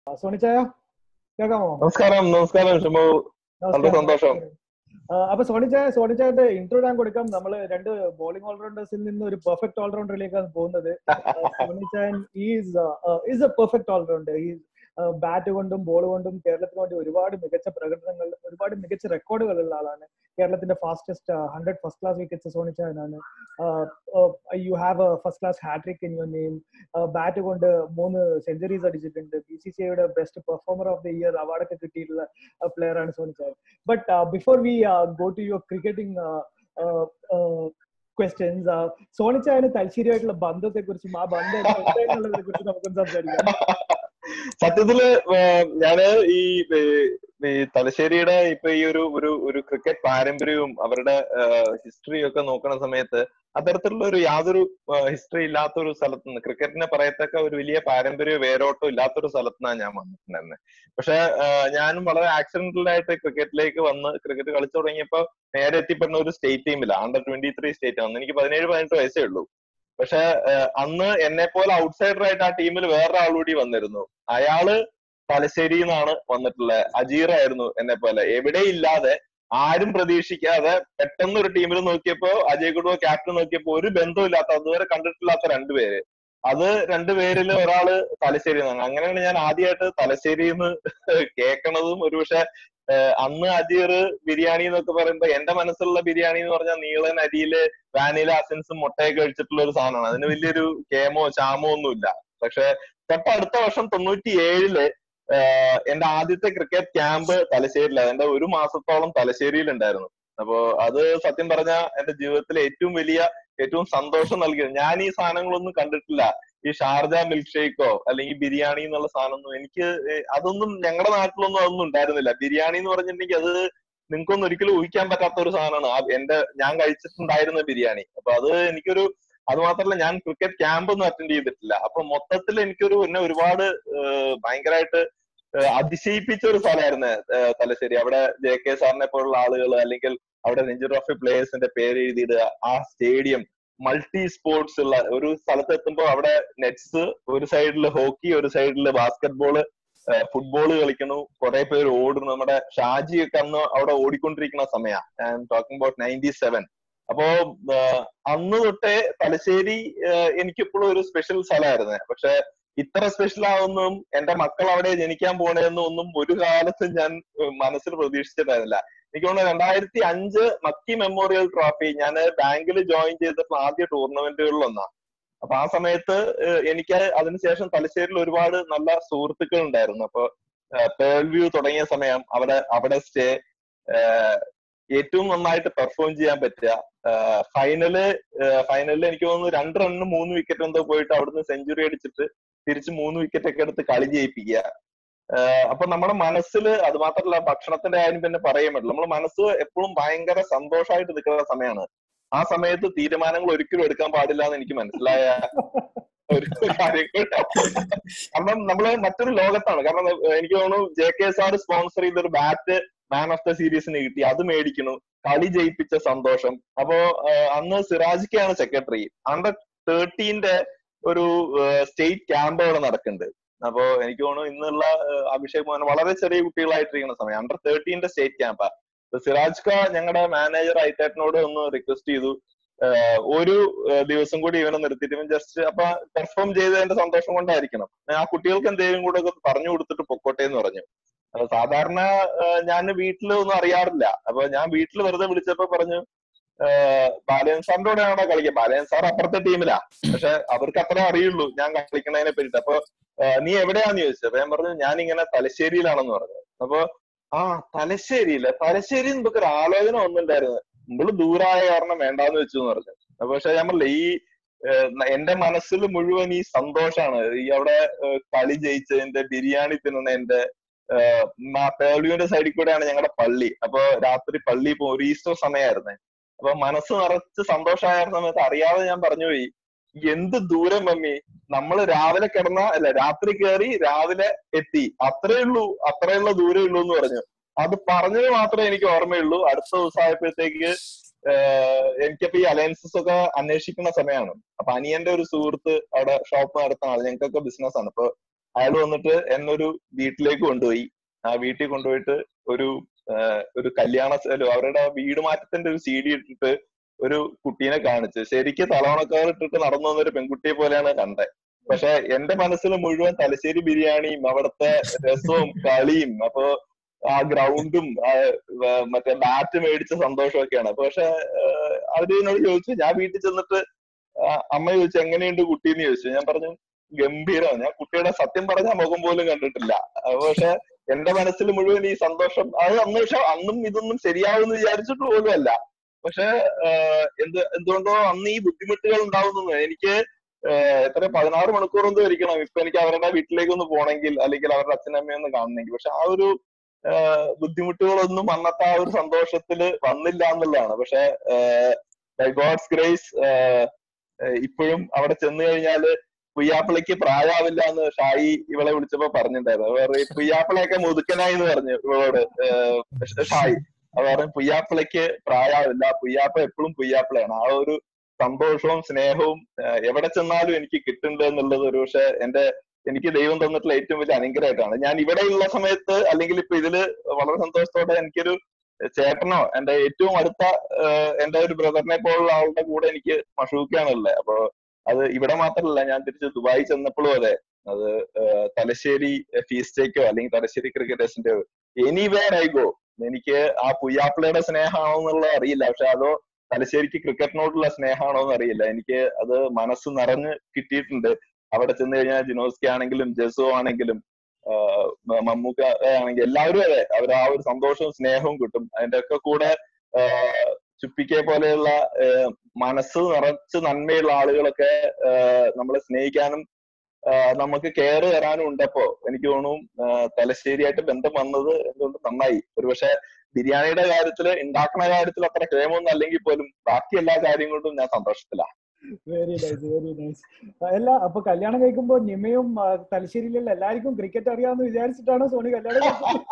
സോണിച്ചായ കേൾക്കാമോ നമസ്കാരം നമസ്കാരം ഷിമു വളരെ സന്തോഷം ആ, അപ്പൊ സോണിച്ചായ സോണിച്ചായുടെ ഇൻട്രോ ഞാൻ കൊടുക്കാം നമ്മൾ രണ്ട് ബോളിംഗ് ഓൾറൗണ്ടേഴ്സിൽ നിന്ന് ഒരു പെർഫെക്റ്റ് ഓൾറൗണ്ടറിലേക്കാണ് പോകുന്നത് Sonichayan is is a perfect all-rounder ഈ ബാറ്റ് കൊണ്ടും ബോൾ കൊണ്ടും കേരളത്തിന് വേണ്ടി ഒരുപാട് മികച്ച പ്രകടനങ്ങൾ ഒരുപാട് മികച്ച റെക്കോർഡുകൾ ഉള്ള ആളാണ് കേരളത്തിന്റെ fastest hundred first class wickets സോണിച്ചായനാണ് you have a first class hat-trick in your name bat കൊണ്ട് മൂന്ന് സെഞ്ചുറീസ് അടിച്ചിട്ടുണ്ട് ബി സി സി ഐയുടെ best performer of the year അവാർഡൊക്കെ കിട്ടിയിട്ടുള്ള പ്ലെയർ ആണ് Sonichayan but before we go to your cricketing questions സോണിച്ചായന് തലശ്ശേരിയായിട്ടുള്ള ബന്ധത്തെ കുറിച്ചും ആ ബന്ധം എന്നുള്ളതിനെ കുറിച്ച് നമുക്കൊന്ന് സംസാരിക്കാം സത്യത്തില് ഏർ ഞാന് ഈ ഏർ ഈ തലശ്ശേരിയുടെ ഇപ്പൊ ഈ ഒരു ഒരു ഒരു ക്രിക്കറ്റ് പാരമ്പര്യവും അവരുടെ ഹിസ്റ്ററിയും ഒക്കെ നോക്കുന്ന സമയത്ത് അത്തരത്തിലുള്ള ഒരു യാതൊരു ഹിസ്റ്ററി ഇല്ലാത്ത ഒരു സ്ഥലത്ത് നിന്ന് ക്രിക്കറ്റിനെ പറയത്തക്ക ഒരു വലിയ പാരമ്പര്യ വേരോട്ടം ഇല്ലാത്തൊരു സ്ഥലത്ത് നിന്നാണ് ഞാൻ വന്നിട്ടുണ്ടായിരുന്നത് പക്ഷെ ഞാനും വളരെ ആക്സിഡന്റൽ ആയിട്ട് ക്രിക്കറ്റിലേക്ക് വന്ന് ക്രിക്കറ്റ് കളിച്ചു തുടങ്ങിയപ്പോ നേരെ എത്തിപ്പെടുന്ന ഒരു സ്റ്റേറ്റ് ടീമിലാണ് അണ്ടർ ട്വന്റി ത്രീ സ്റ്റേറ്റ് ആണ് എനിക്ക് പതിനേഴ് പതിനെട്ട് വയസ്സേ ഉള്ളൂ പക്ഷെ അന്ന് എന്നെ പോലെ ഔട്ട്സൈഡർ ആയിട്ട് ആ ടീമിൽ വേറൊരാൾ കൂടി വന്നിരുന്നു അയാള് തലശ്ശേരി നിന്നാണ് വന്നിട്ടുള്ളത് അജീർ ആയിരുന്നു എന്നെ പോലെ എവിടെ ഇല്ലാതെ ആരും പ്രതീക്ഷിക്കാതെ പെട്ടെന്ന് ഒരു ടീമിൽ നോക്കിയപ്പോ അജയ് കുടുംബ ക്യാപ്റ്റൻ നോക്കിയപ്പോ ഒരു ബന്ധമില്ലാത്ത അതുവരെ കണ്ടിട്ടില്ലാത്ത രണ്ടുപേര് അത് രണ്ടുപേരിൽ ഒരാള് തലശ്ശേരി നിന്നാണ് അങ്ങനെയാണ് ഞാൻ ആദ്യമായിട്ട് തലശ്ശേരിന്ന് കേൾക്കണതും ഒരുപക്ഷെ അന്ന് അജീർ ബിരിയാണി എന്നൊക്കെ പറയുമ്പോ എന്റെ മനസ്സിലുള്ള ബിരിയാണി എന്ന് പറഞ്ഞാൽ നീളൻ അരിയില് വാനില അസൻസും മുട്ടയൊക്കെ കഴിച്ചിട്ടുള്ള ഒരു സാധനമാണ് അതിന് വലിയൊരു കേമോ ചാമോ ഒന്നുമില്ല പക്ഷെ തൊട്ടടുത്ത വർഷം തൊണ്ണൂറ്റി ഏഴില് എന്റെ ആദ്യത്തെ ക്രിക്കറ്റ് ക്യാമ്പ് തലശ്ശേരിയിലാണ് എന്റെ ഒരു മാസത്തോളം തലശ്ശേരിയിൽ ഉണ്ടായിരുന്നു അപ്പോ അത് സത്യം പറഞ്ഞ എന്റെ ജീവിതത്തിലെ ഏറ്റവും വലിയ ഏറ്റവും സന്തോഷം നൽകിയത് ഞാൻ ഈ സാധനങ്ങളൊന്നും കണ്ടിട്ടില്ല ഈ ഷാർജ മിൽക്ക് ഷേക്കോ അല്ലെങ്കിൽ ബിരിയാണി എന്നുള്ള സാധനമൊന്നും എനിക്ക് അതൊന്നും ഞങ്ങളുടെ നാട്ടിലൊന്നും അതൊന്നും ഉണ്ടായിരുന്നില്ല ബിരിയാണി എന്ന് പറഞ്ഞിട്ടുണ്ടെങ്കിൽ അത് നിങ്ങൾക്കൊന്നും ഒരിക്കലും ഊഹിക്കാൻ പറ്റാത്ത ഒരു സാധനമാണ് എന്റെ ഞാൻ കഴിച്ചിട്ടുണ്ടായിരുന്ന ബിരിയാണി അപ്പൊ അത് എനിക്കൊരു അത് മാത്രമല്ല ഞാൻ ക്രിക്കറ്റ് ക്യാമ്പ് ഒന്നും അറ്റൻഡ് ചെയ്തിട്ടില്ല അപ്പൊ മൊത്തത്തിൽ എനിക്കൊരു എന്നെ ഒരുപാട് ഭയങ്കരമായിട്ട് അതിശയിപ്പിച്ച ഒരു സ്ഥലമായിരുന്നു തലശ്ശേരി അവിടെ ജെ കെ സാറിനെ പോലുള്ള ആളുകൾ അല്ലെങ്കിൽ അവിടെ രഞ്ജി ട്രോഫി പ്ലേയേഴ്സിന്റെ പേര് എഴുതിയിടുക ആ സ്റ്റേഡിയം മൾട്ടി സ്പോർട്സ് ഉള്ള ഒരു സ്ഥലത്ത് എത്തുമ്പോൾ അവിടെ നെറ്റ്സ് ഒരു സൈഡിൽ ഹോക്കി ഒരു സൈഡിൽ ബാസ്കറ്റ് ബോള് ഫുട്ബോൾ കളിക്കുന്നു കുറെ പേര് ഓടുന്നു നമ്മുടെ ഷാജി ഒക്കെ അന്ന് അവിടെ ഓടിക്കൊണ്ടിരിക്കുന്ന സമയമാണ് I'm talking about ninety seven അപ്പോ അന്ന് തൊട്ടേ തലശ്ശേരി എനിക്കിപ്പോഴും ഒരു സ്പെഷ്യൽ സ്ഥലമായിരുന്നു പക്ഷെ ഇത്ര സ്പെഷ്യൽ ആവുന്നതും എന്റെ മക്കൾ അവിടെ ജനിക്കാൻ പോണേന്നും ഒന്നും ഒരു കാലത്തും ഞാൻ മനസ്സിൽ പ്രതീക്ഷിച്ചിട്ടായിരുന്നില്ല എനിക്ക് തോന്നുന്നു രണ്ടായിരത്തി അഞ്ച് മക്കി മെമ്മോറിയൽ ട്രോഫി ഞാൻ ബാങ്കിൽ ജോയിൻ ചെയ്തിട്ടുള്ള ആദ്യ ടൂർണമെന്റുകളിൽ ഒന്നാണ് അപ്പൊ ആ സമയത്ത് എനിക്ക് അതിനുശേഷം തലശ്ശേരിയിൽ ഒരുപാട് നല്ല സുഹൃത്തുക്കൾ ഉണ്ടായിരുന്നു അപ്പൊ പേൾ വ്യൂ തുടങ്ങിയ സമയം അവിടെ അവിടെ സ്റ്റേ ഏറ്റവും നന്നായിട്ട് പെർഫോം ചെയ്യാൻ പറ്റുക ഫൈനല് ഫൈനലിൽ എനിക്ക് തോന്നുന്നു രണ്ട് റണ്ണിന് മൂന്ന് വിക്കറ്റ് എന്തോ പോയിട്ട് അവിടുന്ന് സെഞ്ചുറി അടിച്ചിട്ട് തിരിച്ച് മൂന്ന് വിക്കറ്റ് ഒക്കെ എടുത്ത് കളി ജയിപ്പിക്കുക അപ്പൊ നമ്മുടെ മനസ്സിൽ അത് മാത്രമല്ല ഭക്ഷണത്തിന്റെ കാര്യം പിന്നെ പറയാൻ പറ്റില്ല നമ്മുടെ മനസ്സ് എപ്പോഴും ഭയങ്കര സന്തോഷമായിട്ട് നിൽക്കുന്ന സമയമാണ് ആ സമയത്ത് തീരുമാനങ്ങൾ ഒരിക്കലും എടുക്കാൻ പാടില്ല എന്ന് എനിക്ക് മനസ്സിലായ ഒരു കാര്യങ്ങൾ കാരണം നമ്മള് മറ്റൊരു ലോകത്താണ് കാരണം എനിക്ക് തോന്നുന്നു J K S R sponsor ചെയ്ത ഒരു ബാറ്റ് മാൻ ഓഫ് ദ സീരീസിന് കിട്ടി അത് മേടിക്കണു കളി ജയിപ്പിച്ച സന്തോഷം അപ്പോ അന്ന് സിറാജിക്കാണ് സെക്രട്ടറി അണ്ടർ തേർട്ടീന്റെ ഒരു സ്റ്റേറ്റ് ക്യാമ്പ് അവിടെ നടക്കുന്നുണ്ട് അപ്പോ എനിക്ക് തോന്നുന്നു ഇന്നുള്ള അഭിഷേക് മോഹൻ വളരെ ചെറിയ കുട്ടികളായിട്ടിരിക്കുന്ന സമയം അണ്ടർ തേർട്ടീന്റെ സ്റ്റേറ്റ് ക്യാമ്പാ സിറാജ് ഖാ ഞങ്ങളുടെ മാനേജർ ഐറ്റേട്ടനോട് ഒന്ന് റിക്വസ്റ്റ് ചെയ്തു ഒരു ദിവസം കൂടി ഇവനെ നിർത്തിയിട്ട് ഇവൻ ജസ്റ്റ് അപ്പൊ പെർഫോം ചെയ്തതിന്റെ സന്തോഷം കൊണ്ടായിരിക്കണം ആ കുട്ടികൾക്ക് എന്തെങ്കിലും കൂടെ ഒക്കെ പറഞ്ഞു കൊടുത്തിട്ട് പൊക്കോട്ടെ എന്ന് പറഞ്ഞു സാധാരണ ഞാൻ വീട്ടിൽ ഒന്നും അറിയാറില്ല അപ്പൊ ഞാൻ വീട്ടിൽ വെറുതെ വിളിച്ചപ്പോ പറഞ്ഞു ബാലയൻ സാറിന്റെ കൂടെയാണോ കളിക്കുക ബാലയൻ സാർ അപ്പുറത്തെ ടീമിലാ പക്ഷെ അവർക്ക് അത്ര അറിയുള്ളൂ ഞാൻ കളിക്കുന്നതിനെ പറ്റിട്ട് അപ്പൊ നീ എവിടെയാന്ന് ചോദിച്ചു അപ്പൊ ഞാൻ പറഞ്ഞു ഞാൻ ഇങ്ങനെ തലശ്ശേരിയിലാണെന്ന് പറഞ്ഞു അപ്പൊ ആ തലശ്ശേരിയില്ല തലശ്ശേരി എന്തൊക്കെ ഒരു ആലോചന ഒന്നുണ്ടായിരുന്നു നമ്മള് ദൂരായ കാരണം വേണ്ടാന്ന് വെച്ചു എന്ന് പറഞ്ഞു അപ്പൊ പക്ഷെ ഞാൻ പറഞ്ഞില്ല ഈ എന്റെ മനസ്സിൽ മുഴുവൻ ഈ സന്തോഷാണ് ഈ അവിടെ കളി ജയിച്ചതിന്റെ ബിരിയാണി തിന്നണതിന്റെ പേളിയുടെ സൈഡിൽ കൂടെയാണ് ഞങ്ങളുടെ പള്ളി അപ്പൊ രാത്രി പള്ളി പോ ഒരു ഈസ്റ്റർ സമയമായിരുന്നേ അപ്പൊ മനസ്സ് നിറച്ച് സന്തോഷമായ സമയത്ത് അറിയാതെ ഞാൻ പറഞ്ഞുപോയി എന്ത് ദൂരം മമ്മി നമ്മൾ രാവിലെ കിടന്ന അല്ല രാത്രി കയറി രാവിലെ എത്തി അത്രേ ഉള്ളൂ അത്രയുള്ള ദൂരേ ഉള്ളൂ എന്ന് പറഞ്ഞു അത് പറഞ്ഞത് മാത്രമേ എനിക്ക് ഓർമ്മയുള്ളൂ അടുത്ത ദിവസം ആയപ്പോഴത്തേക്ക് എനിക്കപ്പോ ഈ അലയൻസസ് ഒക്കെ അന്വേഷിക്കുന്ന സമയമാണ് അപ്പൊ അനിയന്റെ ഒരു സുഹൃത്ത് അവിടെ ഷോപ്പ് നടത്തുന്ന ആള് ഞങ്ങൾക്കൊക്കെ ബിസിനസ് ആണ് അപ്പൊ അയാൾ വന്നിട്ട് എന്നൊരു വീട്ടിലേക്ക് കൊണ്ടുപോയി ആ വീട്ടിൽ കൊണ്ടുപോയിട്ട് ഒരു ഒരു കല്യാണ അവരുടെ വീട് മാറ്റത്തിന്റെ ഒരു സി ഡി ഇട്ടിട്ട് ഒരു കുട്ടീനെ കാണിച്ച് ശരിക്ക് തലവണക്കാർ ഇട്ടിട്ട് നടന്നു വന്ന ഒരു പെൺകുട്ടിയെ പോലെയാണ് കണ്ടത് പക്ഷെ എന്റെ മനസ്സിൽ മുഴുവൻ തലശ്ശേരി ബിരിയാണിയും അവിടുത്തെ രസവും കളിയും അപ്പൊ ആ ഗ്രൗണ്ടും മറ്റേ ബാറ്റ് മേടിച്ച സന്തോഷമൊക്കെയാണ് അപ്പൊ പക്ഷെ അവര് എന്നോട് ചോദിച്ചു ഞാൻ വീട്ടിൽ ചെന്നിട്ട് അമ്മ ചോദിച്ചു എങ്ങനെയുണ്ട് കുട്ടി എന്ന് ചോദിച്ചു ഞാൻ പറഞ്ഞു ഗംഭീരം ഞാൻ കുട്ടിയുടെ സത്യം പറഞ്ഞ മുഖം പോലും കണ്ടിട്ടില്ല പക്ഷെ എന്റെ മനസ്സിൽ മുഴുവൻ ഈ സന്തോഷം അത് അന്ന് പക്ഷെ അന്നും ഇതൊന്നും ശരിയാവുമെന്ന് വിചാരിച്ചിട്ട് പോലും അല്ല പക്ഷെ എന്ത് എന്തുകൊണ്ടോ അന്ന് ഈ ബുദ്ധിമുട്ടുകൾ ഉണ്ടാവുന്നത് എനിക്ക് എത്ര പതിനാറ് മണിക്കൂർ ഒന്നും ഇരിക്കണം ഇപ്പൊ എനിക്ക് അവരുടെ വീട്ടിലേക്ക് ഒന്ന് പോകണമെങ്കിൽ അല്ലെങ്കിൽ അവരുടെ അച്ഛനമ്മയെ ഒന്ന് കാണണമെങ്കിൽ പക്ഷെ ആ ഒരു ബുദ്ധിമുട്ടുകളൊന്നും അന്നത്തെ ആ ഒരു സന്തോഷത്തിൽ വന്നില്ല എന്നുള്ളതാണ് പക്ഷെ ബൈ ഗോഡ്സ് ഗ്രേസ് ഇപ്പോഴും അവിടെ ചെന്ന് കഴിഞ്ഞാല് പുയ്യാപ്പിളയ്ക്ക് പ്രായാവില്ല എന്ന് ഷായി ഇവളെ വിളിച്ചപ്പോ പറഞ്ഞിട്ടുണ്ടായിരുന്നു വേറെ പുയ്യാപ്പിളയൊക്കെ മുതുക്കനായി എന്ന് പറഞ്ഞു ഇവളോട് ഷായി അത് പറഞ്ഞു പുയ്യാപ്പിളയ്ക്ക് പ്രായാവില്ല പുയ്യാപ്പ എപ്പോഴും പുയ്യാപ്പിളയാണ് ആ ഒരു സന്തോഷവും സ്നേഹവും എവിടെ ചെന്നാലും എനിക്ക് കിട്ടുന്നുണ്ട് എന്നുള്ളത് ഒരു പക്ഷെ എന്റെ എനിക്ക് ദൈവം തന്നിട്ടുള്ള ഏറ്റവും വലിയ അനുഗ്രഹമായിട്ടാണ് ഞാൻ ഇവിടെയുള്ള സമയത്ത് അല്ലെങ്കിൽ ഇപ്പൊ ഇതില് വളരെ സന്തോഷത്തോടെ എനിക്കൊരു ചേട്ടനോ എന്റെ ഏറ്റവും അടുത്ത എന്റെ ഒരു ബ്രദറിനെ പോലുള്ള ആളുടെ കൂടെ എനിക്ക് മഷൂക്കാണുള്ളത് അപ്പൊ അത് ഇവിടെ മാത്രമല്ല ഞാൻ തിരിച്ച് ദുബായി ചെന്നപ്പോഴും അതെ അത് തലശ്ശേരി ഫീസ്റ്റേക്കോ അല്ലെങ്കിൽ തലശ്ശേരി ക്രിക്കറ്റേഴ്സിന്റെയോ എനിവേർ ഐ ഗോ എനിക്ക് ആ പുയ്യാപ്പിളയുടെ സ്നേഹമാണോ എന്നുള്ളത് അറിയില്ല പക്ഷെ അതോ തലശ്ശേരിക്ക് ക്രിക്കറ്റിനോടുള്ള സ്നേഹമാണോ എന്ന് അറിയില്ല എനിക്ക് അത് മനസ്സ് നിറഞ്ഞ് കിട്ടിയിട്ടുണ്ട് അവിടെ ചെന്ന് കഴിഞ്ഞാൽ ജിനോസ്കി ആണെങ്കിലും ജസു ആണെങ്കിലും മമ്മൂക്ക ആണെങ്കിൽ എല്ലാവരും അതെ അവർ ആ ഒരു സന്തോഷവും സ്നേഹവും കിട്ടും അതിന്റെ ഒക്കെ കൂടെ ചുപ്പിക്കെ പോലെയുള്ള മനസ്സ് നിറച്ച് നന്മയുള്ള ആളുകളൊക്കെ നമ്മളെ സ്നേഹിക്കാനും നമുക്ക് കെയർ തരാനും ഉണ്ടപ്പോ എനിക്ക് തോന്നുന്നു തലശ്ശേരിയായിട്ട് ബന്ധം വന്നത് എന്തുകൊണ്ട് നന്നായി ഒരുപക്ഷെ ബിരിയാണിയുടെ കാര്യത്തില് ഉണ്ടാക്കുന്ന കാര്യത്തിൽ അത്ര ക്ഷേമമൊന്നും അല്ലെങ്കിൽ പോലും ബാക്കി എല്ലാ കാര്യം കൊണ്ടും ഞാൻ സന്തോഷത്തിലാണ് വെരി നൈസ് വെരി നൈസ് അല്ല അപ്പൊ കല്യാണം കഴിക്കുമ്പോ നിമയും തലശ്ശേരിയിലുള്ള എല്ലാവർക്കും ക്രിക്കറ്റ് അറിയാമെന്ന് വിചാരിച്ചിട്ടാണോ സോണി കല്യാണം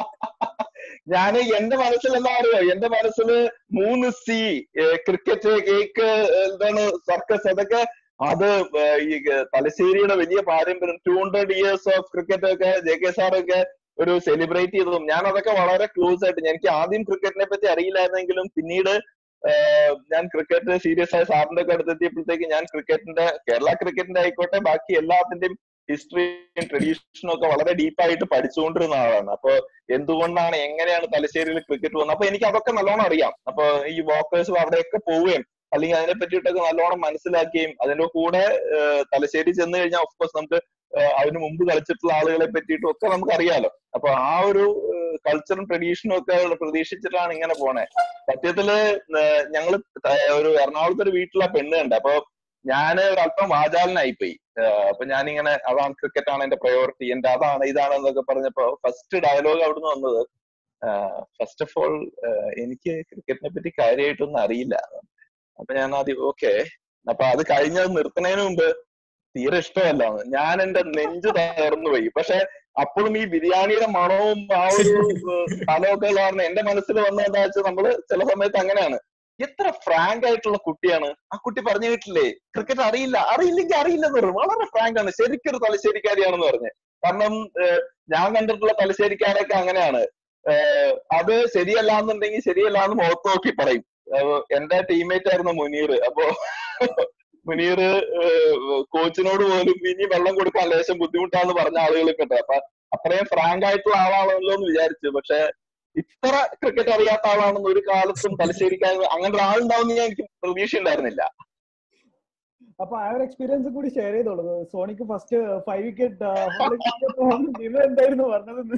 ഞാൻ എന്റെ മനസ്സിൽ എന്താ അറിയോ എന്റെ മനസ്സിൽ മൂന്ന് സി ക്രിക്കറ്റ് കേക്ക് എന്താണ് സർക്കസ് അതൊക്കെ അത് ഈ തലശ്ശേരിയുടെ വലിയ പാരമ്പര്യം two hundred years of cricket ഒക്കെ ജെ കെ സാറൊക്കെ ഒരു സെലിബ്രേറ്റ് ചെയ്തതും ഞാൻ അതൊക്കെ വളരെ ക്ലോസ് ആയിട്ട് എനിക്ക് ആദ്യം ക്രിക്കറ്റിനെ പറ്റി അറിയില്ലായിരുന്നെങ്കിലും പിന്നീട് ഞാൻ ക്രിക്കറ്റ് സീരിയസ് ആയ സാറിന്റെ ഒക്കെ അടുത്തെത്തിയപ്പോഴത്തേക്ക് ഞാൻ ക്രിക്കറ്റിന്റെ കേരള ക്രിക്കറ്റിന്റെ ആയിക്കോട്ടെ ബാക്കി എല്ലാത്തിന്റെയും ഹിസ്റ്ററിയും ട്രഡീഷനും ഒക്കെ വളരെ ഡീപ്പായിട്ട് പഠിച്ചുകൊണ്ടിരുന്ന ആളാണ് അപ്പൊ എന്തുകൊണ്ടാണ് എങ്ങനെയാണ് തലശ്ശേരിയിൽ ക്രിക്കറ്റ് വന്നത് അപ്പൊ എനിക്ക് അതൊക്കെ നല്ലോണം അറിയാം അപ്പൊ ഈ വാക്കേഴ്സ് അവിടെയൊക്കെ പോവുകയും അല്ലെങ്കിൽ അതിനെ പറ്റിയിട്ടൊക്കെ നല്ലോണം മനസ്സിലാക്കുകയും അതിന്റെ കൂടെ തലശ്ശേരി ചെന്ന് കഴിഞ്ഞാൽ ഓഫ്കോഴ്സ് നമുക്ക് അതിന് മുമ്പ് കളിച്ചിട്ടുള്ള ആളുകളെ പറ്റിയിട്ടും ഒക്കെ നമുക്ക് അറിയാലോ അപ്പൊ ആ ഒരു കൾച്ചറും ട്രഡീഷനും ഒക്കെ പ്രതീക്ഷിച്ചിട്ടാണ് ഇങ്ങനെ പോണേ സത്യത്തില് ഞങ്ങള് ഒരു എറണാകുളത്ത് ഒരു വീട്ടിലെ പെണ്ണ് കണ്ട് അപ്പൊ ഞാന് ഒരല്പം വാചാലനായിപ്പോയി അപ്പൊ ഞാനിങ്ങനെ അതാണ് ക്രിക്കറ്റ് ആണ് എന്റെ പ്രയോറിറ്റി എന്റെ അതാണ് ഇതാണ് എന്നൊക്കെ പറഞ്ഞപ്പോ ഫസ്റ്റ് ഡയലോഗ് അവിടുന്ന് വന്നത് ഫസ്റ്റ് ഓഫ് ഓൾ എനിക്ക് ക്രിക്കറ്റിനെ പറ്റി കാര്യമായിട്ടൊന്നും അറിയില്ല അപ്പൊ ഞാൻ ആദ്യം ഓക്കെ അപ്പൊ അത് കഴിഞ്ഞത് നിർത്തുന്നതിന് മുമ്പ് തീരെ ഇഷ്ടമല്ല ഞാൻ എന്റെ നെഞ്ച് തകർന്നു പോയി പക്ഷെ അപ്പോഴും ഈ ബിരിയാണിയുടെ മണവും ആ ഒരു സ്ഥലമൊക്കെ കാരണം എന്റെ മനസ്സിൽ വന്ന എന്താ വെച്ചാൽ നമ്മള് ചില സമയത്ത് അങ്ങനെയാണ് എത്ര ഫ്രാങ്ക് ആയിട്ടുള്ള കുട്ടിയാണ് ആ കുട്ടി പറഞ്ഞു കേട്ടില്ലേ ക്രിക്കറ്റ് അറിയില്ല അറിയില്ലെങ്കിൽ അറിയില്ലെന്ന് പറഞ്ഞു വളരെ ഫ്രാങ്ക് ആണ് ശരിക്കും ഒരു തലശ്ശേരിക്കാരിയാണെന്ന് പറഞ്ഞു കാരണം ഞാൻ കണ്ടിട്ടുള്ള തലശ്ശേരിക്കാരൊക്കെ അങ്ങനെയാണ് അത് ശരിയല്ല എന്നുണ്ടെങ്കിൽ ശരിയല്ല എന്ന് മുഖത്ത് നോക്കി പറയും എന്റെ ടീംമേറ്റ് ആയിരുന്നു മുനീർ അപ്പോ മുനീർ കോച്ചിനോട് പോലും ഇനി വെള്ളം കൊടുക്കാൻ ലേശം ബുദ്ധിമുട്ടാന്ന് പറഞ്ഞ ആളുകളൊക്കെ ഉണ്ട് അപ്പൊ അത്രയും ഫ്രാങ്ക് ആയിട്ടുള്ള ആളാണല്ലോ എന്ന് വിചാരിച്ചു പക്ഷെ ഇത്ര ക്രിക്കറ്റ് അറിയാത്ത ആളാണെന്ന് ഒരു കാലത്തും തലശ്ശേരിക്കാൻ അങ്ങനെ ഒരാളുണ്ടാവും ഞാൻ എനിക്ക് പ്രതീക്ഷ ഉണ്ടായിരുന്നില്ല അപ്പൊ ആ ഒരു എക്സ്പീരിയൻസ് കൂടി ഷെയർ ചെയ്തോളൂ സോണിക്ക് ഫസ്റ്റ് ഫൈവ് വിക്കറ്റ് എന്തായിരുന്നു പറഞ്ഞത്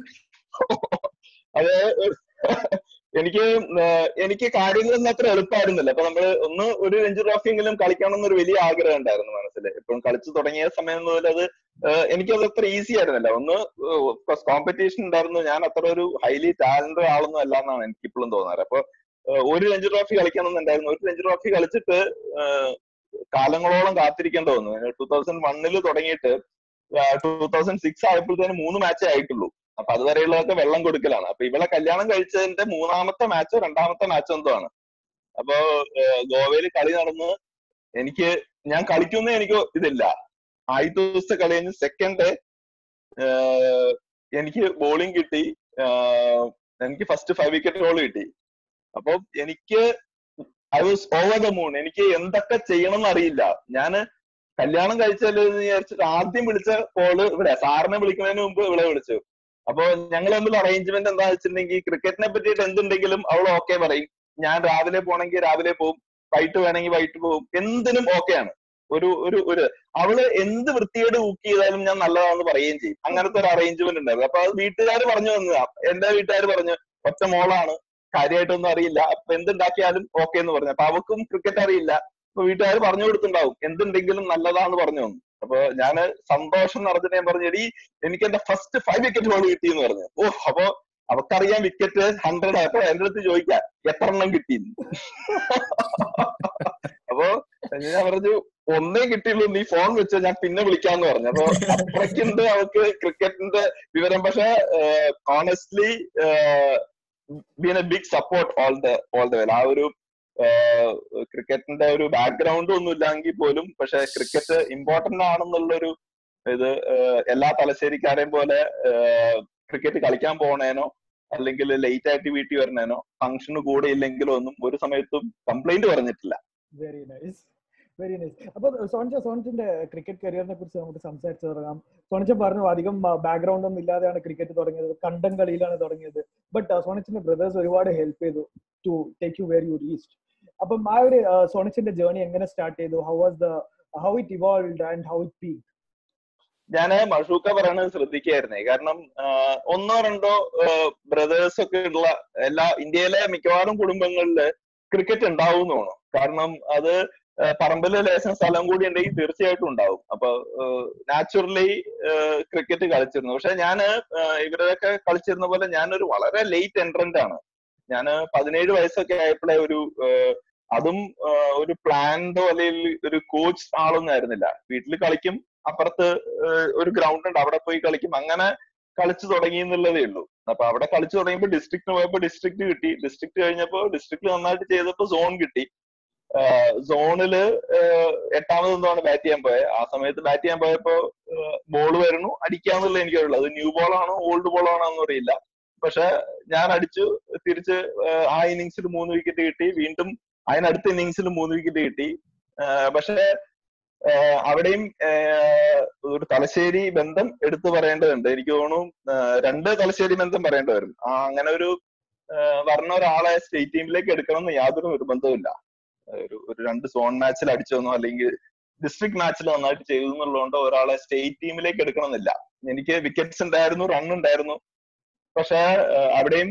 അത് എനിക്ക് എനിക്ക് കാര്യങ്ങളൊന്നും അത്ര എളുപ്പമായിരുന്നില്ല അപ്പൊ നമ്മള് ഒന്ന് ഒരു രഞ്ജി ട്രോഫിയെങ്കിലും കളിക്കണം എന്നൊരു വലിയ ആഗ്രഹം ഉണ്ടായിരുന്നു മനസ്സിൽ ഇപ്പം കളിച്ചു തുടങ്ങിയ സമയം മുതൽ അത് എനിക്കത് അത്ര ഈസി ആയിരുന്നില്ല ഒന്ന് കോമ്പറ്റീഷൻ ഉണ്ടായിരുന്നു ഞാൻ അത്ര ഒരു ഹൈലി ടാലന്റഡ് ആളൊന്നും അല്ല എന്നാണ് എനിക്ക് ഇപ്പോഴും തോന്നാറ് അപ്പൊ ഒരു രഞ്ജി ട്രോഫി കളിക്കണം എന്നുണ്ടായിരുന്നു ഒരു രഞ്ജി ട്രോഫി കളിച്ചിട്ട് കാലങ്ങളോളം കാത്തിരിക്കേണ്ടി വന്നു ടൂ തൗസൻഡ് വണ്ണില് തുടങ്ങിയിട്ട് ടൂ തൗസൻഡ് സിക്സ് ആയപ്പോഴത്തേന് മൂന്ന് മാച്ചേ ആയിട്ടുള്ളൂ അപ്പൊ അതുവരെയുള്ളതൊക്കെ വെള്ളം കൊടുക്കലാണ് അപ്പൊ ഇവളെ കല്യാണം കഴിച്ചതിന്റെ മൂന്നാമത്തെ മാച്ചോ രണ്ടാമത്തെ മാച്ചോ എന്തോ ആണ് അപ്പൊ ഗോവയിൽ കളി നടന്ന് എനിക്ക് ഞാൻ കളിക്കുന്ന എനിക്ക് ഇതില്ല ആദ്യത്തെ ദിവസത്തെ കളി കഴിഞ്ഞ് സെക്കൻഡ് ഡേ എനിക്ക് ബോളിംഗ് കിട്ടി എനിക്ക് ഫസ്റ്റ് ഫൈവ് വിക്കറ്റ് ബോൾ കിട്ടി അപ്പൊ എനിക്ക് I was over the moon എനിക്ക് എന്തൊക്കെ ചെയ്യണം എന്നറിയില്ല ഞാന് കല്യാണം കഴിച്ചാലോ എന്ന് വിചാരിച്ചിട്ട് ആദ്യം വിളിച്ച കോള് ഇവിടെ സാറിനെ വിളിക്കുന്നതിന് മുമ്പ് ഇവിടെ വിളിച്ചു അപ്പൊ ഞങ്ങൾ തമ്മിൽ അറേഞ്ച്മെന്റ് എന്താ വെച്ചിട്ടുണ്ടെങ്കിൽ ക്രിക്കറ്റിനെ പറ്റിയിട്ട് എന്തുണ്ടെങ്കിലും അവൾ ഓക്കെ പറയും ഞാൻ രാവിലെ പോണെങ്കിൽ രാവിലെ പോകും വൈകിട്ട് വേണമെങ്കിൽ വൈകിട്ട് പോകും എന്തിനും ഓക്കെയാണ് ഒരു ഒരു ഒരു അവള് എന്ത് വൃത്തിയോട് കുക്ക് ചെയ്താലും ഞാൻ നല്ലതാണെന്ന് പറയുകയും ചെയ്യും അങ്ങനത്തെ ഒരു അറേഞ്ച്മെന്റ് ഉണ്ടായിരുന്നു അപ്പൊ അത് വീട്ടുകാർ പറഞ്ഞു വന്നതാ എന്റെ വീട്ടുകാർ പറഞ്ഞു ഒറ്റ മോളാണ് കാര്യമായിട്ടൊന്നും അറിയില്ല അപ്പൊ എന്തുണ്ടാക്കിയാലും ഓക്കെ എന്ന് പറഞ്ഞു അപ്പൊ അവക്കും ക്രിക്കറ്റ് അറിയില്ല അപ്പൊ വീട്ടുകാർ പറഞ്ഞു കൊടുത്തിട്ടുണ്ടാവും എന്തുണ്ടെങ്കിലും നല്ലതാന്ന് പറഞ്ഞു തന്നു അപ്പൊ ഞാന് സന്തോഷം നടന്നിട്ട് ഞാൻ പറഞ്ഞു എടീ എനിക്ക് എന്റെ ഫസ്റ്റ് ഫൈവ് വിക്കറ്റ് ബോൾ കിട്ടി എന്ന് പറഞ്ഞു ഓ അപ്പൊ അവക്കറിയാം വിക്കറ്റ് ഹൺഡ്രഡ് അപ്പൊ എന്റെ അടുത്ത് ചോദിക്കാം എത്ര എണ്ണം കിട്ടി അപ്പൊ ഞാൻ പറഞ്ഞു ഒന്നേ കിട്ടിയുള്ളൂ നീ ഫോൺ വെച്ചോ ഞാൻ പിന്നെ വിളിക്കാന്ന് പറഞ്ഞു അപ്പൊ അത്രയ്ക്കുണ്ട് അവൾക്ക് ക്രിക്കറ്റിന്റെ വിവരം പക്ഷെ honestly been a big support all the all the well ആ ഒരു ക്രിക്കറ്റിന്റെ ഒരു ബാക്ക്ഗ്രൗണ്ട് ഒന്നും ഇല്ലെങ്കിൽ പോലും പക്ഷെ ക്രിക്കറ്റ് ഇമ്പോർട്ടന്റ് ആണെന്നുള്ളൊരു ഇത് എല്ലാ തലശ്ശേരിക്കാരെയും പോലെ ക്രിക്കറ്റ് കളിക്കാൻ പോണേനോ അല്ലെങ്കിൽ ലേറ്റ് ആയിട്ട് വീട്ടിൽ വരണേനോ ഫംഗ്ഷന് കൂടെ ഇല്ലെങ്കിലോ ഒന്നും ഒരു സമയത്തും കംപ്ലൈന്റ് പറഞ്ഞിട്ടില്ല വെരി നൈസ് വെരി നൈസ് അപ്പൊ സോണിച്ച സോണിച്ചിന്റെ ക്രിക്കറ്റ് കരിയറിനെ കുറിച്ച് നമുക്ക് സംസാരിച്ചു തുടങ്ങാം സോണിച്ച പറഞ്ഞു അധികം ബാക്ക്ഗ്രൗണ്ട് ഒന്നും ഇല്ലാതെയാണ് ക്രിക്കറ്റ് തുടങ്ങിയത് കണ്ടം കളിയിലാണ് തുടങ്ങിയത് ബട്ട് സോണിച്ചിന്റെ ബ്രദേഴ്സ് ഒരുപാട് ഹെൽപ്പ് ചെയ്തു to take you where you reached അപ്പം ആ ഒരു സോണിച്ചിന്റെ ജേർണി എങ്ങനെ സ്റ്റാർട്ട് ചെയ്തു how was the how it evolve and how it peak ഞാന് മഷൂക്ക പറയണത് ശ്രദ്ധിക്കായിരുന്നേ കാരണം ഒന്നോ രണ്ടോ ബ്രദേഴ്സ് ഒക്കെ ഉള്ള എല്ലാ ഇന്ത്യയിലെ മിക്കവാറും കുടുംബങ്ങളില് ക്രിക്കറ്റ് ഉണ്ടാവും തോന്നുന്നു കാരണം അത് പറമ്പില് ലേശം സ്ഥലം കൂടി ഉണ്ടെങ്കിൽ തീർച്ചയായിട്ടും ഉണ്ടാവും അപ്പൊ നാച്ചുറലി ക്രിക്കറ്റ് കളിച്ചിരുന്നു പക്ഷെ ഞാന് ഇവരൊക്കെ കളിച്ചിരുന്ന പോലെ ഞാനൊരു വളരെ ലേറ്റ് എൻട്രന്റ് ആണ് ഞാന് പതിനേഴ് വയസ്സൊക്കെ ആയപ്പോഴേ ഒരു അതും ഒരു പ്ലാൻഡോ അല്ലെങ്കിൽ ഒരു കോച്ച് ആളൊന്നും ആയിരുന്നില്ല വീട്ടിൽ കളിക്കും അപ്പുറത്ത് ഒരു ഗ്രൗണ്ട് ഉണ്ട് അവിടെ പോയി കളിക്കും അങ്ങനെ കളിച്ചു തുടങ്ങി എന്നുള്ളതേ ഉള്ളൂ അപ്പൊ അവിടെ കളിച്ചു തുടങ്ങിയപ്പോൾ ഡിസ്ട്രിക്റ്റിന് പോയപ്പോ ഡിസ്ട്രിക്ട് കിട്ടി ഡിസ്ട്രിക്ട് കഴിഞ്ഞപ്പോ ഡിസ്ട്രിക്ട് നന്നായിട്ട് ചെയ്തപ്പോ സോൺ കിട്ടി സോണില് എട്ടാമത് എന്താണ് ബാറ്റ് ചെയ്യാൻ പോയത് ആ സമയത്ത് ബാറ്റ് ചെയ്യാൻ പോയപ്പോ ബോൾ വരുന്നു അടിക്കാന്നുള്ള എനിക്കറിയുള്ളൂ അത് ന്യൂ ബോൾ ആണോ ഓൾഡ് ബോൾ ആണോ എന്ന് അറിയില്ല പക്ഷെ ഞാൻ അടിച്ചു തിരിച്ച് ആ ഇന്നിങ്സിൽ മൂന്ന് വിക്കറ്റ് കിട്ടി വീണ്ടും അതിനടുത്ത ഇന്നിങ്സിൽ മൂന്ന് വിക്കറ്റ് കിട്ടി പക്ഷെ അവിടെയും ഒരു തലശ്ശേരി ബന്ധം എടുത്തു പറയേണ്ടതുണ്ട് എനിക്ക് തോന്നുന്നു രണ്ട് തലശ്ശേരി ബന്ധം പറയേണ്ടി വരും ആ അങ്ങനെ ഒരു പറഞ്ഞ ഒരാളെ സ്റ്റേറ്റ് ടീമിലേക്ക് എടുക്കണം എന്ന് യാതൊരു നിർബന്ധവുമില്ല ഒരു ഒരു രണ്ട് സോൺ മാച്ചിൽ അടിച്ചെന്നോ അല്ലെങ്കിൽ ഡിസ്ട്രിക്ട് മാച്ചിൽ നന്നായിട്ട് ചെയ്തു എന്നുള്ളതുകൊണ്ട് ഒരാളെ സ്റ്റേറ്റ് ടീമിലേക്ക് എടുക്കണമെന്നില്ല എനിക്ക് വിക്കറ്റ്സ് ഉണ്ടായിരുന്നു റൺ ഉണ്ടായിരുന്നു പക്ഷെ അവിടെയും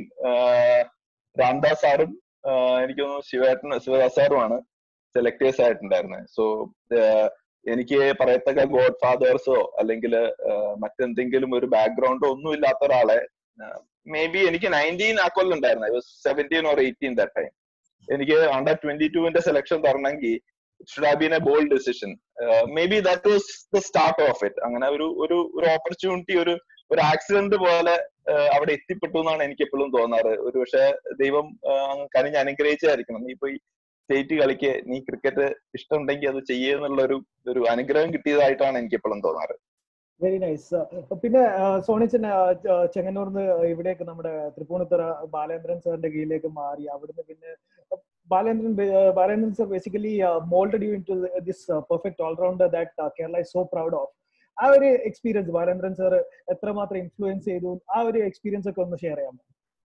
രാംദാസ് സാറും എനിക്ക് തോന്നുന്നു ശിവേട്ടൻ ശിവദാസ് സാറുമാണ് സെലക്ടേഴ്സ് ആയിട്ടുണ്ടായിരുന്നത് സോ എനിക്ക് പറയത്തക്ക ഗോഡ് ഫാദേഴ്സോ അല്ലെങ്കിൽ മറ്റെന്തെങ്കിലും ഒരു ബാക്ക്ഗ്രൗണ്ടോ ഒന്നും ഇല്ലാത്ത ഒരാളെ മേ ബി എനിക്ക് നയൻറ്റീൻ ആ കൊല്ലം ഉണ്ടായിരുന്നു I was seventeen or eighteen that time എനിക്ക് അണ്ടർ ട്വന്റി ടുവിന്റെ സെലക്ഷൻ തരണമെങ്കിൽ should have been a bold decision maybe that was the start of it അങ്ങനെ ഒരു ഒരു ഒരു ഓപ്പർച്യൂണിറ്റി ഒരു ഒരു ആക്സിഡന്റ് പോലെ അവിടെ എത്തിപ്പെട്ടു എന്നാണ് എനിക്ക് എപ്പോഴും തോന്നാറ് ഒരു പക്ഷെ ദൈവം കനിഞ്ഞ് അനുഗ്രഹിച്ചായിരിക്കണം നീ പോയി സ്റ്റേറ്റ് കളിക്ക് നീ ക്രിക്കറ്റ് ഇഷ്ടമുണ്ടെങ്കിൽ അത് ചെയ്യുന്നുള്ള ഒരു ഒരു അനുഗ്രഹം കിട്ടിയതായിട്ടാണ് എനിക്ക് എപ്പോഴും തോന്നാറ് വെരി നൈസ് പിന്നെ സോണിച്ചൻ ചെങ്ങന്നൂർന്ന് ഇവിടേക്ക് നമ്മുടെ തൃപ്പൂണിത്തുറ ബാലേന്ദ്രൻ സാറിന്റെ കീഴിലേക്ക് മാറി അവിടുന്ന് പിന്നെ Balendran Balendran sir basically moulded you into this perfect all-rounder that Kerala is so proud of ആ ഒരു എക്സ്പീരിയൻസ് ബാലേന്ദ്രൻ സാർ എത്രമാത്രം ഇൻഫ്ലുവൻസ് ചെയ്തു ആ ഒരു എക്സ്പീരിയൻസ് ഒക്കെ ഒന്ന് ഷെയർ ചെയ്യാമോ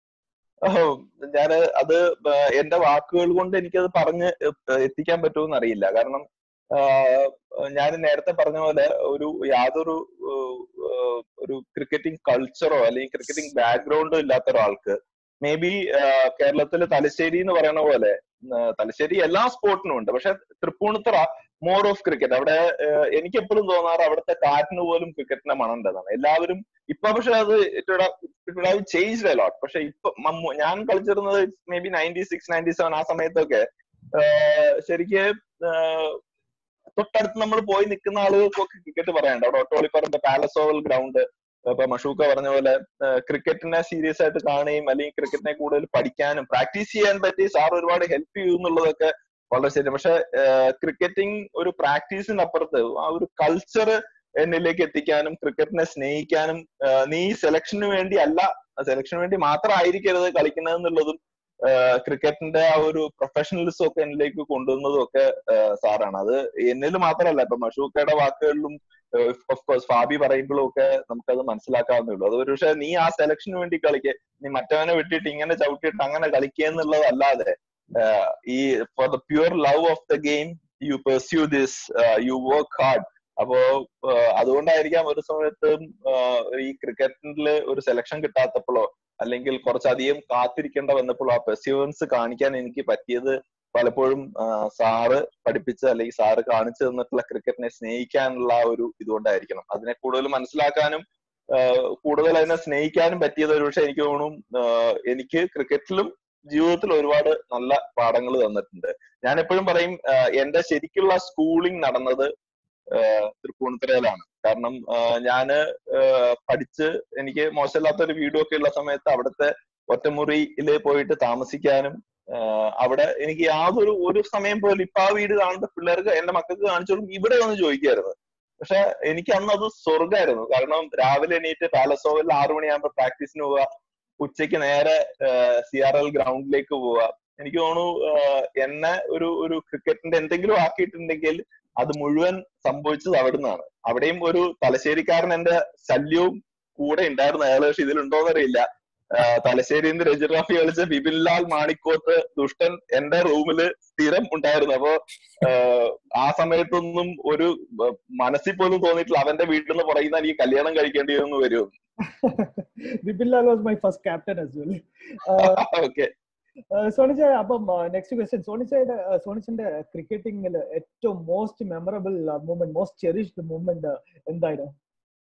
ഞാൻ അത് എന്റെ വാക്കുകൾ കൊണ്ട് എനിക്കത് പറഞ്ഞ് എത്തിക്കാൻ പറ്റുമെന്ന് അറിയില്ല കാരണം ഞാൻ നേരത്തെ പറഞ്ഞ പോലെ ഒരു യാതൊരു ഒരു ക്രിക്കറ്റിംഗ് കൾച്ചറോ അല്ലെങ്കിൽ ക്രിക്കറ്റിംഗ് ബാക്ക്ഗ്രൗണ്ടോ ഇല്ലാത്ത ഒരാൾക്ക് മേ ബി കേരളത്തില് തലശ്ശേരി എന്ന് പറയുന്ന പോലെ തലശ്ശേരി എല്ലാ സ്പോർട്ടിനും ഉണ്ട് പക്ഷെ തൃപ്പൂണിത്തറ മോർ ഓഫ് ക്രിക്കറ്റ് അവിടെ എനിക്ക് എപ്പോഴും തോന്നാറ് അവിടുത്തെ കാറ്റിന് പോലും ക്രിക്കറ്റിന്റെ മണം ഉണ്ടെന്നാണ് എല്ലാവരും ഇപ്പൊ പക്ഷെ അത് ചേഞ്ച് അലോട്ട് പക്ഷെ ഇപ്പൊ ഞാൻ കളിച്ചിരുന്നത് maybe ninety six ninety seven ആ സമയത്തൊക്കെ ശരിക്ക് തൊട്ടടുത്ത് നമ്മൾ പോയി നിൽക്കുന്ന ആളുകൾക്കൊക്കെ ക്രിക്കറ്റ് പറയാനുണ്ട് അവിടെ ഒട്ടോളിപ്പറമ്പ് പാലസ് ഓവൽ ഗ്രൗണ്ട് ഇപ്പൊ മഷൂക്ക പറഞ്ഞ പോലെ ക്രിക്കറ്റിനെ സീരിയസ് ആയിട്ട് കാണുകയും അല്ലെങ്കിൽ ക്രിക്കറ്റിനെ കൂടുതൽ പഠിക്കാനും പ്രാക്ടീസ് ചെയ്യാൻ പറ്റി സാർ ഒരുപാട് ഹെൽപ്പ് ചെയ്യും എന്നുള്ളതൊക്കെ വളരെ ശരി പക്ഷെ ക്രിക്കറ്റിംഗ് ഒരു പ്രാക്ടീസിന് അപ്പുറത്ത് ആ ഒരു കൾച്ചർ എന്നിലേക്ക് എത്തിക്കാനും ക്രിക്കറ്റിനെ സ്നേഹിക്കാനും നീ സെലക്ഷന് വേണ്ടി അല്ല സെലക്ഷന് വേണ്ടി മാത്രമായിരിക്കരുത് കളിക്കുന്നത് എന്നുള്ളതും ക്രിക്കറ്റിന്റെ ആ ഒരു പ്രൊഫഷണലിസം ഒക്കെ എന്നിലേക്ക് കൊണ്ടുവന്നതും ഒക്കെ സാറാണ് അത് എന്നിൽ മാത്രമല്ല ഇപ്പൊ മഷൂക്കയുടെ വാക്കുകളിലും ഓഫ് കോഴ്സ് ഫാബി പറയുമ്പോഴും ഒക്കെ നമുക്കത് മനസ്സിലാക്കാവുന്നേ ഉള്ളൂ അത് ഒരു പക്ഷേ നീ ആ സെലക്ഷന് വേണ്ടി കളിക്കുക നീ മറ്റവനെ വിട്ടിട്ട് ഇങ്ങനെ ചവിട്ടിയിട്ട് അങ്ങനെ കളിക്കുക എന്നുള്ളതല്ലാതെ ഈ for the pure love of the game you pursue this you work hard അപ്പോ അതുകൊണ്ടായിരിക്കാം ഒരു സമയത്തും ഈ ക്രിക്കറ്റിൽ ഒരു സെലക്ഷൻ കിട്ടാത്തപ്പോഴോ അല്ലെങ്കിൽ കുറച്ചധികം കാത്തിരിക്കേണ്ട വന്നപ്പോഴോ ആ പെർസ്യൂവൻസ് കാണിക്കാൻ എനിക്ക് പറ്റിയത് പലപ്പോഴും സാറ് പഠിപ്പിച്ച അല്ലെങ്കിൽ സാറ് കാണിച്ചു തന്നിട്ടുള്ള ക്രിക്കറ്റിനെ സ്നേഹിക്കാനുള്ള ഒരു ഇതുകൊണ്ടായിരിക്കണം അതിനെ കൂടുതൽ മനസ്സിലാക്കാനും കൂടുതൽ അതിനെ സ്നേഹിക്കാനും പറ്റിയത് ഒരുപക്ഷെ എനിക്ക് തോന്നും എനിക്ക് ക്രിക്കറ്റിലും ജീവിതത്തിൽ ഒരുപാട് നല്ല പാഠങ്ങൾ തന്നിട്ടുണ്ട് ഞാൻ എപ്പോഴും പറയും എന്റെ ശരിക്കുള്ള സ്കൂളിംഗ് നടന്നത് തൃപ്പൂണിത്തുറയിലാണ് കാരണം ഞാന് പഠിച്ച് എനിക്ക് മോശമില്ലാത്ത ഒരു വീടും ഒക്കെ ഉള്ള സമയത്ത് അവിടുത്തെ ഒറ്റമുറിയില് പോയിട്ട് താമസിക്കാനും അവിടെ എനിക്ക് യാതൊരു ഒരു സമയം പോലും ഇപ്പൊ ആ വീട് കാണുന്ന പിള്ളേർക്ക് എന്റെ മക്കൾക്ക് കാണിച്ചോളും ഇവിടെ വന്ന് ചോദിക്കായിരുന്നു പക്ഷെ എനിക്ക് അന്ന് അത് സ്വർഗമായിരുന്നു കാരണം രാവിലെ എണീറ്റ് പാലസ് ഓവലിൽ ആറു മണിയാകുമ്പോ പ്രാക്ടീസിന് പോവുക ഉച്ചയ്ക്ക് നേരെ സി ആർ എൽ ഗ്രൗണ്ടിലേക്ക് പോവുക എനിക്ക് തോന്നുന്നു എന്നെ ഒരു ഒരു ക്രിക്കറ്റിന്റെ എന്തെങ്കിലും ആക്കിയിട്ടുണ്ടെങ്കിൽ അത് മുഴുവൻ സംഭവിച്ചത് അവിടെ നിന്നാണ് അവിടെയും ഒരു തലശ്ശേരിക്കാരൻ എന്റെ ശല്യവും കൂടെ ഉണ്ടായിരുന്നു അയാൾ പക്ഷെ ഇതിലുണ്ടോന്നറിയില്ല തലശ്ശേരിയിൽ നിന്ന് രജിറാഫി കളിച്ച ബിപിൻലാൽ മാണിക്കോത്ത് ദുഷ്ടൻ എന്റെ റൂമില് സ്ഥിരം ഉണ്ടായിരുന്നു അപ്പോ ആ സമയത്തൊന്നും ഒരു മനസ്സിൽ പോലും തോന്നിയിട്ടില്ല അവന്റെ വീട്ടിൽ നിന്ന് പറയുന്ന എനിക്ക് കല്യാണം കഴിക്കേണ്ടി എന്ന് വരും Bipinlal was my first captain as well okay Sonicha അപ്പം നെക്സ്റ്റ് ക്വസ്റ്റ്യൻ സോണിച്ചയുടെ സോണിച്ചിന്റെ ക്രിക്കറ്റിംഗിൽ ഏറ്റവും most memorable moment most cherished moment എന്തായിരുന്നു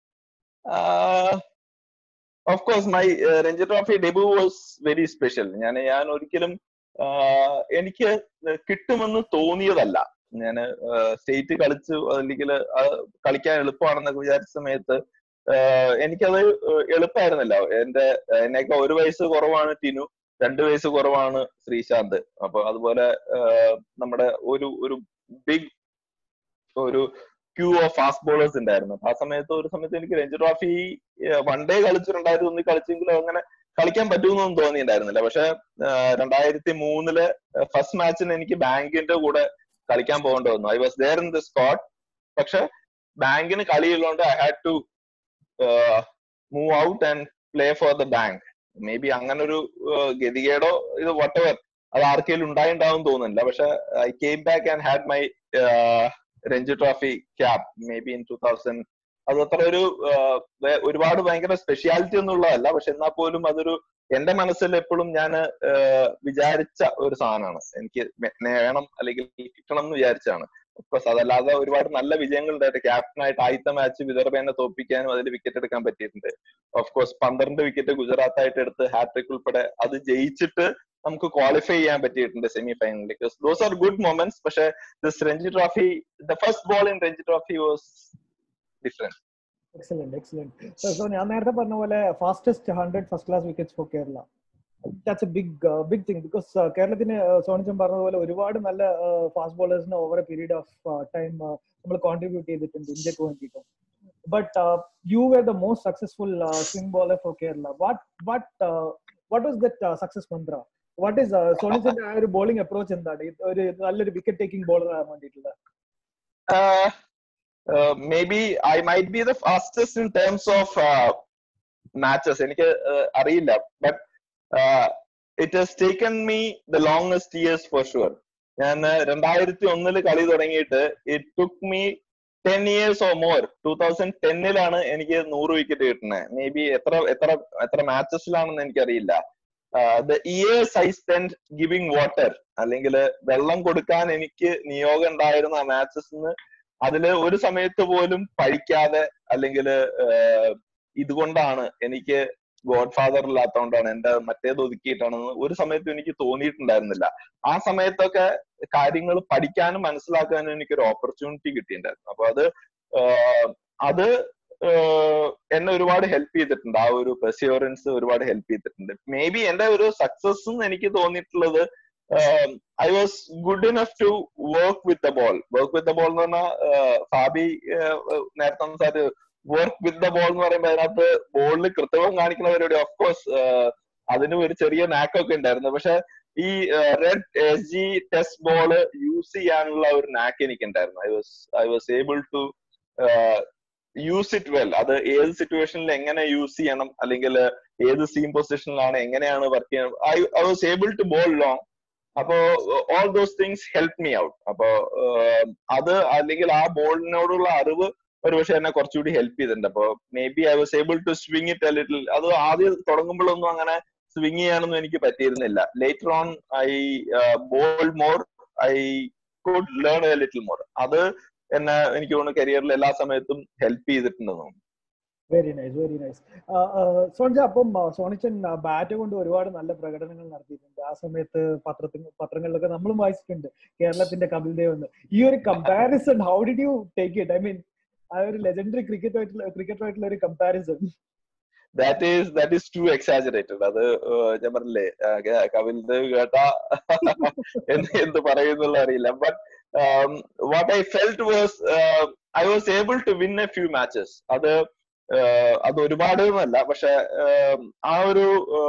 of course my Ranji trophy debut was very special ഞാൻ ഞാൻ ഒരിക്കലും എനിക്ക് കിട്ടുമെന്ന് തോന്നിയതല്ല ഞാൻ സ്റ്റേറ്റ് കളിച്ചു അല്ലെങ്കിൽ കളിക്കാൻ എളുപ്പമാണെന്നൊക്കെ വിചാരിച്ച സമയത്ത് എനിക്കത് എളുപ്പമായിരുന്നില്ല എന്റെ എന്നേക്കാൾ ഒരു വയസ്സ് കുറവാണ് ടിനു രണ്ട് വയസ്സ് കുറവാണ് ശ്രീശാന്ത് അപ്പൊ അതുപോലെ നമ്മുടെ ഒരു ഒരു ബിഗ് ഒരു ക്യൂ ഓഫ് ഫാസ്റ്റ് ബോളേഴ്സ് ഉണ്ടായിരുന്നു ആ സമയത്ത് ഒരു സമയത്ത് എനിക്ക് രഞ്ജി ട്രോഫി വൺ ഡേ കളിച്ചു രണ്ടായിരത്തി ഒന്നിൽ കളിച്ചെങ്കിലും അങ്ങനെ കളിക്കാൻ പറ്റുമെന്നൊന്നും തോന്നിയിട്ടുണ്ടായിരുന്നില്ല പക്ഷെ രണ്ടായിരത്തി മൂന്നില് ഫസ്റ്റ് മാച്ചിന് എനിക്ക് ബാങ്കിന്റെ കൂടെ കളിക്കാൻ പോകേണ്ടി വന്നു I was there in the spot പക്ഷെ ബാങ്കിന് കളിയുള്ളതുകൊണ്ട് I had to move out and play for the bank maybe അങ്ങനെ ഒരു ഗതികേടോ ഇത് വട്ടവർ അത് ആർക്കെങ്കിലും ഉണ്ടായിണ്ടാവും തോന്നുന്നില്ല പക്ഷെ I came back and had my Ranji trophy cap maybe in two thousand അത് അത്ര ഒരു ഒരുപാട് ഭയങ്കര സ്പെഷ്യാലിറ്റി ഒന്നുള്ളതല്ല പക്ഷെ എന്നാൽ പോലും അതൊരു എന്റെ മനസ്സിൽ എപ്പോഴും ഞാൻ വിചാരിച്ച ഒരു സാധനമാണ് എനിക്ക് വേണം അല്ലെങ്കിൽ കിട്ടണം എന്ന് വിചാരിച്ചാണ് ഓഫ്കോഴ്സ് അതല്ലാതെ ഒരുപാട് നല്ല വിജയങ്ങൾ ഉണ്ടായിട്ട് ക്യാപ്റ്റനായിട്ട് ആദ്യത്തെ മാച്ച് വിദർഭേനെ തോപ്പിക്കാനും അതിൽ വിക്കറ്റ് എടുക്കാൻ പറ്റിയിട്ടുണ്ട് ഓഫ്കോഴ്സ് പന്ത്രണ്ട് വിക്കറ്റ് ഗുജറാത്ത് ആയിട്ട് എടുത്ത് ഹാട്രിക് ഉൾപ്പെടെ അത് ജയിച്ചിട്ട് നമുക്ക് ക്വാളിഫൈ ചെയ്യാൻ പറ്റിയിട്ടുണ്ട് സെമി ഫൈനലിലേക്ക് ദോസ് ആർ ഗുഡ് മൊമെന്റ്സ് പക്ഷെ this Ranji trophy the first ball in Ranji trophy was different excellent excellent so ഞാൻ നേരത്തെ പറഞ്ഞ പോലെ fastest hundred first class wickets for Kerala that's a big big thing because കേരളത്തിന് സോണിച്ചൻ പറഞ്ഞതുപോലെ ഒരുപാട് നല്ല ഫാസ്റ്റ് ബോളേഴ്സിന് over a period of time നമ്മൾ കോൺട്രിബ്യൂട്ട് ചെയ്തിട്ടുണ്ട് ഇന്ത്യക്ക് വേണ്ടിയിട്ട് but you were the most successful swing bowler for Kerala what what what was that success മന്ത്ര വാട്ട് ഈസ് സോണിച്ചന്റെ ആ ഒരു ബോളിംഗ് അപ്രോച്ച് എന്താണ് ഒരു നല്ലൊരു വിക്കറ്റ് ടേക്കിംഗ് ബോളർ ആകാൻ വേണ്ടിയിട്ടുള്ള maybe I might be the fastest in terms of matches എനിക്ക് അറിയില്ല but it has taken me the longest years for sure ഞാൻ രണ്ടായിരത്തി ഒന്നില് കളി തുടങ്ങിയിട്ട് it took me ten years or more two thousand ടെന്നിലാണ് എനിക്ക് നൂറ് വിക്കറ്റ് കിട്ടുന്നത് മേ ബി എത്ര എത്ര എത്ര മാച്ചസിലാണെന്ന് എനിക്കറിയില്ല the years I spend giving water അല്ലെങ്കിൽ വെള്ളം കൊടുക്കാൻ എനിക്ക് നിയോഗം ഉണ്ടായിരുന്ന മാച്ചസ് അതില് ഒരു സമയത്ത് പോലും പഴിക്കാതെ അല്ലെങ്കിൽ ഇതുകൊണ്ടാണ് എനിക്ക് ഗോഡ് ഫാദർ ഇല്ലാത്തതുകൊണ്ടാണ് എന്റെ മറ്റേത് ഒതുക്കിയിട്ടാണെന്ന് ഒരു സമയത്തും എനിക്ക് തോന്നിയിട്ടുണ്ടായിരുന്നില്ല ആ സമയത്തൊക്കെ കാര്യങ്ങൾ പഠിക്കാനും മനസ്സിലാക്കാനും എനിക്കൊരു ഓപ്പർച്യൂണിറ്റി കിട്ടിയിട്ടുണ്ടായിരുന്നു അപ്പൊ അത് അത് എന്നെ ഒരുപാട് ഹെൽപ്പ് ചെയ്തിട്ടുണ്ട് ആ ഒരു പെർസിയോറൻസ് ഒരുപാട് ഹെൽപ്പ് ചെയ്തിട്ടുണ്ട് മേ ബി എന്റെ ഒരു സക്സസ് എനിക്ക് തോന്നിയിട്ടുള്ളത് I was good enough to work with the ball work with the ball എന്ന് പറഞ്ഞാൽ ഫാബി നേരത്തെ സംസാരിച്ചു വർക്ക് വിത്ത് ദ ബോൾ എന്ന് പറയുമ്പോൾ അതിനകത്ത് ബോളിൽ കൃത്രിമം കാണിക്കുന്ന പരിപാടി ഓഫ് കോഴ്സ് അതിനും ഒരു ചെറിയ നാക്കൊക്കെ ഉണ്ടായിരുന്നു പക്ഷെ ഈ red S G test ball use ചെയ്യാനുള്ള ഒരു നാക്ക് എനിക്കുണ്ടായിരുന്നു I was I was able to use it well അത് ഏത് സിറ്റുവേഷനിൽ എങ്ങനെ യൂസ് ചെയ്യണം അല്ലെങ്കിൽ ഏത് സീം പൊസിഷനിലാണ് എങ്ങനെയാണ് വർക്ക് ചെയ്യണം I I was able to bowl long അപ്പോ all those things help me out അപ്പോ അത് അല്ലെങ്കിൽ ആ ബോളിനോടുള്ള അറിവ് ഒരുപക്ഷെ എന്നെ കുറച്ചുകൂടി ഹെൽപ്പ് ചെയ്തിട്ടുണ്ട് അപ്പൊ maybe I was able to swing it little അത് ആദ്യം തുടങ്ങുമ്പോഴൊന്നും അങ്ങനെ സ്വിങ് ചെയ്യാനൊന്നും എനിക്ക് പറ്റിയിരുന്നില്ല later on I bowl more I could learn a little more അത് എന്നെ എനിക്ക് തോന്നുന്നു കരിയറിൽ എല്ലാ സമയത്തും ഹെൽപ്പ് ചെയ്തിട്ടുണ്ടെന്ന് തോന്നുന്നു very nice very nice Sonicha അപ്പം സോണിച്ചൻ ബാറ്റ് കൊണ്ട് ഒരുപാട് നല്ല പ്രകടനങ്ങൾ നടത്തിയിട്ടുണ്ട് ആ സമയത്ത് പത്രത്തിൽ പത്രങ്ങളിലൊക്കെ നമ്മളും വായിച്ചിട്ടുണ്ട് കേരളത്തിന്റെ കപിൽ ദേവ് എന്ന് ഈ ഒരു comparison how did you take it I mean ആ ഒരു ലെജൻഡറി ക്രിക്കറ്റ് ക്രിക്കറ്റുമായിട്ടുള്ള ഒരു comparison that is that is too exaggerated അത് ഞാൻ പറഞ്ഞില്ലേ കപിൽ ദേവ് കേട്ട എന്ത് പറയുന്നുള്ള അറിയില്ല but what I felt was I was able to win a few matches അത് അത് ഒരുപാട് എന്നല്ല പക്ഷെ ആ ഒരു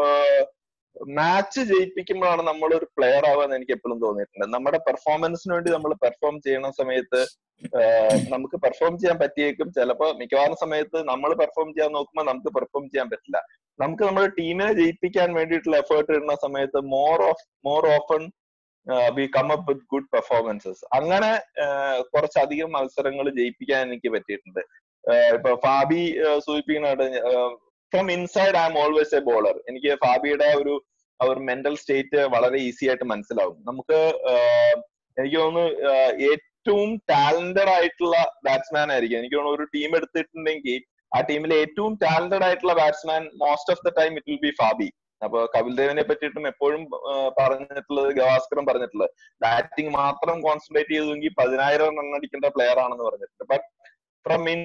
മാച്ച് ജയിപ്പിക്കുമ്പോഴാണ് നമ്മൾ ഒരു പ്ലെയർ ആവാന്ന് എനിക്ക് എപ്പോഴും തോന്നിയിട്ടുണ്ട് നമ്മുടെ പെർഫോമൻസിന് വേണ്ടി നമ്മൾ പെർഫോം ചെയ്യണ സമയത്ത് നമുക്ക് പെർഫോം ചെയ്യാൻ പറ്റിയേക്കും ചിലപ്പോ മിക്കവാറും സമയത്ത് നമ്മൾ പെർഫോം ചെയ്യാൻ നോക്കുമ്പോൾ നമുക്ക് പെർഫോം ചെയ്യാൻ പറ്റില്ല നമുക്ക് നമ്മുടെ ടീമിനെ ജയിപ്പിക്കാൻ വേണ്ടിയിട്ടുള്ള എഫേർട്ട് ഇടുന്ന സമയത്ത് more of more often we come up with good performances അങ്ങനെ കുറച്ചധികം മത്സരങ്ങൾ ജയിപ്പിക്കാൻ എനിക്ക് പറ്റിയിട്ടുണ്ട് ഇപ്പൊ ഫാബി സൂചിപ്പിക്കുന്നുണ്ട് from inside I'm always a bowler എനിക്ക് ഫാബിയുടെ ഒരു ഒരു മെന്റൽ സ്റ്റേറ്റ് വളരെ ഈസി ആയിട്ട് മനസ്സിലാവും നമുക്ക് എനിക്ക് തോന്നുന്നു ഏറ്റവും ടാലന്റഡ് ആയിട്ടുള്ള ബാറ്റ്സ്മാൻ ആയിരിക്കും എനിക്ക് തോന്നുന്നു ഒരു ടീം എടുത്തിട്ടുണ്ടെങ്കിൽ ആ ടീമിലെ ഏറ്റവും ടാലന്റഡ് ആയിട്ടുള്ള batsman most of the time it will be Fabi അപ്പൊ കപിൽ ദേവിനെ പറ്റിയിട്ടും എപ്പോഴും പറഞ്ഞിട്ടുള്ളത് ഗവാസ്കറും പറഞ്ഞിട്ടുള്ളത് ബാറ്റിംഗ് മാത്രം കോൺസെൻട്രേറ്റ് ചെയ്തെങ്കിൽ പതിനായിരം റൺ അടിക്കേണ്ട പ്ലെയർ ആണെന്ന് പറഞ്ഞിട്ടുണ്ട് but from 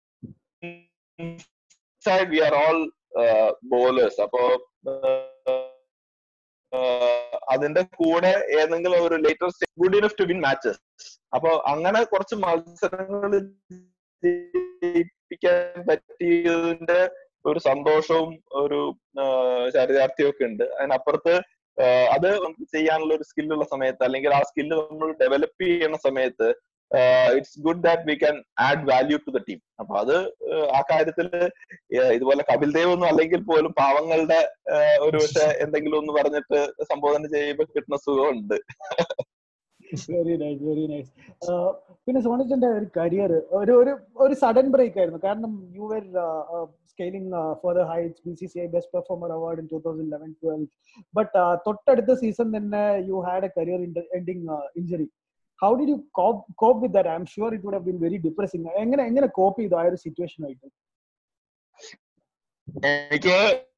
inside we are all bowlers അപ്പോ അതിന്റെ കൂടെ ഏതെങ്കിലും ഒരു latest good enough to win matches അപ്പൊ അങ്ങനെ കുറച്ച് മത്സരങ്ങൾ ജയിപ്പിക്കാൻ പറ്റിയതിന്റെ ഒരു സന്തോഷവും ഒരു ചരിതാർത്ഥ്യവും ഒക്കെ ഉണ്ട് അതിനപ്പുറത്ത് അത് നമുക്ക് ചെയ്യാനുള്ള ഒരു സ്കില്ലുള്ള സമയത്ത് അല്ലെങ്കിൽ ആ സ്കില്ല് നമ്മൾ ഡെവലപ്പ് ചെയ്യുന്ന സമയത്ത് it's good that we can add value to the team അപ്പൊ അത് ആ കാര്യത്തിൽ ഇതുപോലെ കപിൽ ദേവ് ഒന്നും അല്ലെങ്കിൽ പോലും പാവങ്ങളുടെ ഒരു പക്ഷെ എന്തെങ്കിലും ഒന്ന് പറഞ്ഞിട്ട് സംബോധന ചെയ്യുമ്പോൾ കിട്ടുന്ന സുഖമുണ്ട് വെരി നൈസ് വെരി നൈസ് പിന്നെ സോണിച്ചന്റെ ഒരു കരിയർ ഒരു ഒരു ഒരു സഡൻ ബ്രേക്ക് ആയിരുന്നു കാരണം you were scaling for the heights B C C I best performer award in two thousand eleven twelve but തൊട്ടടുത്ത സീസൺ തന്നെ you had a career ending injury how did you cope with that I'm sure it would have been very depressing എങ്ങനെ എങ്ങനെ കോപ്പ് ചെയ്തു ആ ഒരു situation ആയിട്ട് എനിക്ക്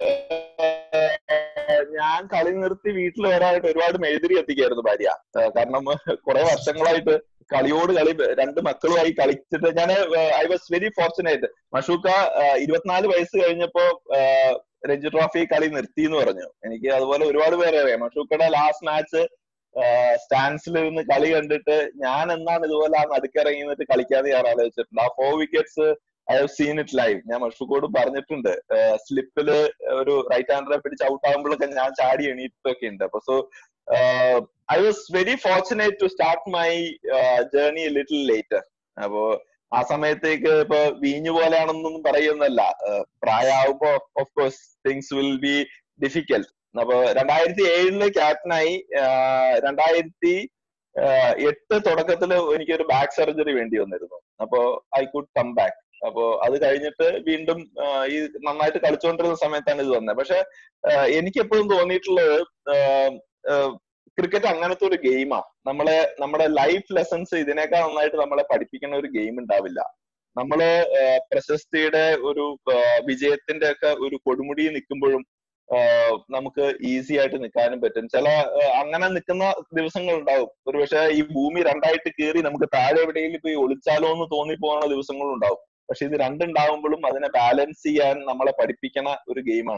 ഞാൻ കളി നിർത്തി വീട്ടിൽ വരാനായിട്ട് ഒരുപാട് മെഴുതിരി എത്തിക്കായിരുന്നു ഭാര്യ കാരണം കുറെ വർഷങ്ങളായിട്ട് കളിയോട് കളി രണ്ട് മക്കളുമായി കളിച്ചിട്ട് ഞാൻ I was very fortunate Mashookka ഇരുപത്തിനാല് വയസ്സ് കഴിഞ്ഞപ്പോ രഞ്ജി ട്രോഫി കളി നിർത്തി എന്ന് പറഞ്ഞു എനിക്ക് അതുപോലെ ഒരുപാട് പേരെ അറിയാം മഷൂക്കയുടെ ലാസ്റ്റ് മാച്ച് സ്റ്റാൻസിൽ ഇരുന്ന് കളി കണ്ടിട്ട് ഞാൻ എന്നാണ് ഇതുപോലെ ആ നടുക്കിറങ്ങി നിന്നിട്ട് കളിക്കാതെ ഞാൻ ആലോചിച്ചിട്ടുണ്ട് ആ four wickets I have seen it live ഞാൻ മഷൂക്കോട് പറഞ്ഞിട്ടുണ്ട് സ്ലിപ്പില് ഒരു റൈറ്റ് ഹാൻഡറെ പിടിച്ച് ഔട്ട് ആകുമ്പോഴൊക്കെ ഞാൻ ചാടി എണീറ്റൊക്കെ ഉണ്ട് അപ്പൊ so I was very fortunate to start my journey little later അപ്പോ ആ സമയത്തേക്ക് ഇപ്പൊ വീഞ്ഞു പോലെയാണെന്നൊന്നും പറയുന്നല്ല പ്രായമാകുമ്പോ of course things will be difficult അപ്പൊ രണ്ടായിരത്തി ഏഴില് ക്യാപ്റ്റനായി രണ്ടായിരത്തി എട്ട് തുടക്കത്തില് എനിക്കൊരു ബാക്ക് സർജറി വേണ്ടി വന്നിരുന്നു അപ്പോ ഐ കുഡ് കം ബാക്ക് അപ്പോ അത് കഴിഞ്ഞിട്ട് വീണ്ടും ഈ നന്നായിട്ട് കളിച്ചുകൊണ്ടിരുന്ന സമയത്താണ് ഇത് വന്നത് പക്ഷെ എനിക്ക് എപ്പോഴും തോന്നിയിട്ടുള്ളത് ക്രിക്കറ്റ് അങ്ങനത്തെ ഒരു ഗെയിമാ നമ്മളെ നമ്മുടെ ലൈഫ് ലെസൺസ് ഇതിനേക്കാൾ നന്നായിട്ട് നമ്മളെ പഠിപ്പിക്കുന്ന ഒരു ഗെയിം ഉണ്ടാവില്ല നമ്മള് പ്രശസ്തിയുടെ ഒരു വിജയത്തിന്റെ ഒക്കെ ഒരു കൊടുമുടി നിൽക്കുമ്പോഴും നമുക്ക് ഈസി ആയിട്ട് നിൽക്കാനും പറ്റും ചില അങ്ങനെ നിൽക്കുന്ന ദിവസങ്ങൾ ഉണ്ടാവും ഒരുപക്ഷെ ഈ ഭൂമി രണ്ടായിട്ട് കീറി നമുക്ക് താഴെ എവിടെയെങ്കിലും പോയി ഒളിച്ചാലോ എന്ന് തോന്നിപ്പോകുന്ന ദിവസങ്ങളും ഉണ്ടാവും പക്ഷെ ഇത് രണ്ടുണ്ടാവുമ്പോഴും അതിനെ ബാലൻസ് ചെയ്യാൻ നമ്മളെ പഠിപ്പിക്കണ ഒരു ഗെയിമാണ്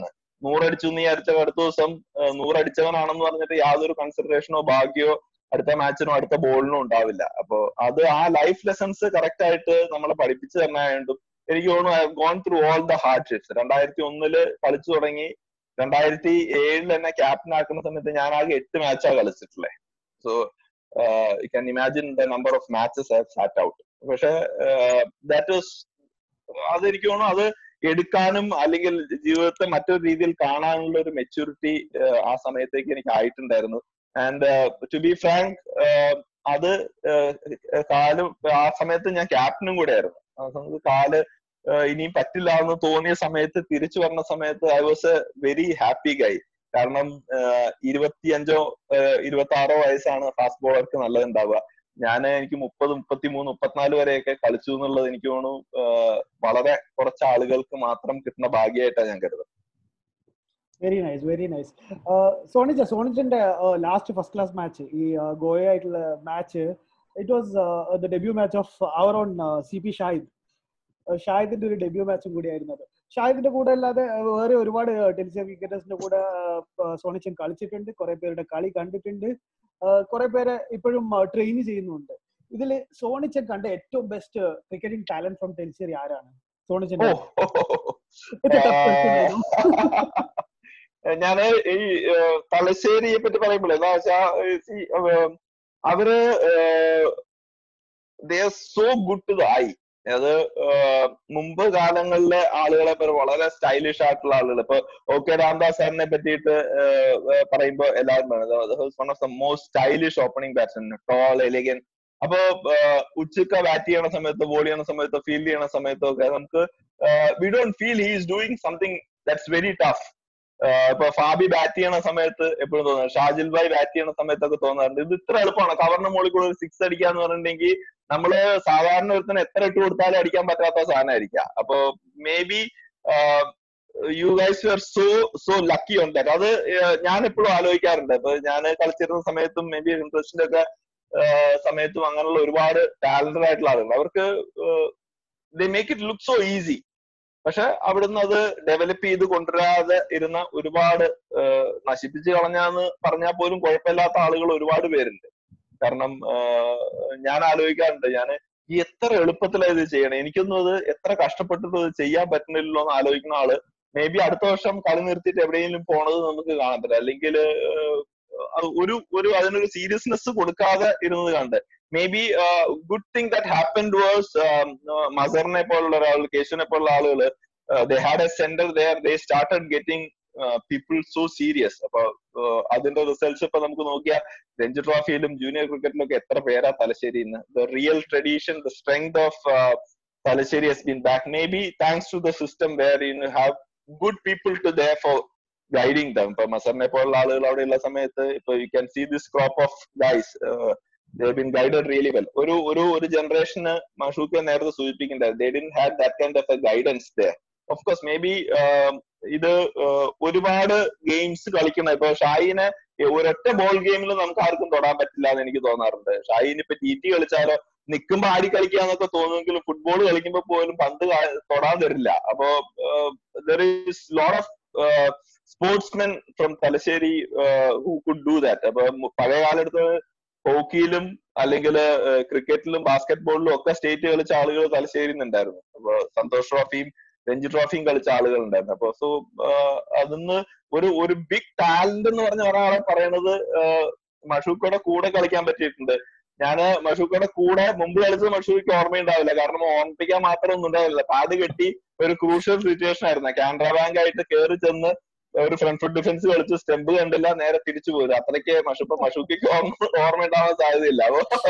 നൂറടിച്ചു എന്ന് വിചാരിച്ച അടുത്ത ദിവസം നൂറടിച്ചവനാണെന്ന് പറഞ്ഞിട്ട് യാതൊരു കൺസിഡറേഷനോ ഭാഗ്യമോ അടുത്ത മാച്ചിനോ അടുത്ത ബോളിനോ ഉണ്ടാവില്ല അപ്പൊ അത് ആ ലൈഫ് ലെസൺസ് കറക്റ്റ് ആയിട്ട് നമ്മളെ പഠിപ്പിച്ചു തന്നെയായതും എനിക്ക് തോന്നുന്നു I gone through all the hardships രണ്ടായിരത്തി ഒന്നില് കളിച്ചു തുടങ്ങി രണ്ടായിരത്തി ഏഴിൽ എന്നെ ക്യാപ്റ്റൻ ആക്കുന്ന സമയത്ത് ഞാൻ ആകെ എട്ട് മാച്ചാ കളിച്ചിട്ടുള്ളത് so you can imagine the number of matches I sat out പക്ഷെ ദാറ്റ് വാസ് അതെനിക്ക് തോന്നുന്നു അത് എടുക്കാനും അല്ലെങ്കിൽ ജീവിതത്തെ മറ്റൊരു രീതിയിൽ കാണാനുള്ള ഒരു മെച്യൂരിറ്റി ആ സമയത്തേക്ക് എനിക്ക് ആയിട്ടുണ്ടായിരുന്നു ആൻഡ് ടു ബി ഫ്രാങ്ക് അത് കാല് ആ സമയത്ത് ഞാൻ ക്യാപ്റ്റനും കൂടെ ആയിരുന്നു ആ സമയത്ത് കാല് ഇനിയും പറ്റില്ല എന്ന് തോന്നിയ സമയത്ത് തിരിച്ചു വന്ന സമയത്ത് I was a very happy guy കാരണം ഇരുപത്തിയഞ്ചോ ഇരുപത്തി ആറോ വയസ്സാണ് ഫാസ്റ്റ് ബോളർക്ക് നല്ലതുണ്ടാവുക ഞാൻ എനിക്ക് മുപ്പത് മുപ്പത്തി മൂന്ന് മുപ്പത്തിനാല് വരെയൊക്കെ കളിച്ചു എന്നുള്ളത് എനിക്ക് തോന്നുന്നു വളരെ കുറച്ച് ആളുകൾക്ക് മാത്രം കിട്ടുന്ന ഭാഗ്യമായിട്ടാണ് ഞാൻ കരുതുന്നത് വെരി നൈസ് വെരി നൈസ് സോണിച്ച സോണിച്ചിന്റെ ലാസ്റ്റ് ഫസ്റ്റ് ക്ലാസ് മാച്ച് ഈ ഗോയ ആയിട്ടുള്ള match it was the debut match of our own C P Shahid ഷാഹിദിന്റെ ഒരു ഡെബ്യൂ മാച്ചും കൂടിയായിരുന്നു അത് ഷാഹിദിന്റെ കൂടെ അല്ലാതെ വേറെ ഒരുപാട് ടെലിസി ക്രിക്കറ്റേഴ്സിന്റെ കൂടെ സോണിച്ചൻ കളിച്ചിട്ടുണ്ട് കുറെ പേരുടെ കളി കണ്ടിട്ടുണ്ട് കുറെ പേരെ ഇപ്പോഴും ട്രെയിൻ ചെയ്യുന്നുണ്ട് ഇതിൽ സോണിച്ചൻ കണ്ട ഏറ്റവും best cricketing talent from Thalassery ആരാണ് സോണിച്ചൻ ഞാന് ഈ തലശ്ശേരിയെ പറ്റി പറയുമ്പോൾ എന്താ വെച്ചാ അവര് they so good to the eye അത് മുമ്പ് കാലങ്ങളിലെ ആളുകളെ പോലെ വളരെ സ്റ്റൈലിഷ് ആയിട്ടുള്ള ആളുകൾ ഇപ്പൊ ഓക്കെ രാംദാസ് സാറിനെ പറ്റിയിട്ട് പറയുമ്പോൾ എല്ലാവരും one of the most stylish opening batsman tall elegant അപ്പോ ഉച്ചക്ക ബാറ്റ് ചെയ്യണ സമയത്ത് ബോൾ ചെയ്യണ സമയത്തോ ഫീൽഡ് ചെയ്യണ സമയത്തോ ഒക്കെ നമുക്ക് we don't feel he is doing something that's very tough ഇപ്പൊ ഫാബി ബാറ്റ് ചെയ്യണ സമയത്ത് എപ്പോഴും തോന്നുന്നു ഷാജിൽ ഭായ് ബാറ്റ് ചെയ്യണ സമയത്തൊക്കെ തോന്നാറുണ്ട് ഇത് ഇത്ര എളുപ്പമാണ് കവറിന് മുകളിൽ കൂടെ ഒരു സിക്സ് അടിക്കാന്ന് പറഞ്ഞിട്ടുണ്ടെങ്കിൽ നമ്മള് സാധാരണ ഒരുത്തിന് എത്ര ഇട്ട് കൊടുത്താലും അടിക്കാൻ പറ്റാത്ത സാധനമായിരിക്കാം അപ്പൊ maybe you guys are so so lucky ഉണ്ട് അത് ഞാൻ എപ്പോഴും ആലോചിക്കാറുണ്ട് ഇപ്പൊ ഞാൻ കളിച്ചിരുന്ന സമയത്തും മേ ബി ഇൻട്രസ്റ്റിന്റെ ഒക്കെ സമയത്തും അങ്ങനെയുള്ള ഒരുപാട് ടാലന്റഡ് ആയിട്ടുള്ള ആളുകൾ അവർക്ക് they make it look so easy പക്ഷെ അവിടുന്ന് അത് ഡെവലപ്പ് ചെയ്ത് കൊണ്ടുവരാതെ ഇരുന്ന ഒരുപാട് നശിപ്പിച്ച് കളഞ്ഞാന്ന് പറഞ്ഞാൽ പോലും കുഴപ്പമില്ലാത്ത ആളുകൾ ഒരുപാട് പേരുണ്ട് കാരണം ഞാൻ ആലോചിക്കാറുണ്ട് ഞാൻ ഈ എത്ര എളുപ്പത്തിലാണ് ഇത് ചെയ്യണേ എനിക്കൊന്നും അത് എത്ര കഷ്ടപ്പെട്ടിട്ട് ഇത് ചെയ്യാൻ പറ്റുന്നില്ലല്ലോ എന്ന് ആലോചിക്കുന്ന ആള് മേ ബി അടുത്ത വർഷം കളി നിർത്തിയിട്ട് എവിടെയെങ്കിലും പോണത് നമുക്ക് കാണാൻ പറ്റില്ല അല്ലെങ്കിൽ ഒരു ഒരു അതിനൊരു സീരിയസ്നെസ് കൊടുക്കാതെ ഇരുന്നത് കണ്ട് maybe good thing that happened was മസറിനെ പോലുള്ള ഒരാൾ കേശുവിനെ പോലുള്ള ആളുകൾ they had a centre there they started getting people so serious അപ്പൊ അതിന്റെ റിസൾട്ട്സ് ഇപ്പൊ നമുക്ക് നോക്കിയാൽ രഞ്ജി ട്രോഫിയിലും ജൂനിയർ ക്രിക്കറ്റിലും ഒക്കെ എത്ര പേരാ തലശ്ശേരി ഇന്ന് the real tradition the strength of Thalassery has been back maybe thanks to the system where you have good people to there for guiding them ഇപ്പൊ മസറിനെ പോലുള്ള ആളുകൾ അവിടെയുള്ള സമയത്ത് ഇപ്പൊ you can see this crop of guys been guided really well ഒരു ഒരു ഒരു ജനറേഷന് മഷൂക്ക് നേരത്തെ സൂചിപ്പിക്കുന്നുണ്ടായിരുന്നു they didn't had that kind of a guidance they of course maybe ഇത് ഒരുപാട് ഗെയിംസ് കളിക്കുന്ന ഇപ്പൊ ഷായിനെ ഒരൊറ്റ ബോൾ ഗെയിമിൽ നമുക്ക് ആർക്കും തൊടാൻ പറ്റില്ല എന്ന് എനിക്ക് തോന്നാറുണ്ട് ഷായിന് ഇപ്പൊ ടി ടി കളിച്ചാലോ നിൽക്കുമ്പോ ആടി കളിക്കാന്നൊക്കെ തോന്നുമെങ്കിലും ഫുട്ബോൾ കളിക്കുമ്പോ പോലും പന്ത് തൊടാൻ തരില്ല അപ്പോ there is lot of sportsmen from Thalassery who could do that അപ്പൊ പഴയ കാലത്ത് ഹോക്കിയിലും അല്ലെങ്കിൽ ക്രിക്കറ്റിലും ബാസ്കറ്റ് ബോളിലും ഒക്കെ സ്റ്റേറ്റ് കളിച്ച ആളുകൾ തലശ്ശേരിയിൽ നിന്നുണ്ടായിരുന്നു അപ്പൊ സന്തോഷ് ട്രോഫിയും രഞ്ജി ട്രോഫിയും കളിച്ച ആളുകൾ ഉണ്ടായിരുന്നു അപ്പൊ സോ അതിന്ന് ഒരു ഒരു ബിഗ് ടാലന്റ് എന്ന് പറഞ്ഞ ഒരാളെ പറയണത് മഷൂക്കയുടെ കൂടെ കളിക്കാൻ പറ്റിയിട്ടുണ്ട് ഞാന് മഷൂക്കയുടെ കൂടെ മുമ്പ് കളിച്ചത് മഷൂക്ക് ഓർമ്മയുണ്ടാവില്ല കാരണം ഓർമ്മിപ്പിക്കാൻ മാത്രം ഒന്നും ഉണ്ടാവില്ല കാട് കെട്ടി ഒരു ക്രൂഷ്യൽ സിറ്റുവേഷൻ ആയിരുന്നു കാനറ ബാങ്ക് ആയിട്ട് കയറി ചെന്ന് ഒരു ഫ്രണ്ട് ഫുഡ് ഡിഫൻസ് കളിച്ച് സ്റ്റെമ്പ് കണ്ടില്ല നേരെ തിരിച്ചു പോയത് അത്രയ്ക്ക് മഷൂപ്പ മഷൂക്കിക്ക് ഓർമ്മ ഓർമ്മ ഉണ്ടാവാൻ സാധ്യതയില്ല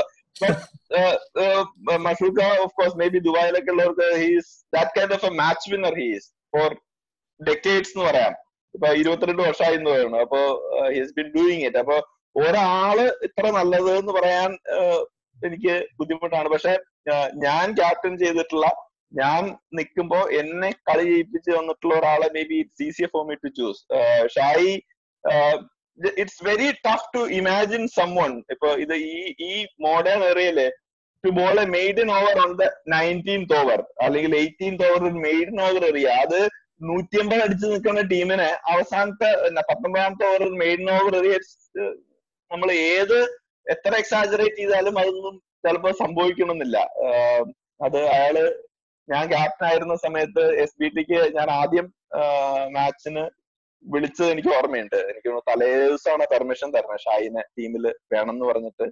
അപ്പൊ മഷൂക്ക ഓഫ് കോഴ്സ് മേ ബി ദുബായിലൊക്കെ ഉള്ളവർക്ക് he's that kind of a match winner he's for decades എന്ന് പറയാം ഇപ്പൊ ഇരുപത്തിരണ്ട് വർഷമായി എന്ന് പറയുന്നു അപ്പൊ ഹീസ് ബിൻ ഡൂയിങ് ഇറ്റ് അപ്പൊ ഒരാള് ഇത്ര നല്ലത് എന്ന് പറയാൻ എനിക്ക് ബുദ്ധിമുട്ടാണ് പക്ഷെ ഞാൻ ക്യാപ്റ്റൻ ചെയ്തിട്ടുള്ള ഞാൻ നിൽക്കുമ്പോ എന്നെ കളി ജയിപ്പിച്ച് വന്നിട്ടുള്ള ഒരാളെ maybe it's easier for me to choose Shai it's very tough to imagine someone ഇപ്പൊ ഇത് ഈ ഈ മോഡേൺ ഏറിയയില് to bowl a maiden over on the nineteenth over അല്ലെങ്കിൽ എയ്റ്റീൻത് ഓവർ ഒരു മെയ്ഡൻ ഓവർ എറിയ അത് നൂറ്റിയമ്പത് അടിച്ചു നിൽക്കുന്ന ടീമിനെ അവസാനത്തെ പത്തൊമ്പതാമത്തെ ഓവർ മെയിൻ ഓവർ നമ്മൾ ഏത് എത്ര എക്സാജറേറ്റ് ചെയ്താലും അതൊന്നും ചിലപ്പോൾ സംഭവിക്കണമെന്നില്ല അത് അയാള് ഞാൻ ക്യാപ്റ്റൻ ആയിരുന്ന സമയത്ത് എസ് ബി ടിക്ക് ഞാൻ ആദ്യം മാച്ചിന് വിളിച്ചത് എനിക്ക് ഓർമ്മയുണ്ട് എനിക്ക് തലേ ദിവസമാണ് പെർമിഷൻ തരണത് ഷായിനെ ടീമിൽ വേണം എന്ന് പറഞ്ഞിട്ട്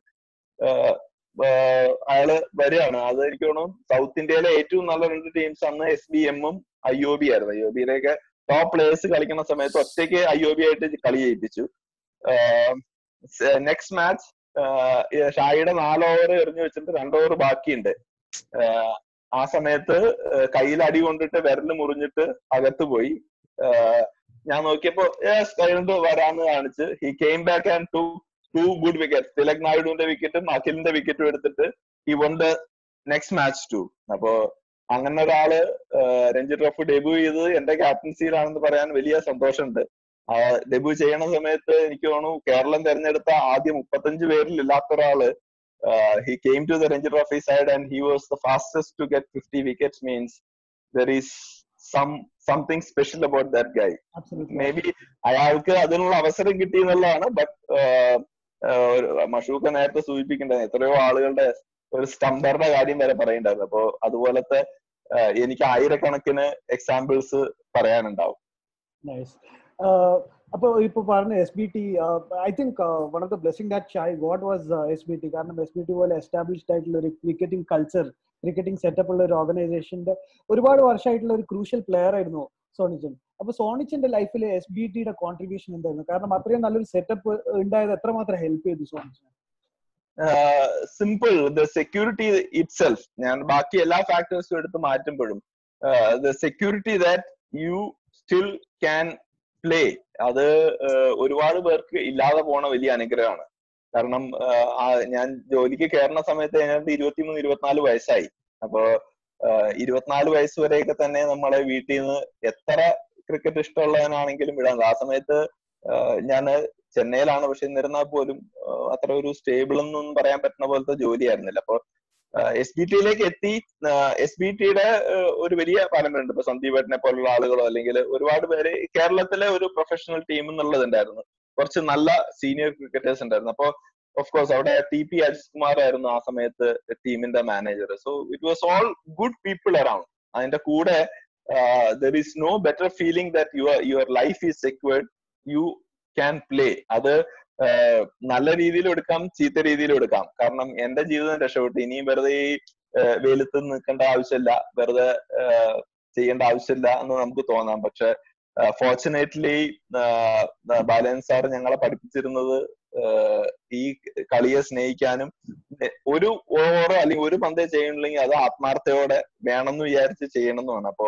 അയാള് വരികയാണ് അത് എനിക്ക് തോന്നുന്നു സൗത്ത് ഇന്ത്യയിലെ ഏറ്റവും നല്ല രണ്ട് ടീംസ് അന്ന് എസ് ബി എമ്മും ഐ ഒ ബി ആയിരുന്നു ഐ ഒ ബിയിലേക്ക് ടോപ്പ് പ്ലേയേഴ്സ് കളിക്കുന്ന സമയത്ത് ഒറ്റയ്ക്ക് ഐ ഒ ബി ആയിട്ട് കളി ചെയ്യിപ്പിച്ചു നെക്സ്റ്റ് മാച്ച് ഷായിയുടെ നാല് ഓവർ എറിഞ്ഞു വെച്ചിട്ട് രണ്ട് ഓവർ ബാക്കിയുണ്ട് ആ സമയത്ത് കയ്യിൽ അടി കൊണ്ടിട്ട് വിരല് മുറിഞ്ഞിട്ട് അകത്ത് പോയി ഞാൻ നോക്കിയപ്പോ കഴിഞ്ഞിട്ട് വരാന്ന് കാണിച്ച് he came back and two two good wicket Tilak നായിഡുവിന്റെ വിക്കറ്റും അഖിലിന്റെ വിക്കറ്റും എടുത്തിട്ട് he won the next match too അപ്പോ അങ്ങനെ ഒരാള് രഞ്ജി ട്രോഫി ഡെബ്യൂ ചെയ്തത് എന്റെ ക്യാപ്റ്റൻസിയിലാണെന്ന് പറയാൻ വലിയ സന്തോഷമുണ്ട് ഡെബ്യൂ ചെയ്യണ സമയത്ത് എനിക്ക് തോന്നുന്നു കേരളം തെരഞ്ഞെടുത്ത ആദ്യ മുപ്പത്തഞ്ച് പേരിൽ ഇല്ലാത്ത ഒരാള് he came to the Ranji trophy side and he was the fastest to get fifty wickets means there is some something special about that guy maybe അയാൾക്ക് അതിനുള്ള അവസരം കിട്ടി എന്നുള്ളതാണ് ബട്ട് മഷൂക്ക നേരത്തെ സൂചിപ്പിക്കേണ്ടത് എത്രയോ ആളുകളുടെ ഒരു സ്റ്റംബറുടെ കാര്യം വരെ പറയണ്ടായിരുന്നു അപ്പോ അതുപോലത്തെ എനിക്ക് ആയിരക്കണക്കിന് എക്സാമ്പിൾസ് പറയാനുണ്ടാവും അപ്പൊ ഇപ്പൊ പറഞ്ഞ S B T I think one of the blessing that Shai got was S B T കാരണം എസ് ബി ടി പോലെ എസ്റ്റാബ്ലിഷ്ഡ് ആയിട്ടുള്ള ഒരു ക്രിക്കറ്റിംഗ് കൾച്ചർ ക്രിക്കറ്റിംഗ് സെറ്റപ്പ് ഉള്ള ഒരു ഓർഗനൈസേഷന്റെ ഒരുപാട് വർഷമായിട്ടുള്ള ഒരു ക്രൂഷ്യൽ പ്ലെയർ ആയിരുന്നു സോണിച്ചൻ അപ്പൊ സോണിച്ചന്റെ ലൈഫിൽ എസ് ബി ടിയുടെ കോൺട്രിബ്യൂഷൻ എന്തായിരുന്നു കാരണം അത്രയും നല്ലൊരു സെറ്റപ്പ് ഉണ്ടായത് എത്രമാത്രം ഹെൽപ്പ് ചെയ്തു Sonichan simple the security itself ഞാൻ ബാക്കി എല്ലാ ഫാക്ടേഴ്സും എടുത്ത് മാറ്റുമ്പോഴും the security that you still can play അത് ഒരുപാട് പേർക്ക് ഇല്ലാതെ പോണ വലിയ അനുഗ്രഹമാണ് കാരണം ഞാൻ ജോലിക്ക് കയറുന്ന സമയത്ത് ഞങ്ങൾക്ക് ഇരുപത്തിമൂന്ന് ഇരുപത്തിനാല് വയസ്സായി അപ്പോ ഇരുപത്തിനാല് വയസ്സ് വരെയൊക്കെ തന്നെ നമ്മളെ വീട്ടിൽ നിന്ന് എത്ര ക്രിക്കറ്റ് ഇഷ്ടമുള്ളവനാണെങ്കിലും വിടാം ആ സമയത്ത് ഞാൻ ചെന്നൈയിലാണ് പക്ഷെ എന്നിരുന്നാൽ പോലും അത്ര ഒരു സ്റ്റേബിൾ എന്നൊന്നും പറയാൻ പറ്റുന്ന പോലത്തെ ജോലിയായിരുന്നില്ല അപ്പൊ എസ് ബി ടിയിലേക്ക് എത്തി എസ് ബി ടിയുടെ ഒരു വലിയ പാരമ്പര്യമുണ്ട് ഇപ്പൊ സന്ദീപ് ഏട്ടനെ പോലുള്ള ആളുകളോ അല്ലെങ്കിൽ ഒരുപാട് പേര് കേരളത്തിലെ ഒരു പ്രൊഫഷണൽ ടീം എന്നുള്ളതുണ്ടായിരുന്നു കുറച്ച് നല്ല സീനിയർ ക്രിക്കറ്റേഴ്സ് ഉണ്ടായിരുന്നു അപ്പോ ഓഫ് കോഴ്സ് അവിടെ ടി പി അജിത് കുമാർ ആയിരുന്നു ആ സമയത്ത് ടീമിന്റെ manager so it was all good people around അതിന്റെ കൂടെ there is no better feeling that your your life is secured you can play അത് നല്ല രീതിയിൽ എടുക്കാം ചീത്ത രീതിയിൽ എടുക്കാം കാരണം എന്റെ ജീവിതം രക്ഷപ്പെട്ടു ഇനിയും വെറുതെ ഈ വെയിലത്ത് നിൽക്കേണ്ട ആവശ്യമില്ല വെറുതെ ചെയ്യേണ്ട ആവശ്യമില്ല എന്ന് നമുക്ക് തോന്നാം പക്ഷെ ഫോർച്ചുനേറ്റ്ലി ബാലൻ സാർ ഞങ്ങളെ പഠിപ്പിച്ചിരുന്നത് ഈ കളിയെ സ്നേഹിക്കാനും ഒരു ഓവറോ അല്ലെങ്കിൽ ഒരു പന്തേ ചെയ്യണില്ലെങ്കിൽ അത് ആത്മാർത്ഥയോടെ വേണമെന്ന് വിചാരിച്ച് ചെയ്യണമെന്നാണ് അപ്പോ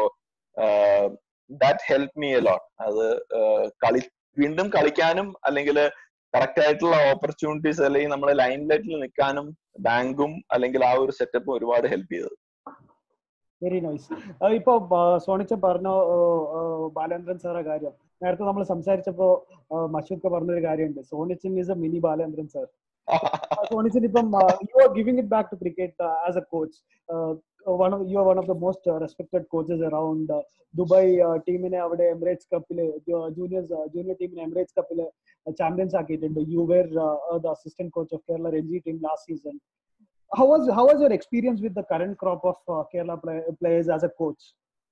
ദാറ്റ് ഹെൽപ്പ് മീ അലോട്ട് അത് കളി വീണ്ടും കളിക്കാനും അല്ലെങ്കിൽ കറക്റ്റ് ആയിട്ടുള്ള ഓപ്പർച്യൂണിറ്റീസ് അല്ലെങ്കിൽ നമ്മളെ ലൈൻ ലൈറ്റിൽ നിൽക്കാനും ബാങ്കും അല്ലെങ്കിൽ ആ ഒരു സെറ്റപ്പും ഒരുപാട് ഹെൽപ്പ് ചെയ്തത് വെരി നൈസ് ഇപ്പൊ സോണിച്ച പറഞ്ഞ ബാലേന്ദ്രൻ സാറെ കാര്യം നേരത്തെ നമ്മൾ സംസാരിച്ചപ്പോ മഷൂദ് പറഞ്ഞൊരു കാര്യമുണ്ട് Sonichan is a mini Balendran sir Sonichan ഇപ്പം you are giving it back to cricket as a coach one of you are one of the most respected coaches around Dubai ടീമിനെ അവിടെ എമിറേറ്റ്സ് കപ്പില് ജൂനിയേഴ്സ് ജൂനിയർ ടീമിനെ എമിറേറ്റ്സ് കപ്പില് ചാമ്പ്യൻസ് ആക്കിയിട്ടുണ്ട് you were the assistant coach of Kerala Ranji team last season how was how was your experience with the current crop of uh, Kerala play, players as a coach?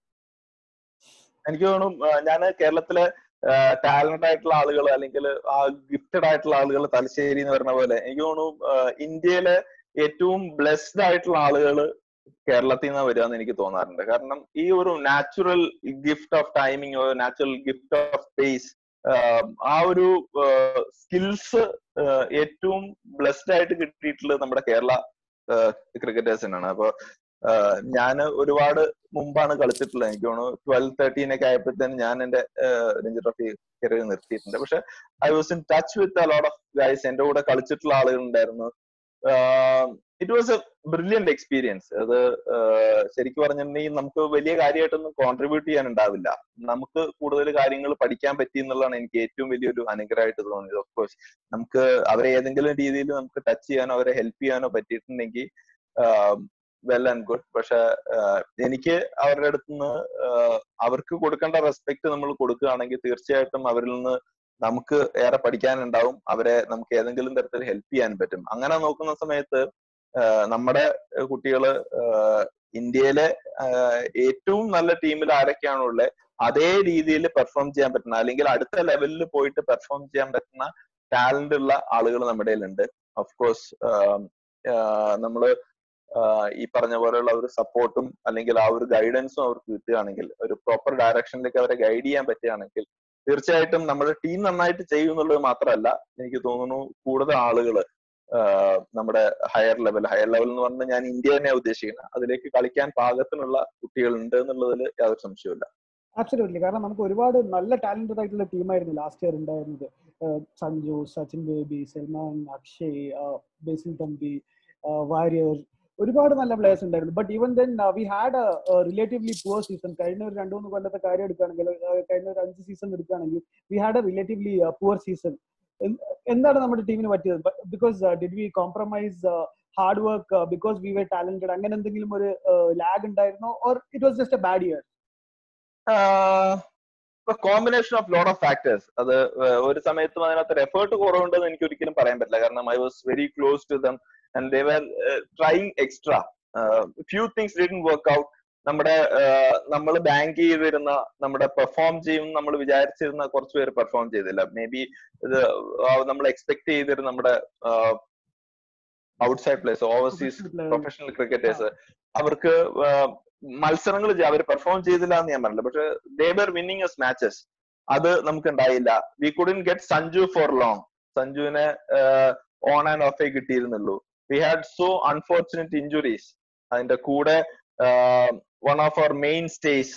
എനിക്ക് തോന്നുന്നു ഞാൻ കേരളത്തിലെ talent ആയിട്ടുള്ള ആളുകൾ അല്ലെങ്കിൽ ആ ഗിഫ്റ്റഡ് ആയിട്ടുള്ള ആളുകൾ തലശ്ശേരി എന്ന് പറഞ്ഞ പോലെ എനിക്ക് തോന്നുന്നു ഇന്ത്യയിലെ ഏറ്റവും ബ്ലെസ്ഡ് ആയിട്ടുള്ള ആളുകൾ കേരളത്തിൽ നിന്ന് വരിക എന്ന് എനിക്ക് തോന്നാറുണ്ട് കാരണം ഈ ഒരു natural gift of timing natural gift of space ആ ഒരു സ്കിൽസ് ഏറ്റവും ബ്ലെസ്ഡ് ആയിട്ട് കിട്ടിയിട്ടുള്ളത് നമ്മുടെ കേരള ക്രിക്കറ്റേഴ്സിനാണ് അപ്പൊ ഞാൻ ഒരുപാട് മുമ്പാണ് കളിച്ചിട്ടുള്ളത് എനിക്ക് തോന്നുന്നു ട്വൽവ് തേർട്ടീൻ ഒക്കെ ആയപ്പോഴത്തേനും ഞാൻ എന്റെ രഞ്ജി ട്രോഫി കരിയർ നിർത്തിയിട്ടുണ്ട് പക്ഷെ I was in touch with a lot of guys എന്റെ കൂടെ കളിച്ചിട്ടുള്ള ആളുകൾ ഉണ്ടായിരുന്നു it was a brilliant experience അത് ശരിക്കും പറഞ്ഞിട്ടുണ്ടെങ്കിൽ നമുക്ക് വലിയ കാര്യമായിട്ടൊന്നും കോൺട്രിബ്യൂട്ട് ചെയ്യാൻ ഉണ്ടാവില്ല നമുക്ക് കൂടുതൽ കാര്യങ്ങൾ പഠിക്കാൻ പറ്റി എന്നുള്ളതാണ് എനിക്ക് ഏറ്റവും വലിയൊരു അനുഗ്രഹമായിട്ട് തോന്നിയത് ഓഫ് കോഴ്സ് നമുക്ക് അവരെ ഏതെങ്കിലും രീതിയിൽ നമുക്ക് ടച്ച് ചെയ്യാനോ അവരെ ഹെൽപ്പ് ചെയ്യാനോ പറ്റിയിട്ടുണ്ടെങ്കിൽ വെൽ ആൻഡ് ഗുഡ് പക്ഷെ എനിക്ക് അവരുടെ അടുത്ത് നിന്ന് അവർക്ക് കൊടുക്കേണ്ട റെസ്പെക്ട് നമ്മൾ കൊടുക്കുകയാണെങ്കിൽ തീർച്ചയായിട്ടും അവരിൽ നിന്ന് നമുക്ക് ഏറെ പഠിക്കാനുണ്ടാവും അവരെ നമുക്ക് ഏതെങ്കിലും തരത്തിൽ ഹെൽപ്പ് ചെയ്യാൻ പറ്റും അങ്ങനെ നോക്കുന്ന സമയത്ത് നമ്മുടെ കുട്ടികള് ഇന്ത്യയിലെ ഏറ്റവും നല്ല ടീമിൽ ആരൊക്കെയാണോ ഉള്ളത് അതേ രീതിയിൽ പെർഫോം ചെയ്യാൻ പറ്റുന്ന അല്ലെങ്കിൽ അടുത്ത ലെവലിൽ പോയിട്ട് പെർഫോം ചെയ്യാൻ പറ്റുന്ന ടാലന്റ് ഉള്ള ആളുകൾ നമ്മുടെ ഉണ്ട് ഓഫ് കോഴ്സ് നമ്മള് ഈ പറഞ്ഞ പോലെയുള്ള ഒരു സപ്പോർട്ടും അല്ലെങ്കിൽ ആ ഒരു ഗൈഡൻസും അവർക്ക് കിട്ടുകയാണെങ്കിൽ ഒരു പ്രോപ്പർ ഡയറക്ഷനിലേക്ക് അവരെ ഗൈഡ് ചെയ്യാൻ പറ്റുകയാണെങ്കിൽ തീർച്ചയായിട്ടും നമ്മുടെ ടീം നന്നായിട്ട് ചെയ്യും എന്നുള്ളത് മാത്രമല്ല എനിക്ക് തോന്നുന്നു കൂടുതൽ ആളുകൾ നമ്മുടെ ഹയർ ലെവൽ ഹയർ ലെവൽ എന്ന് പറഞ്ഞാൽ ഞാൻ ഇന്ത്യ തന്നെയാണ് ഉദ്ദേശിക്കുന്നത് അതിലേക്ക് കളിക്കാൻ പാകത്തിനുള്ള കുട്ടികൾ ഉണ്ട് എന്നുള്ളതിൽ യാതൊരു സംശയമില്ല ആബ്സല്യൂട്ട്ലി കാരണം നമുക്ക് ഒരുപാട് നല്ല ടാലന്റഡ് ആയിട്ടുള്ള ടീമായിരുന്നു ലാസ്റ്റ് ഇയർ ഉണ്ടായിരുന്നത് സഞ്ജു സച്ചിൻ ബേബി സൽമാൻ അക്ഷയ് ബേസിൽ തമ്പി വാര്യർ ഒരുപാട് നല്ല പ്ലേയേഴ്സ് ഉണ്ടായിരുന്നു but even then we had relatively poor season കഴിഞ്ഞ ഒരു രണ്ടു മൂന്ന് കൊല്ലത്തെ കാര്യം എടുക്കുകയാണെങ്കിൽ കഴിഞ്ഞ ഒരു അഞ്ച് സീസൺ എടുക്കുകയാണെങ്കിൽ we had a relatively poor season എന്താണ് നമ്മുടെ ടീമിന് പറ്റിയത് because did we compromise hard work because we were talented അങ്ങനെ എന്തെങ്കിലും ഒരു ലാഗ് ഉണ്ടായിരുന്നോ or it was just a bad year combination of lot of factors അത് ഒരു സമയത്തും അതിനകത്ത് ഒരു എഫേർട്ട് കുറവുണ്ടെന്ന് എനിക്ക് ഒരിക്കലും പറയാൻ പറ്റില്ല കാരണം I was very close to them and they were trying extra few things didn't work out നമ്മുടെ നമ്മൾ ബാങ്ക് ചെയ്തിരുന്ന നമ്മുടെ പെർഫോം ചെയ്യും നമ്മൾ വിചാരിച്ചിരുന്ന കുറച്ച് പേര് പെർഫോം ചെയ്തില്ല മേ ബി ഇത് നമ്മൾ എക്സ്പെക്ട് ചെയ്തിരുന്ന നമ്മുടെ outside players overseas professional cricketers അവർക്ക് മത്സരങ്ങൾ അവർ പെർഫോം ചെയ്തില്ല എന്ന് ഞാൻ പറഞ്ഞില്ല പക്ഷെ they were winning us matches അത് നമുക്ക് ഉണ്ടായില്ല we couldn't get Sanju for long സഞ്ജുവിനെ ഓൺ ആൻഡ് ഓഫേ കിട്ടിയിരുന്നുള്ളൂ we had so unfortunate injuries അതിന്റെ കൂടെ one of our mainstay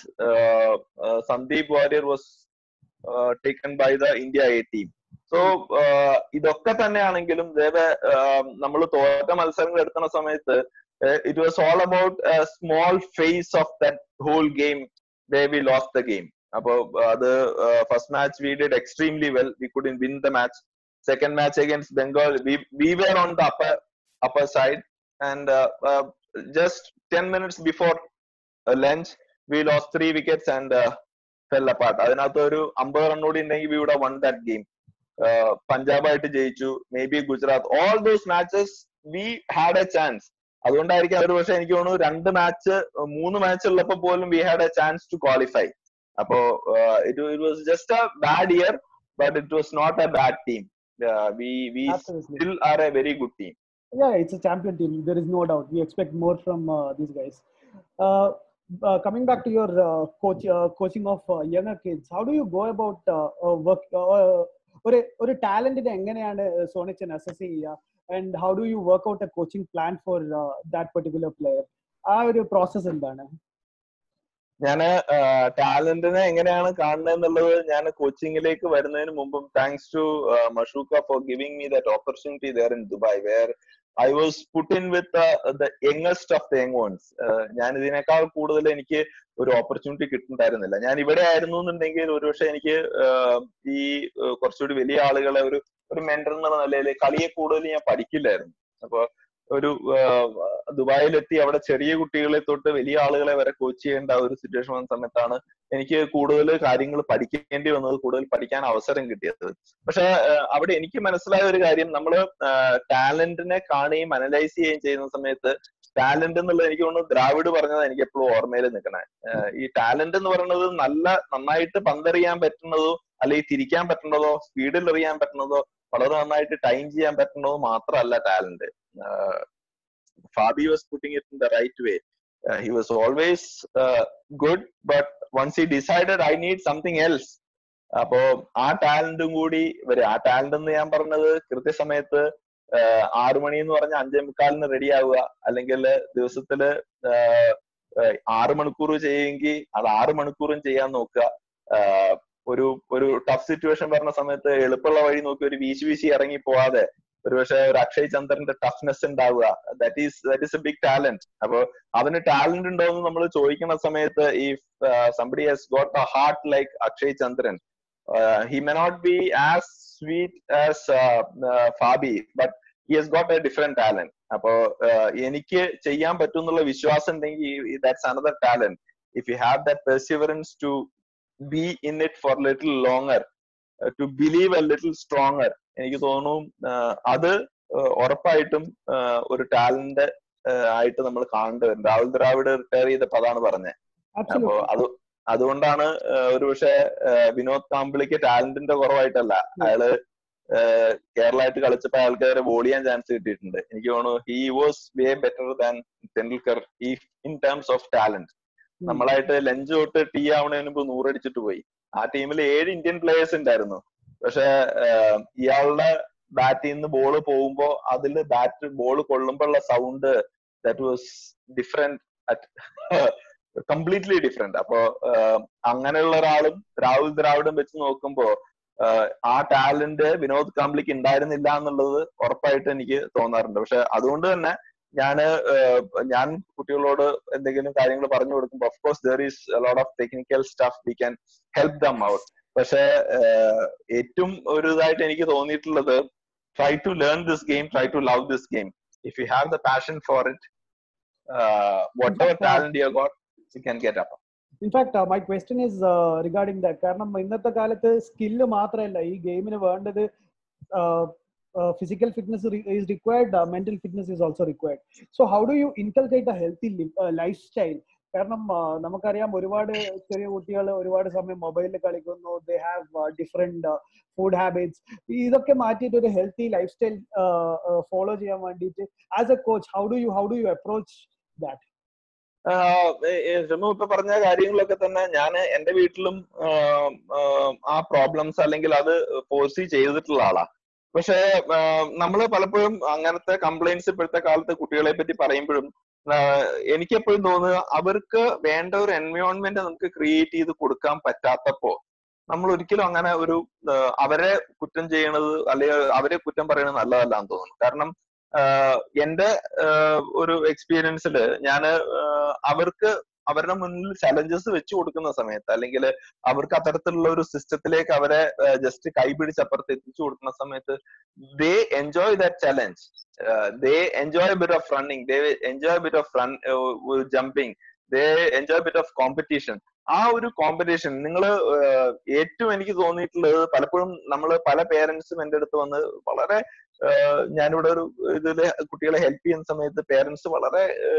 Sandeep Warrier was taken by the India A team so ഇതൊക്കെ തന്നെയാണെങ്കിലും നമ്മൾ തോറ്റ മത്സരങ്ങൾ എടുക്കുന്ന സമയത്ത് it was all about a small phase of that whole game where we lost the game. അപ്പോൾ അത് first match we did extremely well we couldn't win the match second match against Bengal we were on the upper upper side and just ten minutes before lunch we lost three wickets and fell apart അതിനകത്ത് ഒരു അമ്പത് റണ്ണോടി ഉണ്ടെങ്കിൽ we would won that game പഞ്ചാബായിട്ട് ജയിച്ചു maybe Gujarat all those matches we had a chance അതുകൊണ്ടായിരിക്കും ഒരു പക്ഷെ എനിക്ക് തോന്നുന്നു രണ്ട് മാച്ച് മൂന്ന് മാച്ച് ഉള്ളപ്പോ പോലും we had a chance to qualify അപ്പോ it it was just a bad year but it was not a bad team we we still are a very good team Yeah, it's a champion team. There is no doubt. We expect more from uh, these guys. Uh, uh, coming back to your uh, coach uh, coaching of uh, younger kids, how do you go about uh, uh, work? Uh, ഒരു ഒരു ടാലന്റിനെ എങ്ങനെയാണ് Sonichan assess ചെയ്യുക and how do you work out a coaching plan for that particular player ആ ഒരു process എന്താണ് ഞാൻ ടാലന്റിനെ എങ്ങനെയാണ് കാണുന്നത് എന്നുള്ളത് ഞാൻ കോച്ചിങ്ങിലേക്ക് വരുന്നതിന് മുമ്പും താങ്ക്സ് ടു മഷൂക്ക for giving me that opportunity there in Dubai where I was put in with the youngest of the young ones ഞാൻ ഇതിനേക്കാൾ കൂടുതൽ എനിക്ക് ഒരു ഓപ്പർച്യൂണിറ്റി കിട്ടുന്നുണ്ടായിരുന്നില്ല ഞാൻ ഇവിടെ ആയിരുന്നു എന്നുണ്ടെങ്കിൽ ഒരുപക്ഷെ എനിക്ക് ഈ കുറച്ചുകൂടി വലിയ ആളുകളെ ഒരു ഒരു മെന്റർ എന്നുള്ള നിലയിൽ കളിയെ കൂടുതൽ ഞാൻ പഠിക്കില്ലായിരുന്നു അപ്പൊ ഒരു ദുബായിലെത്തി അവിടെ ചെറിയ കുട്ടികളെ തൊട്ട് വലിയ ആളുകളെ വരെ കോച്ച് ചെയ്യേണ്ട ഒരു സിറ്റുവേഷൻ വന്ന സമയത്താണ് എനിക്ക് കൂടുതൽ കാര്യങ്ങൾ പഠിക്കേണ്ടി വന്നത് കൂടുതൽ പഠിക്കാൻ അവസരം കിട്ടിയത് പക്ഷെ അവിടെ എനിക്ക് മനസ്സിലായ ഒരു കാര്യം നമ്മൾ ടാലന്റിനെ കാണുകയും അനലൈസ് ചെയ്യുകയും ചെയ്യുന്ന സമയത്ത് ടാലന്റ് എന്നുള്ളത് എനിക്ക് തോന്നുന്നു ദ്രാവിഡ് പറഞ്ഞത് എനിക്ക് എപ്പോഴും ഓർമ്മയിൽ നിൽക്കണേ ഈ ടാലന്റ് എന്ന് പറയുന്നത് നല്ല നന്നായിട്ട് പന്തെറിയാൻ പറ്റുന്നതോ അല്ലെങ്കിൽ തിരിക്കാൻ പറ്റുന്നതോ സ്പീഡിൽ എറിയാൻ പറ്റുന്നതോ വളരെ നന്നായിട്ട് ടൈം ചെയ്യാൻ പറ്റുന്നതോ മാത്രമല്ല talent Fabi was putting it in the right way he was always good but once he decided I need something else അപ്പോ ആ ടാലന്റും കൂടി വരും ആ ടാലന്റ് എന്ന് ഞാൻ പറഞ്ഞത് കൃത്യസമയത്ത് ആറു മണി എന്ന് പറഞ്ഞ അഞ്ചേ മുക്കാലിന് റെഡി ആവുക അല്ലെങ്കിൽ ദിവസത്തില് ആറ് മണിക്കൂർ ചെയ്യുമെങ്കിൽ അത് ആറ് മണിക്കൂറും ചെയ്യാൻ നോക്കുക ഒരു ഒരു ടഫ് സിറ്റുവേഷൻ പറഞ്ഞ സമയത്ത് എളുപ്പമുള്ള വഴി നോക്കി ഒരു വീശി വീശി ഇറങ്ങി പോവാതെ ഒരുപക്ഷെ ഒരു അക്ഷയ് ചന്ദ്രന്റെ ടഫ്നെസ് ഉണ്ടാവുക that is that is a big talent അപ്പൊ അവന് ടാലന്റ് ഉണ്ടോ എന്ന് നമ്മൾ ചോദിക്കുന്ന സമയത്ത് ഈ somebody has got a heart like Akshay Chandran he may not be as sweet as Fabi but he has got a different talent അപ്പോ ആഹ് എനിക്ക് ചെയ്യാൻ പറ്റും എന്നുള്ള വിശ്വാസം ഉണ്ടെങ്കിൽ that's another talent if you have that perseverance to be in it for little longer to believe a little stronger എനിക്ക് തോന്നുന്നു ആഹ് അത് ആഹ് ഉറപ്പായിട്ടും ആഹ് ഒരു ടാലന്റ് ആയിട്ട് നമ്മൾ കാണേണ്ടി വരും രാഹുൽ ദ്രാവിഡ് റിട്ടയർ ചെയ്തപ്പോ അതാണ് പറഞ്ഞത് അപ്പോ Absolutely. അത് അതുകൊണ്ടാണ് ആഹ് ഒരുപക്ഷെ ആഹ് വിനോദ് കാമ്പിളിക്ക് ടാലന്റിന്റെ കുറവായിട്ടല്ല അയാള് ആഹ് കേരളമായിട്ട് കളിച്ചപ്പോ അയാൾക്ക് വരെ ബോൾ ചെയ്യാൻ ചാൻസ് കിട്ടിയിട്ടുണ്ട് എനിക്ക് തോന്നുന്നു he was way better than Tendulkar ഈ ഇൻ ടേംസ് ഓഫ് ടാലന്റ് ഉം. നമ്മളായിട്ട് ലഞ്ച് തൊട്ട് ടീ ആവണതിന് മുമ്പ് നൂറടിച്ചിട്ട് പോയി ആ ടീമിൽ ഏഴ് ഇന്ത്യൻ പ്ലേയേഴ്സ് ഉണ്ടായിരുന്നു പക്ഷെ ആഹ് ഇയാളുടെ ബാറ്റിൽ നിന്ന് ബോൾ പോകുമ്പോ അതിൽ ബാറ്റ് ബോൾ കൊള്ളുമ്പോഴുള്ള sound that was different completely different അപ്പോ ആഹ് അങ്ങനെയുള്ള ഒരാളും രാഹുൽ ദ്രാവിഡും വെച്ച് നോക്കുമ്പോ ആഹ് ആ ടാലന്റ് വിനോദ് കാംബ്ലിക്ക് ഉണ്ടായിരുന്നില്ല എന്നുള്ളത് ഉറപ്പായിട്ട് എനിക്ക് തോന്നാറുണ്ട് പക്ഷെ അതുകൊണ്ട് തന്നെ ഞാന് ആഹ് ഞാൻ കുട്ടികളോട് എന്തെങ്കിലും കാര്യങ്ങൾ പറഞ്ഞു കൊടുക്കുമ്പോൾ of course there is lot of technical staff we can help them out പക്ഷെ ആഹ് ഏറ്റവും ഒരു ഇതായിട്ട് എനിക്ക് തോന്നിയിട്ടുള്ളത് try to learn this game try to love this game if you have the passion for it whatever talent you got you can get up in fact my question is regarding that കാരണം ഇന്നത്തെ കാലത്ത് skill മാത്രമല്ല ഈ ഗെയിമിന് വേണ്ടത് physical fitness is required mental fitness is also required so how do you inculcate a healthy lifestyle കാരണം uh, നമുക്കറിയാം ഒരുപാട് ചെറിയ കുട്ടികൾ ഒരുപാട് സമയം മൊബൈലിൽ കളിക്കുന്നു they have different food habits ഇതൊക്കെ മാറ്റിയിട്ട് ഒരു ഹെൽത്തി ലൈഫ് സ്റ്റൈൽ ഫോളോ ചെയ്യാൻ വേണ്ടിയിട്ട് as a coach how do you how do you approach that Shamu ഇപ്പൊ പറഞ്ഞ കാര്യങ്ങളൊക്കെ തന്നെ ഞാൻ എന്റെ വീട്ടിലും ആഹ് ആഹ് ആ പ്രോബ്ലംസ് അല്ലെങ്കിൽ അത് ഫോഴ്സി ചെയ്തിട്ടുള്ള ആളാ പക്ഷെ നമ്മൾ പലപ്പോഴും അങ്ങനത്തെ കംപ്ലൈന്റ്സ് ഇപ്പോഴത്തെ കാലത്ത് കുട്ടികളെ പറ്റി പറയുമ്പോഴും ആഹ് എനിക്ക് എപ്പോഴും തോന്നുക അവർക്ക് വേണ്ട ഒരു എൻവയോൺമെന്റ് നമുക്ക് ക്രിയേറ്റ് ചെയ്ത് കൊടുക്കാൻ പറ്റാത്തപ്പോ നമ്മൾ ഒരിക്കലും അങ്ങനെ ഒരു ആഹ് അവരെ കുറ്റം ചെയ്യണത് അല്ലെങ്കിൽ അവരെ കുറ്റം പറയുന്നത് നല്ലതല്ല എന്ന് തോന്നുന്നു കാരണം ആഹ് എന്റെ ആഹ് ഒരു എക്സ്പീരിയൻസിൽ ഞാൻ അവർക്ക് അവരുടെ മുന്നിൽ ചലഞ്ചസ് വെച്ച് കൊടുക്കുന്ന സമയത്ത് അല്ലെങ്കിൽ അവർക്ക് അത്തരത്തിലുള്ള ഒരു സിസ്റ്റത്തിലേക്ക് അവരെ ജസ്റ്റ് കൈപിടിച്ച് അപ്പുറത്ത് എത്തിച്ചു കൊടുക്കുന്ന സമയത്ത് they enjoy that challenge they enjoy bit of running they enjoy bit of run jumping they enjoy bit of competition ആ ഒരു കോമ്പറ്റീഷൻ നിങ്ങൾ ഏറ്റവും എനിക്ക് തോന്നിയിട്ടുള്ളത് പലപ്പോഴും നമ്മൾ പല പേരൻസും എൻ്റെ അടുത്ത് വന്ന് വളരെ ആഹ് ഞാനിവിടെ ഒരു ഇതില് കുട്ടികളെ ഹെൽപ്പ് ചെയ്യുന്ന സമയത്ത് പേരൻസ് വളരെ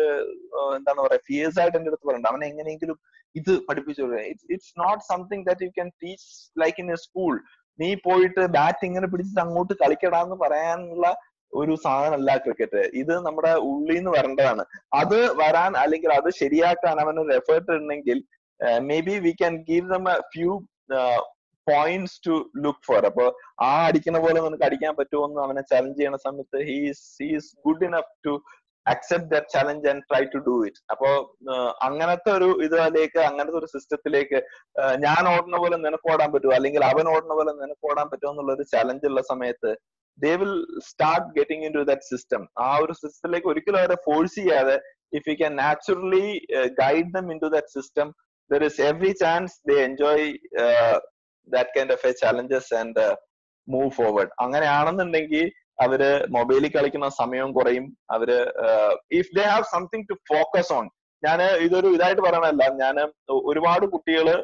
ആഹ് എന്താണ് പറയാ ഫിയേഴ്സ് ആയിട്ട് എൻ്റെ അടുത്ത് പറയുന്നുണ്ട് അവനെ എങ്ങനെയെങ്കിലും ഇത് പഠിപ്പിച്ചു it's not something that you can teach like in a school നീ പോയിട്ട് ബാറ്റ് ഇങ്ങനെ പിടിച്ചിട്ട് അങ്ങോട്ട് കളിക്കടാന്ന് പറയാനുള്ള ഒരു സാധനമല്ല ക്രിക്കറ്റ് ഇത് നമ്മുടെ ഉള്ളിൽ നിന്ന് വരേണ്ടതാണ് അത് വരാൻ അല്ലെങ്കിൽ അത് ശരിയാക്കാൻ അവൻ ഒരു എഫേർട്ട് ഉണ്ടെങ്കിൽ maybe we can give them a few points to look for അപ്പൊ ആ അടിക്കുന്ന പോലെ നിനക്ക് അടിക്കാൻ പറ്റുമോ എന്ന് അവനെ ചലഞ്ച് ചെയ്യണ സമയത്ത് he's he's good enough to accept that challenge and try to do it അപ്പോ അങ്ങനത്തെ ഒരു ഇതിലേക്ക് അങ്ങനത്തെ ഒരു സിസ്റ്റത്തിലേക്ക് ഞാൻ ഓടുന്ന പോലെ നിനക്ക് ഓടാൻ പറ്റുമോ അല്ലെങ്കിൽ അവൻ ഓടുന്ന പോലെ നിനക്ക് ഓടാൻ പറ്റുമോ എന്നുള്ള ഒരു ചലഞ്ച് ഉള്ള സമയത്ത് they will start getting into that system ആ ഒരു സിസ്റ്റത്തിലേക്ക് ഒരിക്കലും അവരെ ഫോഴ്സ് ചെയ്യാതെ if you can naturally guide them into that system there is every chance they enjoy that kind of a challenges and move forward അങ്ങനെയാണെന്നുണ്ടെങ്കിൽ അവര് മൊബൈലിൽ കളിക്കുന്ന സമയം കുറയും അവര് if they have something to focus on ഞാൻ ഇതൊരു ഇതായിട്ട് പറയണല്ല ഞാൻ ഒരുപാട് കുട്ടികള്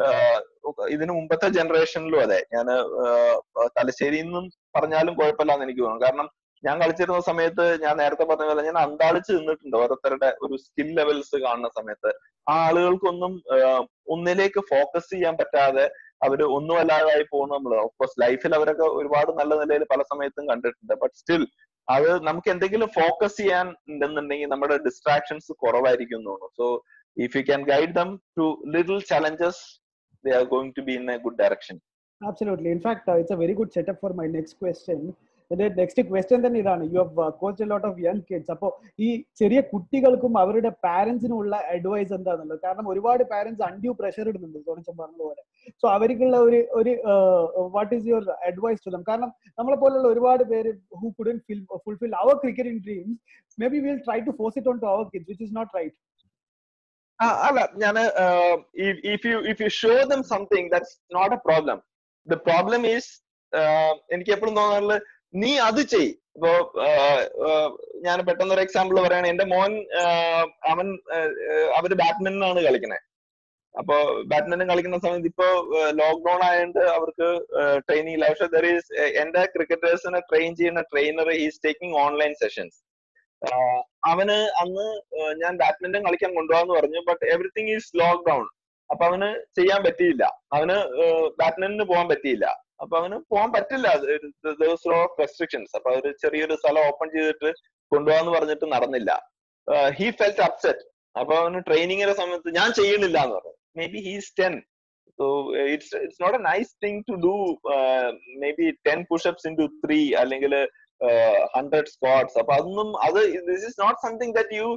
ഇതിന് മുമ്പത്തെ ജനറേഷനിലും അതെ ഞാൻ തലശ്ശേരിയിൽ നിന്നും പറഞ്ഞാലും കുഴപ്പമില്ലാന്ന് എനിക്ക് തോന്നുന്നു കാരണം ഞാൻ കളിച്ചിരുന്ന സമയത്ത് ഞാൻ നേരത്തെ പറഞ്ഞ പോലെ ഞാൻ അന്താളിച്ച് നിന്നിട്ടുണ്ട് ഓരോരുത്തരുടെ ഒരു സ്കിൽ ലെവൽസ് കാണുന്ന സമയത്ത് ആ ആളുകൾക്കൊന്നും ഒന്നിലേക്ക് ഫോക്കസ് ചെയ്യാൻ പറ്റാതെ അവര് ഒന്നും അല്ലാതായി പോകുന്ന നമ്മൾ ഓഫ്കോഴ്സ് ലൈഫിൽ അവരൊക്കെ ഒരുപാട് നല്ല നിലയിൽ പല സമയത്തും കണ്ടിട്ടുണ്ട് ബട്ട് സ്റ്റിൽ അത് നമുക്ക് എന്തെങ്കിലും ഫോക്കസ് ചെയ്യാൻ ഉണ്ടെന്നുണ്ടെങ്കിൽ നമ്മുടെ ഡിസ്ട്രാക്ഷൻസ് കുറവായിരിക്കും തോന്നുന്നു so if you can guide them to little challenges they are going to be in a good direction Absolutely. In fact, uh, it's a very good setup for my next question. Next question തന്നെ ഇതാണ് you have coach lot of young kids അപ്പോൾ ഈ ചെറിയ കുട്ടികൾക്കും അവരുടെ പാരന്റ്സിനും ഉള്ള advice എന്താണെന്നുള്ളത് കാരണം ഒരുപാട് പാരന്റ്സ് അൺഡ്യൂ പ്രഷർ ഇടുന്നുണ്ട് സോണിച്ചൻ പറഞ്ഞതുപോലെ സോ അവർക്കുള്ള ഒരു ഒരു what is your advice to them കാരണം നമ്മളെ പോലുള്ള ഒരുപാട് പേര് who couldn't fill fulfil their cricketing dreams maybe will try to force it on to their kids which is not right അല്ല ഞാൻ if you if you show them something that's not a problem the problem is എനിക്ക് എപ്പോഴും തോന്നാറുള്ളത് നീ അത് ചെയ് ഇപ്പോ ഞാൻ പെട്ടെന്ന് ഒരു എക്സാമ്പിൾ പറയുകയാണ് എന്റെ മോൻ ആഹ് അവൻ ആഹ് അവര് ബാഡ്മിന്റൺ ആണ് കളിക്കുന്നത് അപ്പോ ബാഡ്മിന്റൺ കളിക്കുന്ന സമയത്ത് ഇപ്പോ ലോക്ക്ഡൌൺ ആയതുകൊണ്ട് അവർക്ക് ട്രെയിനിങ് ഇല്ല പക്ഷെ ദർ ഈസ് എന്റെ ക്രിക്കറ്റേഴ്സിനെ ട്രെയിൻ ചെയ്യുന്ന trainer is taking online sessions അവന് അന്ന് ആഹ് ഞാൻ ബാഡ്മിന്റൺ കളിക്കാൻ കൊണ്ടുപോകാന്ന് പറഞ്ഞു ബട്ട് എവറിത്തിങ് ഈസ് ലോക്ക്ഡൌൺ അപ്പൊ അവന് ചെയ്യാൻ പറ്റിയില്ല അവന് ബാഡ്മിന്റണിന് പോകാൻ പറ്റിയില്ല അപ്പൊ അവന് പോകാൻ പറ്റില്ല ഓഫ് റെസ്ട്രിക്ഷൻസ് അപ്പൊ ഒരു ചെറിയൊരു സ്ഥലം ഓപ്പൺ ചെയ്തിട്ട് കൊണ്ടുപോകാന്ന് പറഞ്ഞിട്ട് നടന്നില്ല ഹി ഫെൽറ്റ് അപ്സെറ്റ് അപ്പൊ അവന് ട്രെയിനിങ്ങിന്റെ സമയത്ത് ഞാൻ ചെയ്യണില്ല എന്ന് പറഞ്ഞു maybe he's ten so it's it's not a nice thing to do maybe ten pushups in two three അല്ലെങ്കിൽ ഹൺഡ്രഡ് സ്ക്വാഡ്സ് അപ്പൊ അതൊന്നും അത് this is not something that you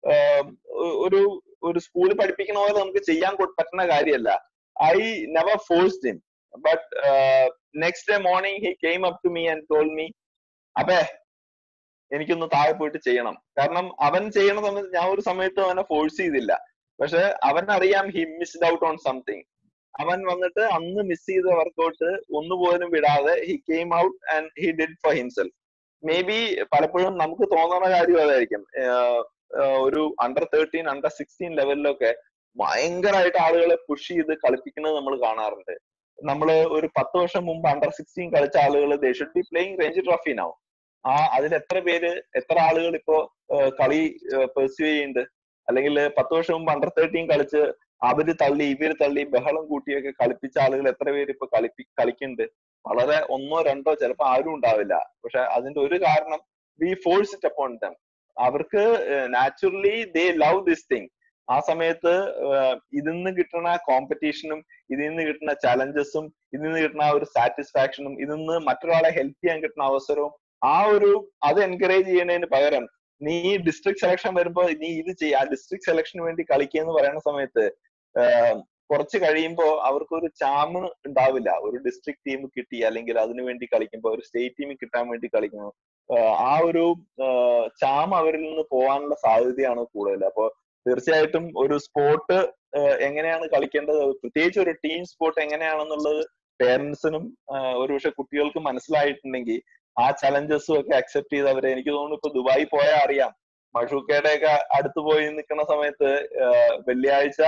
ഒരു ഒരു സ്കൂളിൽ പഠിപ്പിക്കുന്ന പോലെ നമുക്ക് ചെയ്യാൻ കൊ- പറ്റുന്ന കാര്യമല്ല I never forced him but next day morning he came up to me and told me അപ്പേ എനിക്കൊന്ന് താഴെ പോയിട്ട് ചെയ്യണം കാരണം അവൻ ചെയ്യണ സമയത്ത് ഞാൻ ഒരു സമയത്ത് അവനെ ഫോഴ്സ് ചെയ്തില്ല പക്ഷെ അവൻ അറിയാം he missed out on something അവൻ വന്നിട്ട് അന്ന് മിസ് ചെയ്ത വർക്കൗട്ട് ഒന്നുപോലും വിടാതെ he came out and he did for himself maybe പലപ്പോഴും നമുക്ക് തോന്നുന്ന കാര്യം അതായിരിക്കും ആഹ് ആഹ് ഒരു അണ്ടർ തേർട്ടീൻ അണ്ടർ സിക്സ്റ്റീൻ ലെവലിലൊക്കെ ഭയങ്കരമായിട്ട് ആളുകളെ പുഷ് ചെയ്ത് കളിപ്പിക്കുന്നത് നമ്മൾ കാണാറുണ്ട് നമ്മൾ ഒരു പത്ത് വർഷം മുമ്പ് അണ്ടർ സിക്സ്റ്റീൻ കളിച്ച ആളുകൾ they should be playing Ranji Trophy നാവും ആ അതിൽ എത്ര പേര് എത്ര ആളുകൾ ഇപ്പോ ആഹ് കളി പെർസ്യൂ ചെയ്യുന്നുണ്ട് അല്ലെങ്കിൽ പത്ത് വർഷം മുമ്പ് അണ്ടർ തേർട്ടീൻ കളിച്ച് അവര് തള്ളി ഇവര് തള്ളി ബഹളം കൂട്ടിയൊക്കെ കളിപ്പിച്ച ആളുകൾ എത്ര പേര് ഇപ്പൊ കളിപ്പി കളിക്കുന്നുണ്ട് വളരെ ഒന്നോ രണ്ടോ ചിലപ്പോ ആരും ഉണ്ടാവില്ല പക്ഷെ അതിന്റെ ഒരു കാരണം we force it upon them അവർക്ക് naturally they love this thing ആ സമയത്ത് ഇതിൽ നിന്ന് കിട്ടുന്ന കോമ്പറ്റീഷനും ഇതിൽ നിന്ന് കിട്ടുന്ന ചലഞ്ചസും ഇതിൽ നിന്ന് കിട്ടുന്ന ആ ഒരു സാറ്റിസ്ഫാക്ഷനും ഇതിൽ നിന്ന് മറ്റൊരാളെ ഹെൽപ്പ് ചെയ്യാൻ കിട്ടുന്ന അവസരവും ആ ഒരു അത് എൻകറേജ് ചെയ്യുന്നതിന് പകരം നീ ഡിസ്ട്രിക്ട് സെലക്ഷൻ വരുമ്പോ നീ ഇത് ചെയ്യ ആ ഡിസ്ട്രിക്ട് സെലക്ഷന് വേണ്ടി കളിക്കുക എന്ന് പറയുന്ന സമയത്ത് കുറച്ച് കഴിയുമ്പോൾ അവർക്ക് ഒരു ചാമ് ഉണ്ടാവില്ല ഒരു ഡിസ്ട്രിക്ട് ടീം കിട്ടി അല്ലെങ്കിൽ അതിനു വേണ്ടി കളിക്കുമ്പോൾ ഒരു സ്റ്റേറ്റ് ടീം കിട്ടാൻ വേണ്ടി കളിക്കുന്നു ആ ഒരു ചാം അവരിൽ നിന്ന് പോകാനുള്ള സാധ്യതയാണ് കൂടുതൽ അപ്പൊ തീർച്ചയായിട്ടും ഒരു സ്പോർട്ട് എങ്ങനെയാണ് കളിക്കേണ്ടത് പ്രത്യേകിച്ച് ഒരു ടീം സ്പോർട്ട് എങ്ങനെയാണെന്നുള്ളത് പേരൻസിനും ഒരുപക്ഷെ കുട്ടികൾക്ക് മനസ്സിലായിട്ടുണ്ടെങ്കിൽ ആ ചലഞ്ചസും ഒക്കെ അക്സെപ്റ്റ് ചെയ്ത് അവരെ എനിക്ക് തോന്നുന്നു ഇപ്പൊ ദുബായി പോയാൽ അറിയാം മഷൂക്കയുടെ ഒക്കെ അടുത്ത് പോയി നിൽക്കുന്ന സമയത്ത് വെള്ളിയാഴ്ച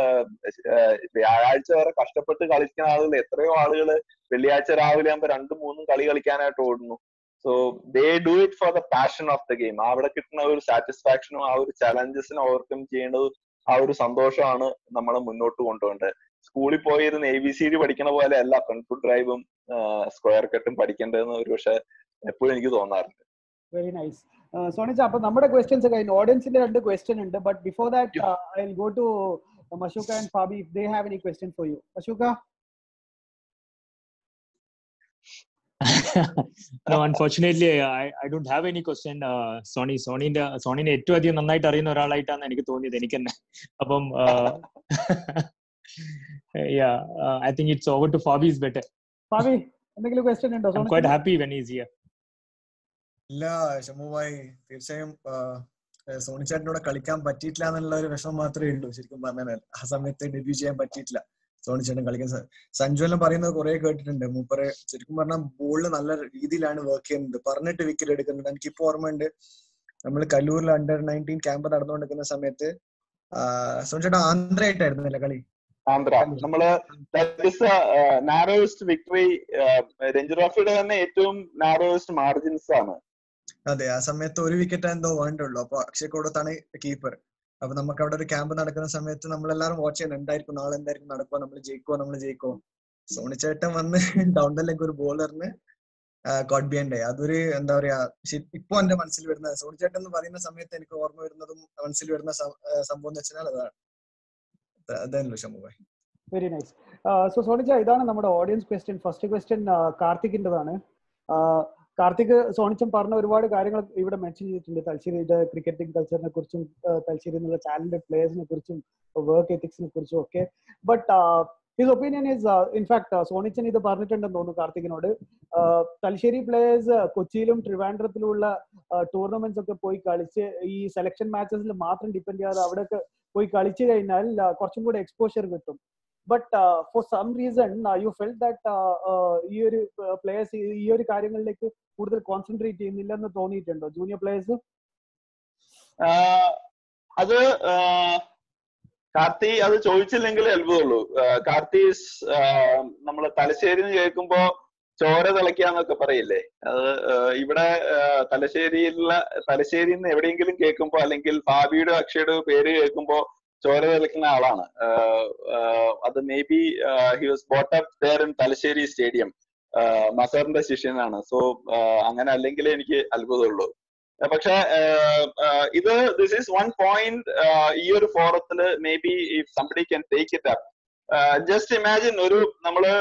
വ്യാഴാഴ്ച വരെ കഷ്ടപ്പെട്ട് കളിക്കുന്ന ആളുകൾ എത്രയോ ആളുകൾ വെള്ളിയാഴ്ച രാവിലെ ആകുമ്പോൾ രണ്ടും മൂന്നും കളി കളിക്കാനായിട്ട് ഓടുന്നു so they do it for the passion of the game അവിടെ കിട്ടുന്ന ഒരു സാറ്റിസ്ഫാക്ഷനും ആ ഒരു ചലഞ്ചസിനെ ഓവർകം ചെയ്യേണ്ടത് ആ ഒരു സന്തോഷമാണ് നമ്മളെ മുന്നോട്ട് കൊണ്ടുപോകേണ്ടത് സ്കൂളിൽ പോയിരുന്ന് എ ബി സി ഡി പഠിക്കണ പോലെ അല്ല ഫ്രണ്ട് ഫുഡ് ഡ്രൈവും സ്ക്വയർ കട്ടും പഠിക്കേണ്ടതെന്ന് ഒരു പക്ഷെ എപ്പോഴും എനിക്ക് തോന്നാറുണ്ട് വെരി നൈസ് സോണിച്ച അപ്പൊ നമ്മുടെ ക്വസ്റ്റ്യൻസ് കഴിഞ്ഞു ഓഡിയൻസിന്റെ രണ്ട് ക്വസ്റ്റ്യൻ ഉണ്ട് but before that I will go to Mashookka and Fabi if they have any question for you Mashookka no, unfortunately, I, I don't have any question. Uh, Sony സോണിന്റെ സോണിനെ ഏറ്റവും അധികം നന്നായിട്ട് അറിയുന്ന ഒരാളായിട്ടാണ് എനിക്ക് തോന്നിയത് എനിക്ക് തന്നെ അപ്പം I think it's over to Fabi is better Fabi എന്തെങ്കിലും ക്വസ്റ്റ്യൻ ഉണ്ടോ I quite happy when is here ഇല്ല ഷമുവായി തീർച്ചയായും സോണി ചേട്ടനോട് കളിക്കാൻ പറ്റിയിട്ടില്ല എന്നുള്ള ഒരു വിഷമം മാത്രമേ ഉള്ളൂ ശരിക്കും പറഞ്ഞാൽ ആ സമയത്ത് ഡെബ്യൂ ചെയ്യാൻ പറ്റിയിട്ടില്ല സോണി ചേട്ടൻ കളിക്കാൻ സഞ്ജു എല്ലാം പറയുന്നത് കുറെ കേട്ടിട്ടുണ്ട് മൂപ്പറെ ശരിക്കും പറഞ്ഞാൽ ബോളിൽ നല്ല രീതിയിലാണ് വർക്ക് ചെയ്യുന്നത് പറഞ്ഞിട്ട് വിക്കറ്റ് എടുക്കുന്നുണ്ട് എനിക്ക് ഇപ്പൊ ഓർമ്മയുണ്ട് നമ്മൾ കല്ലൂരിൽ അണ്ടർ നയൻറ്റീൻ ക്യാമ്പ് നടന്നുകൊണ്ടിരിക്കുന്ന സമയത്ത് സോണി ചേട്ടൻ ആന്ധ്ര ആയിട്ടായിരുന്നല്ലേ കളി ആന്ധ്ര നമ്മള് നാരോസ്റ്റ് വിക്ടറി രഞ്ജി ട്രോഫിയുടെ തന്നെ ഏറ്റവും നാരോസ്റ്റ് മാർജിൻസ് ആണ് അതെ ആ സമയത്ത് ഒരു വിക്കറ്റ് എന്തോ വേണ്ടുള്ളൂ അപ്പൊ അക്ഷയ് കോടത്താണ് കീപ്പർ അപ്പൊ നമുക്ക് അവിടെ ഒരു ക്യാമ്പ് നടക്കുന്ന സമയത്ത് നമ്മളെല്ലാരും വാച്ച് ചെയ്യണം എന്തായിരിക്കും നാളെ എന്തായിരിക്കും നടക്കുക നമ്മൾ ജയിക്കോ നമ്മൾ ജയിക്കോ സോണി ചേട്ടൻ വന്ന് ഡൗൺ ദ ലെഗ് ഒരു ബോളറിന് ഗോഡ് ബിയൻഡ് അതൊരു എന്താ പറയാ ഇപ്പൊ എന്റെ മനസ്സിൽ വരുന്ന സോണി ചേട്ടൻ എന്ന് പറയുന്ന സമയത്ത് എനിക്ക് ഓർമ്മ വരുന്നതും മനസ്സിൽ വരുന്ന സംഭവം എന്ന് വെച്ചാൽ അതാണ് അതല്ലോ ഷമുഭായ് വെരി നൈസ് സോ സോണിച്ച ഇതാണ് നമ്മുടെ ഓഡിയൻസ് ക്വസ്റ്റ്യൻ ഫസ്റ്റ് ക്വസ്റ്റ്യൻ കാർത്തികിൻ്റെതാണ് കാർത്തിക് സോണിച്ചൻ പറഞ്ഞ ഒരുപാട് കാര്യങ്ങൾ ഇവിടെ മെൻഷൻ ചെയ്തിട്ടുണ്ട് തലശ്ശേരിയുടെ ക്രിക്കറ്റിംഗ് കൾച്ചറിനെ കുറിച്ചും തലശ്ശേരി എന്നുള്ള ടാലന്റഡ് പ്ലേയേഴ്സിനെ കുറിച്ചും വർക്ക് എത്തിക്സിനെ കുറിച്ചും ഒക്കെ but his opinion is in fact Sonichan ഇത് പറഞ്ഞിട്ടുണ്ടെന്ന് തോന്നുന്നു കാർത്തികിനോട് തലശ്ശേരി പ്ലേയേഴ്സ് കൊച്ചിയിലും ട്രിവാൻഡ്രത്തിലുള്ള ടൂർണമെന്റ്സ് ഒക്കെ പോയി കളിച്ച് ഈ സെലക്ഷൻ മാച്ചസിൽ മാത്രം ഡിപ്പെൻഡ് ചെയ്യാതെ അവിടെയൊക്കെ പോയി കളിച്ചു കഴിഞ്ഞാൽ കുറച്ചും കൂടെ എക്സ്പോഷർ കിട്ടും but for some reason you felt that ഈ ഒരു പ്ലേയേഴ്സ് ഈ ഒരു കാര്യങ്ങളിലേക്ക് കൂടുതൽ കോൺസെൻട്രേറ്റ് ചെയ്യുന്നില്ലെന്ന് തോന്നിയിട്ടുണ്ടോ ജൂനിയർ പ്ലേയേഴ്സ് ആഹ് അത് ആഹ് കാർത്തി അത് ചോദിച്ചില്ലെങ്കിൽ അത്ഭുതമുള്ളൂ ആഹ് കാർത്തി നമ്മൾ തലശ്ശേരി കേൾക്കുമ്പോ ചോര തിളയ്ക്കാന്നൊക്കെ പറയില്ലേ അത് ആഹ് ഇവിടെ ആഹ് തലശ്ശേരിയിലുള്ള തലശ്ശേരിയിൽ നിന്ന് എവിടെയെങ്കിലും കേൾക്കുമ്പോ അല്ലെങ്കിൽ ഫാബിയുടെ അക്ഷയുടെ പേര് കേൾക്കുമ്പോ ചോര തിളയ്ക്കുന്ന ആളാണ് ആഹ് ആഹ് അത് maybe he was brought up there in Thalassery stadium മസറിന്റെ ശിഷ്യനാണ് സോ അങ്ങനെ അല്ലെങ്കിൽ എനിക്ക് അത്ഭുതമുള്ളൂ പക്ഷെ ഇത് ദിസ് ഈസ് വൺ പോയിന്റ് ഈ ഒരു ഫോറത്തില് maybe if somebody can take it up just imagine ഒരു നമ്മള്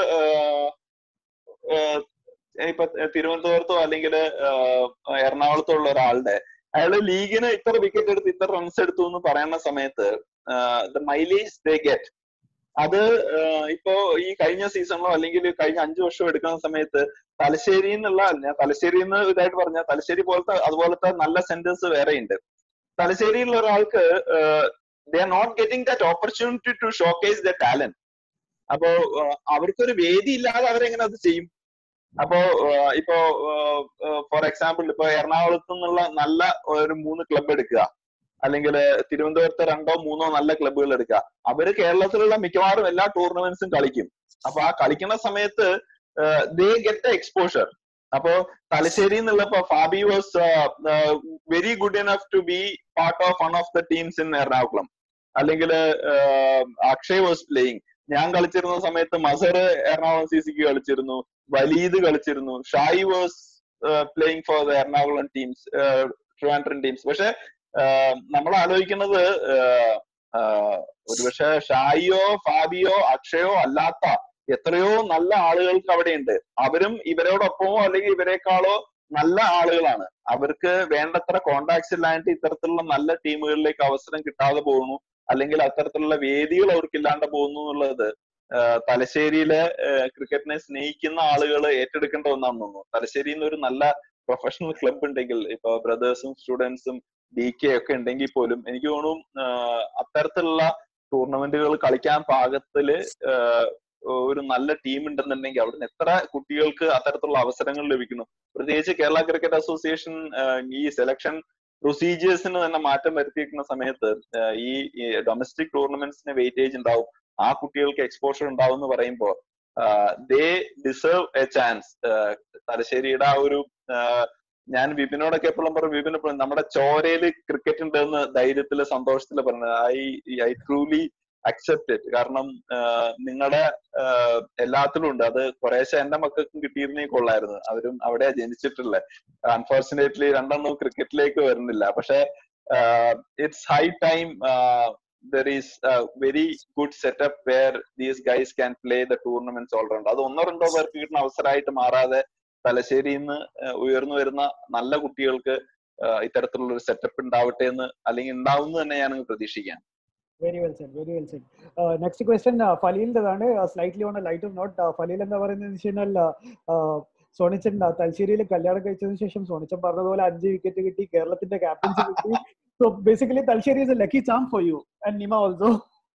ഇപ്പൊ തിരുവനന്തപുരത്തോ അല്ലെങ്കിൽ എറണാകുളത്തോ ഉള്ള ഒരാളുടെ അയാള് ലീഗിന് ഇത്ര വിക്കറ്റ് എടുത്ത് ഇത്ര റൺസ് എടുത്തു എന്ന് പറയുന്ന സമയത്ത് ദ മൈലേജ് ദേ ഗെറ്റ് അത് ഇപ്പോ ഈ കഴിഞ്ഞ സീസണിലോ അല്ലെങ്കിൽ കഴിഞ്ഞ അഞ്ചു വർഷം എടുക്കുന്ന സമയത്ത് തലശ്ശേരി എന്നുള്ള ഞാൻ തലശ്ശേരി എന്ന് ഇതായിട്ട് പറഞ്ഞ തലശ്ശേരി പോലത്തെ അതുപോലത്തെ നല്ല സെന്റേഴ്സ് വേറെ ഉണ്ട് തലശ്ശേരിയിലുള്ള ഒരാൾക്ക് they are not getting that opportunity to showcase the talent അപ്പോ അവർക്കൊരു വേദി ഇല്ലാതെ അവരെങ്ങനെ അത് ചെയ്യും അപ്പോ ഇപ്പോ ഫോർ എക്സാമ്പിൾ ഇപ്പൊ എറണാകുളത്ത് നിന്നുള്ള നല്ല ഒരു മൂന്ന് ക്ലബ് എടുക്കുക അല്ലെങ്കിൽ തിരുവനന്തപുരത്ത് രണ്ടോ മൂന്നോ നല്ല ക്ലബ്ബുകൾ എടുക്കുക അവര് കേരളത്തിലുള്ള മിക്കവാറും എല്ലാ ടൂർണമെന്റ്സും കളിക്കും അപ്പൊ ആ കളിക്കുന്ന സമയത്ത് ദേ ഗെറ്റ് ദ എക്സ്പോഷർ അപ്പോ തലശ്ശേരി എന്നുള്ളപ്പോ Fabi was very good enough to be part of one of the teams in Ernakulam അല്ലെങ്കിൽ അക്ഷയ് വാസ് പ്ലേയിങ് ഞാൻ കളിച്ചിരുന്ന സമയത്ത് മസർ എറണാകുളം സി സിക്ക് കളിച്ചിരുന്നു വലീദ് കളിച്ചിരുന്നു Shai was playing for the Ernakulam teams Trivandrum teams പക്ഷെ നമ്മൾ ആലോചിക്കുന്നത് ഒരുപക്ഷെ ഷായിയോ ഫാബിയോ അക്ഷയോ അല്ലാത്ത എത്രയോ നല്ല ആളുകൾക്ക് അവിടെയുണ്ട് അവരും ഇവരോടൊപ്പമോ അല്ലെങ്കിൽ ഇവരെക്കാളോ നല്ല ആളുകളാണ് അവർക്ക് വേണ്ടത്ര കോണ്ടാക്ട്സ് ഇല്ലാണ്ട് ഇത്തരത്തിലുള്ള നല്ല ടീമുകളിലേക്ക് അവസരം കിട്ടാതെ പോകുന്നു അല്ലെങ്കിൽ അത്തരത്തിലുള്ള വേദികൾ അവർക്ക് ഇല്ലാണ്ട് പോകുന്നു എന്നുള്ളത് തലശ്ശേരിയിലെ ക്രിക്കറ്റിനെ സ്നേഹിക്കുന്ന ആളുകൾ ഏറ്റെടുക്കേണ്ട ഒന്നാണെന്ന് തോന്നുന്നു തലശ്ശേരിയിൽ നിന്ന് ഒരു നല്ല പ്രൊഫഷണൽ ക്ലബ് ഉണ്ടെങ്കിൽ ഇപ്പൊ ബ്രദേഴ്സും സ്റ്റുഡൻസും ഡി കെ ഒക്കെ ഉണ്ടെങ്കിൽ പോലും എനിക്ക് തോന്നും അത്തരത്തിലുള്ള ടൂർണമെന്റുകൾ കളിക്കാൻ പാകത്തില് ഒരു നല്ല ടീം ഉണ്ടെന്നുണ്ടെങ്കിൽ അവിടുന്ന് എത്ര കുട്ടികൾക്ക് അത്തരത്തിലുള്ള അവസരങ്ങൾ ലഭിക്കുന്നു പ്രത്യേകിച്ച് കേരള ക്രിക്കറ്റ് അസോസിയേഷൻ ഈ സെലക്ഷൻ പ്രൊസീജിയേഴ്സിന് തന്നെ മാറ്റം വരുത്തിയിരിക്കുന്ന സമയത്ത് ഈ ഡൊമസ്റ്റിക് ടൂർണമെന്റ്സിന് വെയിറ്റേജ് ഉണ്ടാവും ആ കുട്ടികൾക്ക് എക്സ്പോഷർ ഉണ്ടാവും എന്ന് പറയുമ്പോൾ ദേ ഡിസേർവ് എ ചാൻസ് തലശ്ശേരിയുടെ ആ ഒരു ഞാൻ വിപിനോടൊക്കെ എപ്പോഴും പറഞ്ഞു വിപിൻ എപ്പോഴും നമ്മുടെ ചോരയില് ക്രിക്കറ്റ് ഉണ്ട് എന്ന് ധൈര്യത്തില് സന്തോഷത്തില് പറഞ്ഞത് I I truly accept it കാരണം നിങ്ങളുടെ എല്ലാത്തിലും ഉണ്ട് അത് കുറേശ്ശെ എന്റെ മക്കൾക്കും കിട്ടിയിരുന്നെങ്കിൽ കൊള്ളായിരുന്നു അവരും അവിടെ ജനിച്ചിട്ടുള്ളത് അൺഫോർച്ചുനേറ്റ്ലി രണ്ടെണ്ണം ക്രിക്കറ്റിലേക്ക് വരുന്നില്ല പക്ഷെ it's high time there is very good setup where these guys can play the tournaments all round അത് ഒന്നോ രണ്ടോ പേർക്ക് കിട്ടുന്ന അവസരമായിട്ട് മാറാതെ തലശ്ശേരിയിൽ നിന്ന് ഉയർന്നു വരുന്ന നല്ല കുട്ടികൾക്ക് ഇത്തരത്തിലുള്ള ഒരു സെറ്റപ്പ് ഉണ്ടാവട്ടെ എന്ന് അല്ലെങ്കിൽ ഉണ്ടാവും തന്നെ ഞാൻ പ്രതീക്ഷിക്കാം very well said very well said next question ഫലീലിൻ്റെതാണ് slightly on light of note Faleel എന്താ പറയുന്നത് വെച്ച് കഴിഞ്ഞാൽ സോണിച്ചൻ തലശ്ശേരിയിൽ കല്യാണം കഴിച്ചതിന് ശേഷം സോണിച്ചൻ പറഞ്ഞതുപോലെ അഞ്ച് വിക്കറ്റ് കിട്ടി കേരളത്തിന്റെ ക്യാപ്റ്റൻസി കിട്ടി so basically Thalassery is a lucky charm for you and Nima also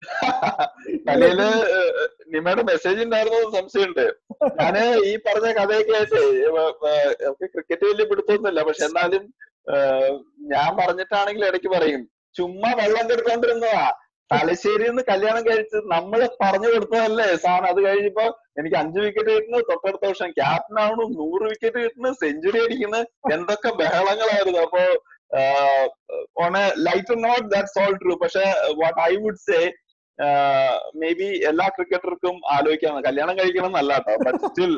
തലയില് നിമയുടെ മെസ്സേജ് ഉണ്ടായിരുന്നു സംശയമുണ്ട് ഞാന് ഈ പറഞ്ഞ കഥയൊക്കെ ആയിട്ട് ക്രിക്കറ്റ് വലിയ പിടുത്തൊന്നുമില്ല പക്ഷെ എന്നാലും ഞാൻ പറഞ്ഞിട്ടാണെങ്കിൽ ഇടയ്ക്ക് പറയും ചുമ്മാ വെള്ളം കെടുത്തോണ്ടിരുന്നതാ തലശ്ശേരിയിൽ നിന്ന് കല്യാണം കഴിച്ച് നമ്മൾ പറഞ്ഞു കൊടുത്തതല്ലേ സാധനം അത് കഴിഞ്ഞപ്പോ എനിക്ക് അഞ്ച് വിക്കറ്റ് കിട്ടുന്നു തൊട്ടടുത്ത വർഷം ക്യാപ്റ്റൻ ആവണു നൂറ് വിക്കറ്റ് കിട്ടുന്നു സെഞ്ചുറി അടിക്കുന്നു എന്തൊക്കെ ബഹളങ്ങളായിരുന്നു അപ്പോ on a light note that's all true പക്ഷെ what I would say maybe എല്ലാ ക്രിക്കറ്റർക്കും ആലോചിക്കാം കല്യാണം കഴിക്കണം എന്നല്ല കേട്ടോ ബട്ട് സ്റ്റിൽ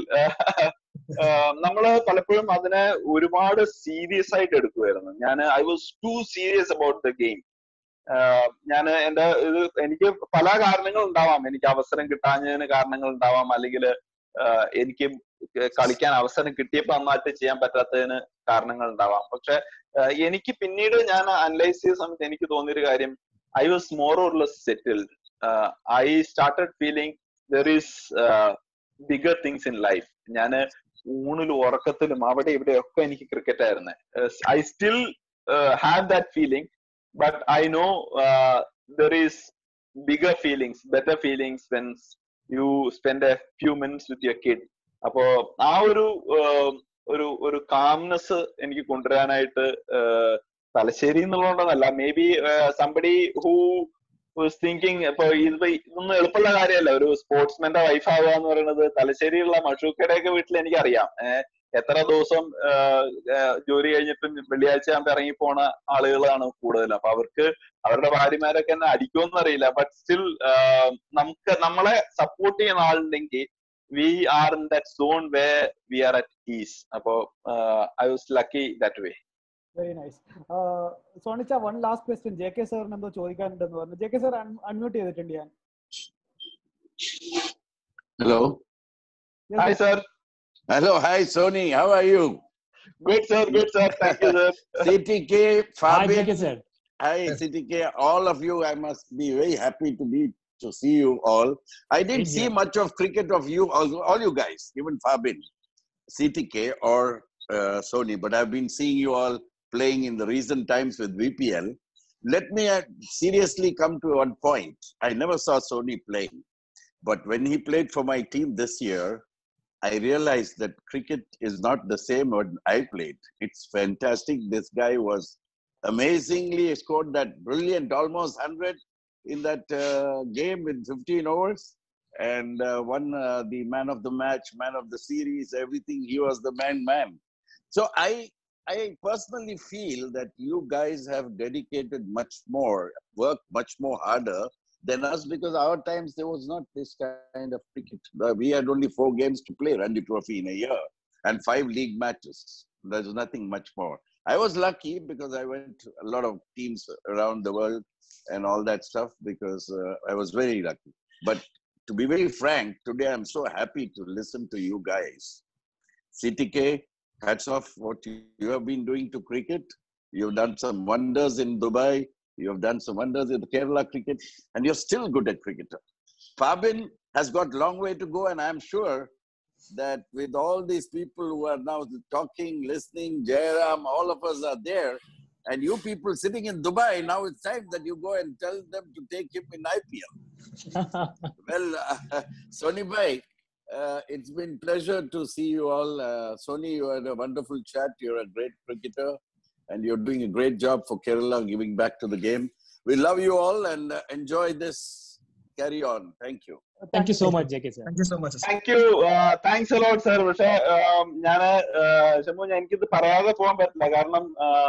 നമ്മള് പലപ്പോഴും അതിനെ ഒരുപാട് സീരിയസ് ആയിട്ട് എടുക്കുമായിരുന്നു ഞാൻ I was too serious about the game ഞാൻ എന്റെ ഇത് എനിക്ക് പല കാരണങ്ങൾ ഉണ്ടാവാം എനിക്ക് അവസരം കിട്ടാഞ്ഞതിന് കാരണങ്ങൾ ഉണ്ടാവാം അല്ലെങ്കിൽ എനിക്ക് കളിക്കാൻ അവസരം കിട്ടിയപ്പോ നന്നായിട്ട് ചെയ്യാൻ പറ്റാത്തതിന് കാരണങ്ങൾ ഉണ്ടാവാം പക്ഷെ എനിക്ക് പിന്നീട് ഞാൻ അനലൈസ് ചെയ്ത സമയത്ത് എനിക്ക് തോന്നിയൊരു കാര്യം I was more or less settled I started feeling there is bigger things in life ഞാൻ ഊണിലും ഉറക്കത്തിലും അവിടെ ഇവിടെയൊക്കെ എനിക്ക് ക്രിക്കറ്റ് ആയിരുന്നു I still have that feeling but I know there is bigger feelings, better feelings when you spend a few minutes with your kid. അപ്പോ ആ ഒരു ആഹ്, ഒരു ഒരു കാംനെസ് എനിക്ക് കൊണ്ടുവരാനായിട്ട് ആഹ്, തലശ്ശേരി എന്നുള്ളതുകൊണ്ടല്ല maybe somebody who was thinking ഇപ്പൊ ഇത് ഇതൊന്നും എളുപ്പമുള്ള കാര്യമല്ല ഒരു സ്പോർട്സ്മാന്റെ വൈഫ് ആവുക എന്ന് പറയുന്നത് തലശ്ശേരിയുള്ള മഷൂക്കയുടെ ഒക്കെ വീട്ടിൽ എനിക്കറിയാം ഏഹ് എത്ര ദിവസം ആഹ്, ആഹ്, ജോലി കഴിഞ്ഞിട്ടും വെള്ളിയാഴ്ച ആകുമ്പോൾ ഇറങ്ങി പോണ ആളുകളാണ് കൂടുതൽ അപ്പൊ അവർക്ക് അവരുടെ ഭാര്യമാരൊക്കെ എന്നെ അടിക്കുമെന്ന് അറിയില്ല ബട്ട് സ്റ്റിൽ നമുക്ക് നമ്മളെ സപ്പോർട്ട് ചെയ്യുന്ന ആളുണ്ടെങ്കിൽ we are in that zone way we are at is അപ്പോ I was lucky that way very nice Sonicha one last question J K സാറിന് എന്തോ ചോദിക്കാനുണ്ടെന്ന് പറഞ്ഞു ജെ കെ സാർ അൺമ്യൂട്ട് ചെയ്തിട്ടുണ്ട് ഞാൻ Hello. Yes, hi sir. Sir Hello. Hi, Sony. How are you? Good sir good sir thank you sir CTK, Hi, Fabi. JK sir. Hi, CTK. All of you, I must be very happy to be to see you all. I didn't Same see here. much of cricket of you, all, all you guys, even Fabin, CTK or uh, Sony, but I've been seeing you all playing in the recent times with VPL. Let me uh, seriously come to one point. I never saw Sony playing, but when he played for my team this year, I realized that cricket is not the same when I played. It's fantastic. This guy was amazingly scored that brilliant, almost 100 in that uh, game in 15 overs and uh, won uh, the man of the match, man of the series, everything. He was the man, man. So I, I personally feel that you guys have dedicated much more, worked much more harder than us because our times there was not this kind of cricket. Uh, We had only four games to play, Ranji Trophy in a year, and five league matches. There's nothing much more. I was lucky because I went to a lot of teams around the world and all that stuff because uh, I was very lucky. But to be very frank, today I'm so happy to listen to you guys. CTK, hats off what you, you have been doing to cricket. You've done some wonders in Dubai. You have done some wonders in Kerala cricket, and you're still good at cricket. Fabin has got long way to go, and I'm sure that with all these people who are now talking, listening, Jairam, all of us are there, and you people sitting in Dubai, now it's time that you go and tell them to take him in IPL. Well, uh, Sony Bhai, uh, it's been pleasure to see you all. Uh, Sony, you had a wonderful chat. You're a great cricketer, and you're doing a great job for Kerala, giving back to the game. We love you all and uh, enjoy this. Carry on. Thank you. Thank you so much, JK sir. Thank you so much thank you thanks a lot sir പക്ഷെ ഞാൻ ഷമു ഞാൻ എനിക്കിത് പറയാതെ പോകാൻ പറ്റില്ല കാരണം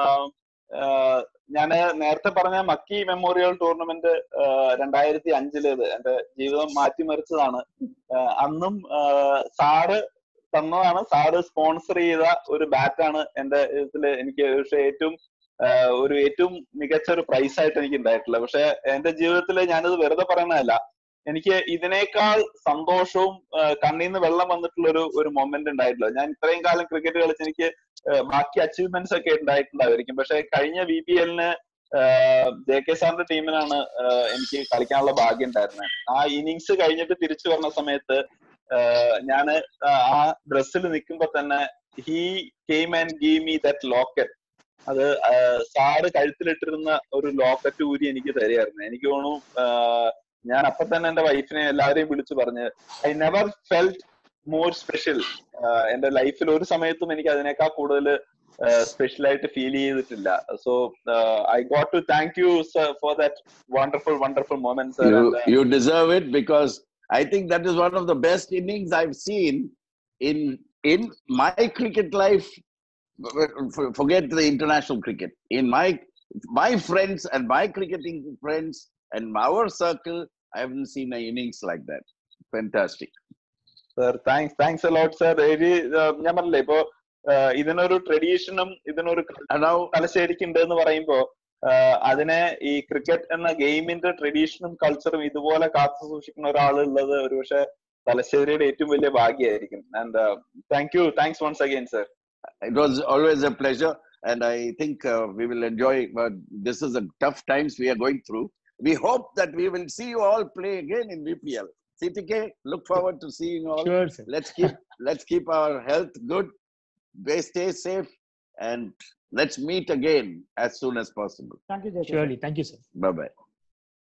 ഞാൻ നേരത്തെ പറഞ്ഞ മക്കി മെമ്മോറിയൽ ടൂർണമെന്റ് രണ്ടായിരത്തി അഞ്ചിലേത് എന്റെ ജീവിതം മാറ്റിമറിച്ചതാണ് ആഹ് അന്നും ആഹ് സാറ് തന്നതാണ് സാറ് സ്പോൺസർ ചെയ്ത ഒരു ബാറ്റാണ് എന്റെ ഇതില് എനിക്ക് പക്ഷെ ഏറ്റവും ആഹ് ഒരു ഏറ്റവും മികച്ച ഒരു പ്രൈസ് ആയിട്ട് എനിക്ക് ഉണ്ടായിട്ടില്ല പക്ഷെ എന്റെ ജീവിതത്തിൽ ഞാനിത് വെറുതെ പറയുന്നതല്ല എനിക്ക് ഇതിനേക്കാൾ സന്തോഷവും ആഹ് കണ്ണീന്ന് വെള്ളം വന്നിട്ടുള്ള ഒരു ഒരു മൊമെന്റ് ഉണ്ടായിട്ടില്ല ഞാൻ ഇത്രയും കാലം ക്രിക്കറ്റ് കളിച്ച് എനിക്ക് ആഹ് ബാക്കി അച്ചീവ്മെന്റ്സ് ഒക്കെ ഉണ്ടായിട്ടുണ്ടായിരിക്കും പക്ഷെ കഴിഞ്ഞ ബി പി എല്ലിന് ജെ കെ സാറിന്റെ ടീമിനാണ് ആഹ് എനിക്ക് കളിക്കാനുള്ള ഭാഗ്യം ഉണ്ടായിരുന്നത് ആ ഇന്നിങ്സ് കഴിഞ്ഞിട്ട് തിരിച്ചു വരുന്ന സമയത്ത് ഞാൻ ആ ഡ്രസ്സിൽ നിൽക്കുമ്പോ തന്നെ he came and give me that locket അത് ആഹ് സാറ് കഴുത്തിലിട്ടിരുന്ന ഒരു ലോക്കറ്റ് ഊരി എനിക്ക് തരികയായിരുന്നു എനിക്ക് തോന്നുന്നു ആഹ് ഞാൻ അപ്പൊ തന്നെ എന്റെ വൈഫിനെ എല്ലാവരെയും വിളിച്ചു പറഞ്ഞ് I never felt more special എന്റെ ലൈഫിൽ ഒരു സമയത്തും എനിക്ക് അതിനേക്കാൾ കൂടുതൽ സ്പെഷ്യൽ ആയിട്ട് ഫീൽ ചെയ്തിട്ടില്ല so I got to thank you sir for that wonderful wonderful moment sir You, you deserve it because I think that is one of the best innings I've seen in in my cricket life. f- Forget the international cricket. In my my friends and my cricketing friends and our circle, I haven't seen an innings like that. Fantastic. Sir thanks thanks a lot sir ഒരു ആഹ് ഞാൻ പറഞ്ഞില്ലേ ഇപ്പൊ ആഹ് ഇതിനൊരു ട്രഡീഷനും ഇതിനൊരു And now, തലശ്ശേരിക്ക് ഉണ്ട് എന്ന് പറയുമ്പോ ആഹ് അതിനെ ഈ ക്രിക്കറ്റ് എന്ന ഗെയിമിന്റെ ട്രഡീഷനും കൾച്ചറും ഇതുപോലെ കാത്തു സൂക്ഷിക്കുന്ന ഒരാൾ ഉള്ളത് ഒരുപക്ഷെ തലശ്ശേരിയുടെ ഏറ്റവും വലിയ ഭാഗ്യമായിരിക്കും and thank you thanks once again sir it was always a pleasure, and I think uh, we will enjoy. But this is a tough times we are going through. We hope that we will see you all play again in VPL. CTK, look forward to seeing you all. Sure, sir. Let's keep let's keep our health good. Stay stay safe, and let's meet again as soon as possible. Thank you J Surely. Thank you, sir. Bye bye.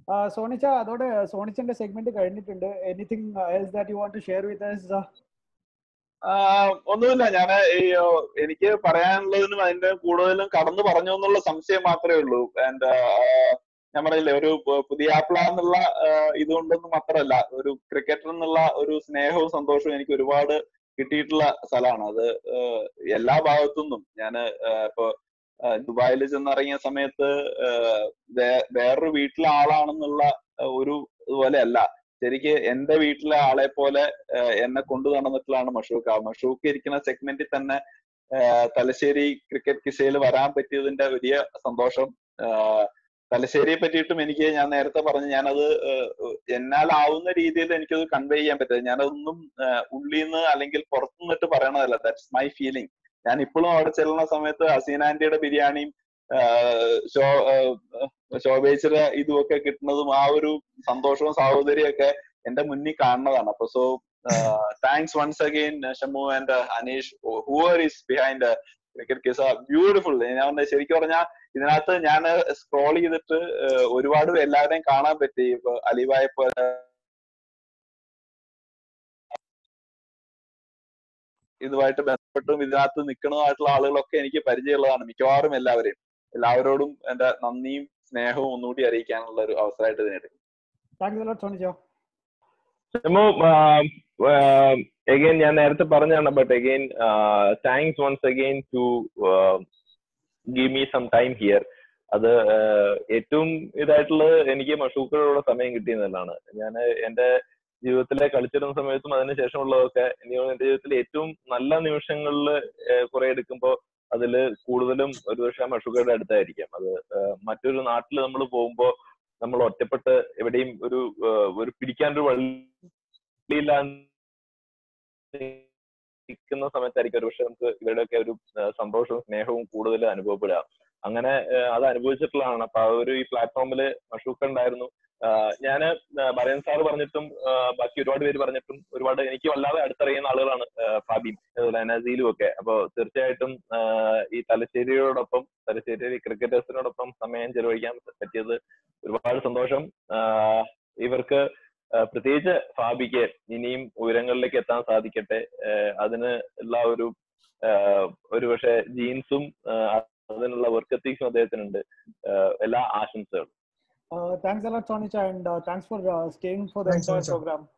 Sonicha അതോടെ സോണിച്ചന്റെ segment കഴിഞ്ഞിട്ടുണ്ട് anything else that you want to share with us ആഹ് ഒന്നുമില്ല ഞാൻ ഈ ഓ, എനിക്ക് പറയാനുള്ളതിനും അതിന്റെ കൂടുതലും കടന്നു പറഞ്ഞു എന്നുള്ള സംശയം മാത്രമേ ഉള്ളൂ ആൻഡ് ഞാൻ പറയില്ലേ ഒരു പു- പുതിയ ആപ്പിള എന്നുള്ള ആഹ് ഇതുകൊണ്ടൊന്നും മാത്രമല്ല ഒരു ക്രിക്കറ്റർ എന്നുള്ള ഒരു സ്നേഹവും സന്തോഷവും എനിക്ക് ഒരുപാട് കിട്ടിയിട്ടുള്ള സ്ഥലമാണ് അത് ആഹ് എല്ലാ ഭാഗത്തു നിന്നും ഞാൻ ഇപ്പൊ ദുബായിൽ ചെന്നിറങ്ങിയ സമയത്ത് ആഹ് വേ- വേറൊരു വീട്ടിലെ ആളാണെന്നുള്ള ആഹ് ഒരു ഇതുപോലെ അല്ല ശരിക്ക് എന്റെ വീട്ടിലെ ആളെ പോലെ ആഹ് എന്നെ കൊണ്ടു നടന്നിട്ടുള്ളതാണ് മഷൂക്ക് ആ മഷൂക്ക് ഇരിക്കുന്ന സെഗ്മെന്റിൽ തന്നെ ആഹ് തലശ്ശേരി ക്രിക്കറ്റ് കിസയിൽ വരാൻ പറ്റിയതിന്റെ വലിയ സന്തോഷം ആഹ് തലശ്ശേരിയെ പറ്റിയിട്ടും എനിക്ക് ഞാൻ നേരത്തെ പറഞ്ഞു ഞാനത് ആഹ് എന്നാലാവുന്ന രീതിയിൽ എനിക്കത് കൺവേ ചെയ്യാൻ പറ്റില്ല ഞാനതൊന്നും ഉള്ളിന്ന് അല്ലെങ്കിൽ പുറത്തു നിന്നിട്ട് പറയണതല്ല ദാറ്റ്സ് മൈ ഫീലിംഗ് ഞാൻ ഇപ്പോഴും അവിടെ ചെല്ലുന്ന സമയത്ത് ഹസീന ആന്റിയുടെ ബിരിയാണിയും ആഹ് ഷോ ആഹ് ശോഭേച്ചിയുടെ ഇതുമൊക്കെ കിട്ടുന്നതും ആ ഒരു സന്തോഷവും സാഹോദര്യവും ഒക്കെ എന്റെ മുന്നിൽ കാണുന്നതാണ് അപ്പൊ so thanks once again Shamu and Aneesh whoever is behind cricket case beautiful ഞാൻ പറഞ്ഞ ശരിക്കും പറഞ്ഞാൽ ഇതിനകത്ത് ഞാൻ സ്ക്രോൾ ചെയ്തിട്ട് ആഹ് ഒരുപാട് എല്ലാവരെയും കാണാൻ പറ്റി ഇപ്പൊ അലിബായെ പോലെ ഇതുമായിട്ട് ബന്ധപ്പെട്ടും ഇതിനകത്ത് നിൽക്കുന്നതായിട്ടുള്ള ആളുകളൊക്കെ എനിക്ക് പരിചയമുള്ളതാണ് മിക്കവാറും എല്ലാവരെയും എല്ലാവരോടും എന്റെ നന്ദിയും സ്നേഹവും ഒന്നുകൂടി അറിയിക്കാനുള്ള ഒരു അവസരമായിട്ട് ഇതിനെടുക്കും thanks a lot Sonicha Shamu again ഞാൻ നേരത്തെ പറഞ്ഞാണ് but again thanks once again to give me some time here അത് ആഹ് ഏറ്റവും ഇതായിട്ടുള്ളത് എനിക്ക് മഷൂക്കളോട് സമയം കിട്ടിയെന്നുള്ളതാണ് ഞാൻ എന്റെ ജീവിതത്തിലെ കളിച്ചിരുന്ന സമയത്തും അതിന് ശേഷമുള്ളതൊക്കെ എനിക്ക് തോന്നുന്നു എന്റെ ജീവിതത്തിലെ ഏറ്റവും നല്ല നിമിഷങ്ങളിൽ കുറെ എടുക്കുമ്പോൾ അതിൽ കൂടുതലും ഒരുപക്ഷെ മഷൂക്കയുടെ അടുത്തായിരിക്കാം അത് ആഹ് മറ്റൊരു നാട്ടിൽ നമ്മൾ പോകുമ്പോൾ നമ്മൾ ഒറ്റപ്പെട്ട് എവിടെയും ഒരു ആഹ് ഒരു പിടിക്കാൻ ഒരു വള്ളിയില്ലാതെ നിൽക്കുന്ന സമയത്തായിരിക്കും ഒരുപക്ഷെ നമുക്ക് ഇവരുടെയൊക്കെ ഒരു ആഹ് സന്തോഷവും സ്നേഹവും കൂടുതൽ അനുഭവപ്പെടുക അങ്ങനെ ആഹ് അത് അനുഭവിച്ചിട്ടുള്ളതാണ് അപ്പൊ ആ ഒരു ഈ പ്ലാറ്റ്ഫോമിൽ മഷൂക്ക ഉണ്ടായിരുന്നു ഞാൻ മറിയൻ സാറ് പറഞ്ഞിട്ടും ആഹ് ബാക്കി ഒരുപാട് പേര് പറഞ്ഞിട്ടും ഒരുപാട് എനിക്ക് വല്ലാതെ അടുത്തറിയുന്ന ആളുകളാണ് ആഹ് ഫാബിയും അതുപോലെ നസീലും ഒക്കെ അപ്പൊ തീർച്ചയായിട്ടും ആഹ് ഈ തലശ്ശേരിയോടൊപ്പം തലശ്ശേരി ക്രിക്കറ്റേഴ്സിനോടൊപ്പം സമയം ചെലവഴിക്കാൻ പറ്റിയത് ഒരുപാട് സന്തോഷം ആഹ് ഇവർക്ക് ആഹ് പ്രത്യേകിച്ച് ഫാബിക്ക് ഇനിയും ഉയരങ്ങളിലേക്ക് എത്താൻ സാധിക്കട്ടെ ആഹ് അതിന് ഉള്ള ഒരു ആഹ് ഒരു പക്ഷെ ജീൻസും അതിനുള്ള വർക്ക് എത്തിക്സും അദ്ദേഹത്തിനുണ്ട് ആഹ് എല്ലാ ആശംസകളും thanks a lot Sonicha and thanks for staying for the Thanks, entire Sonica. Programme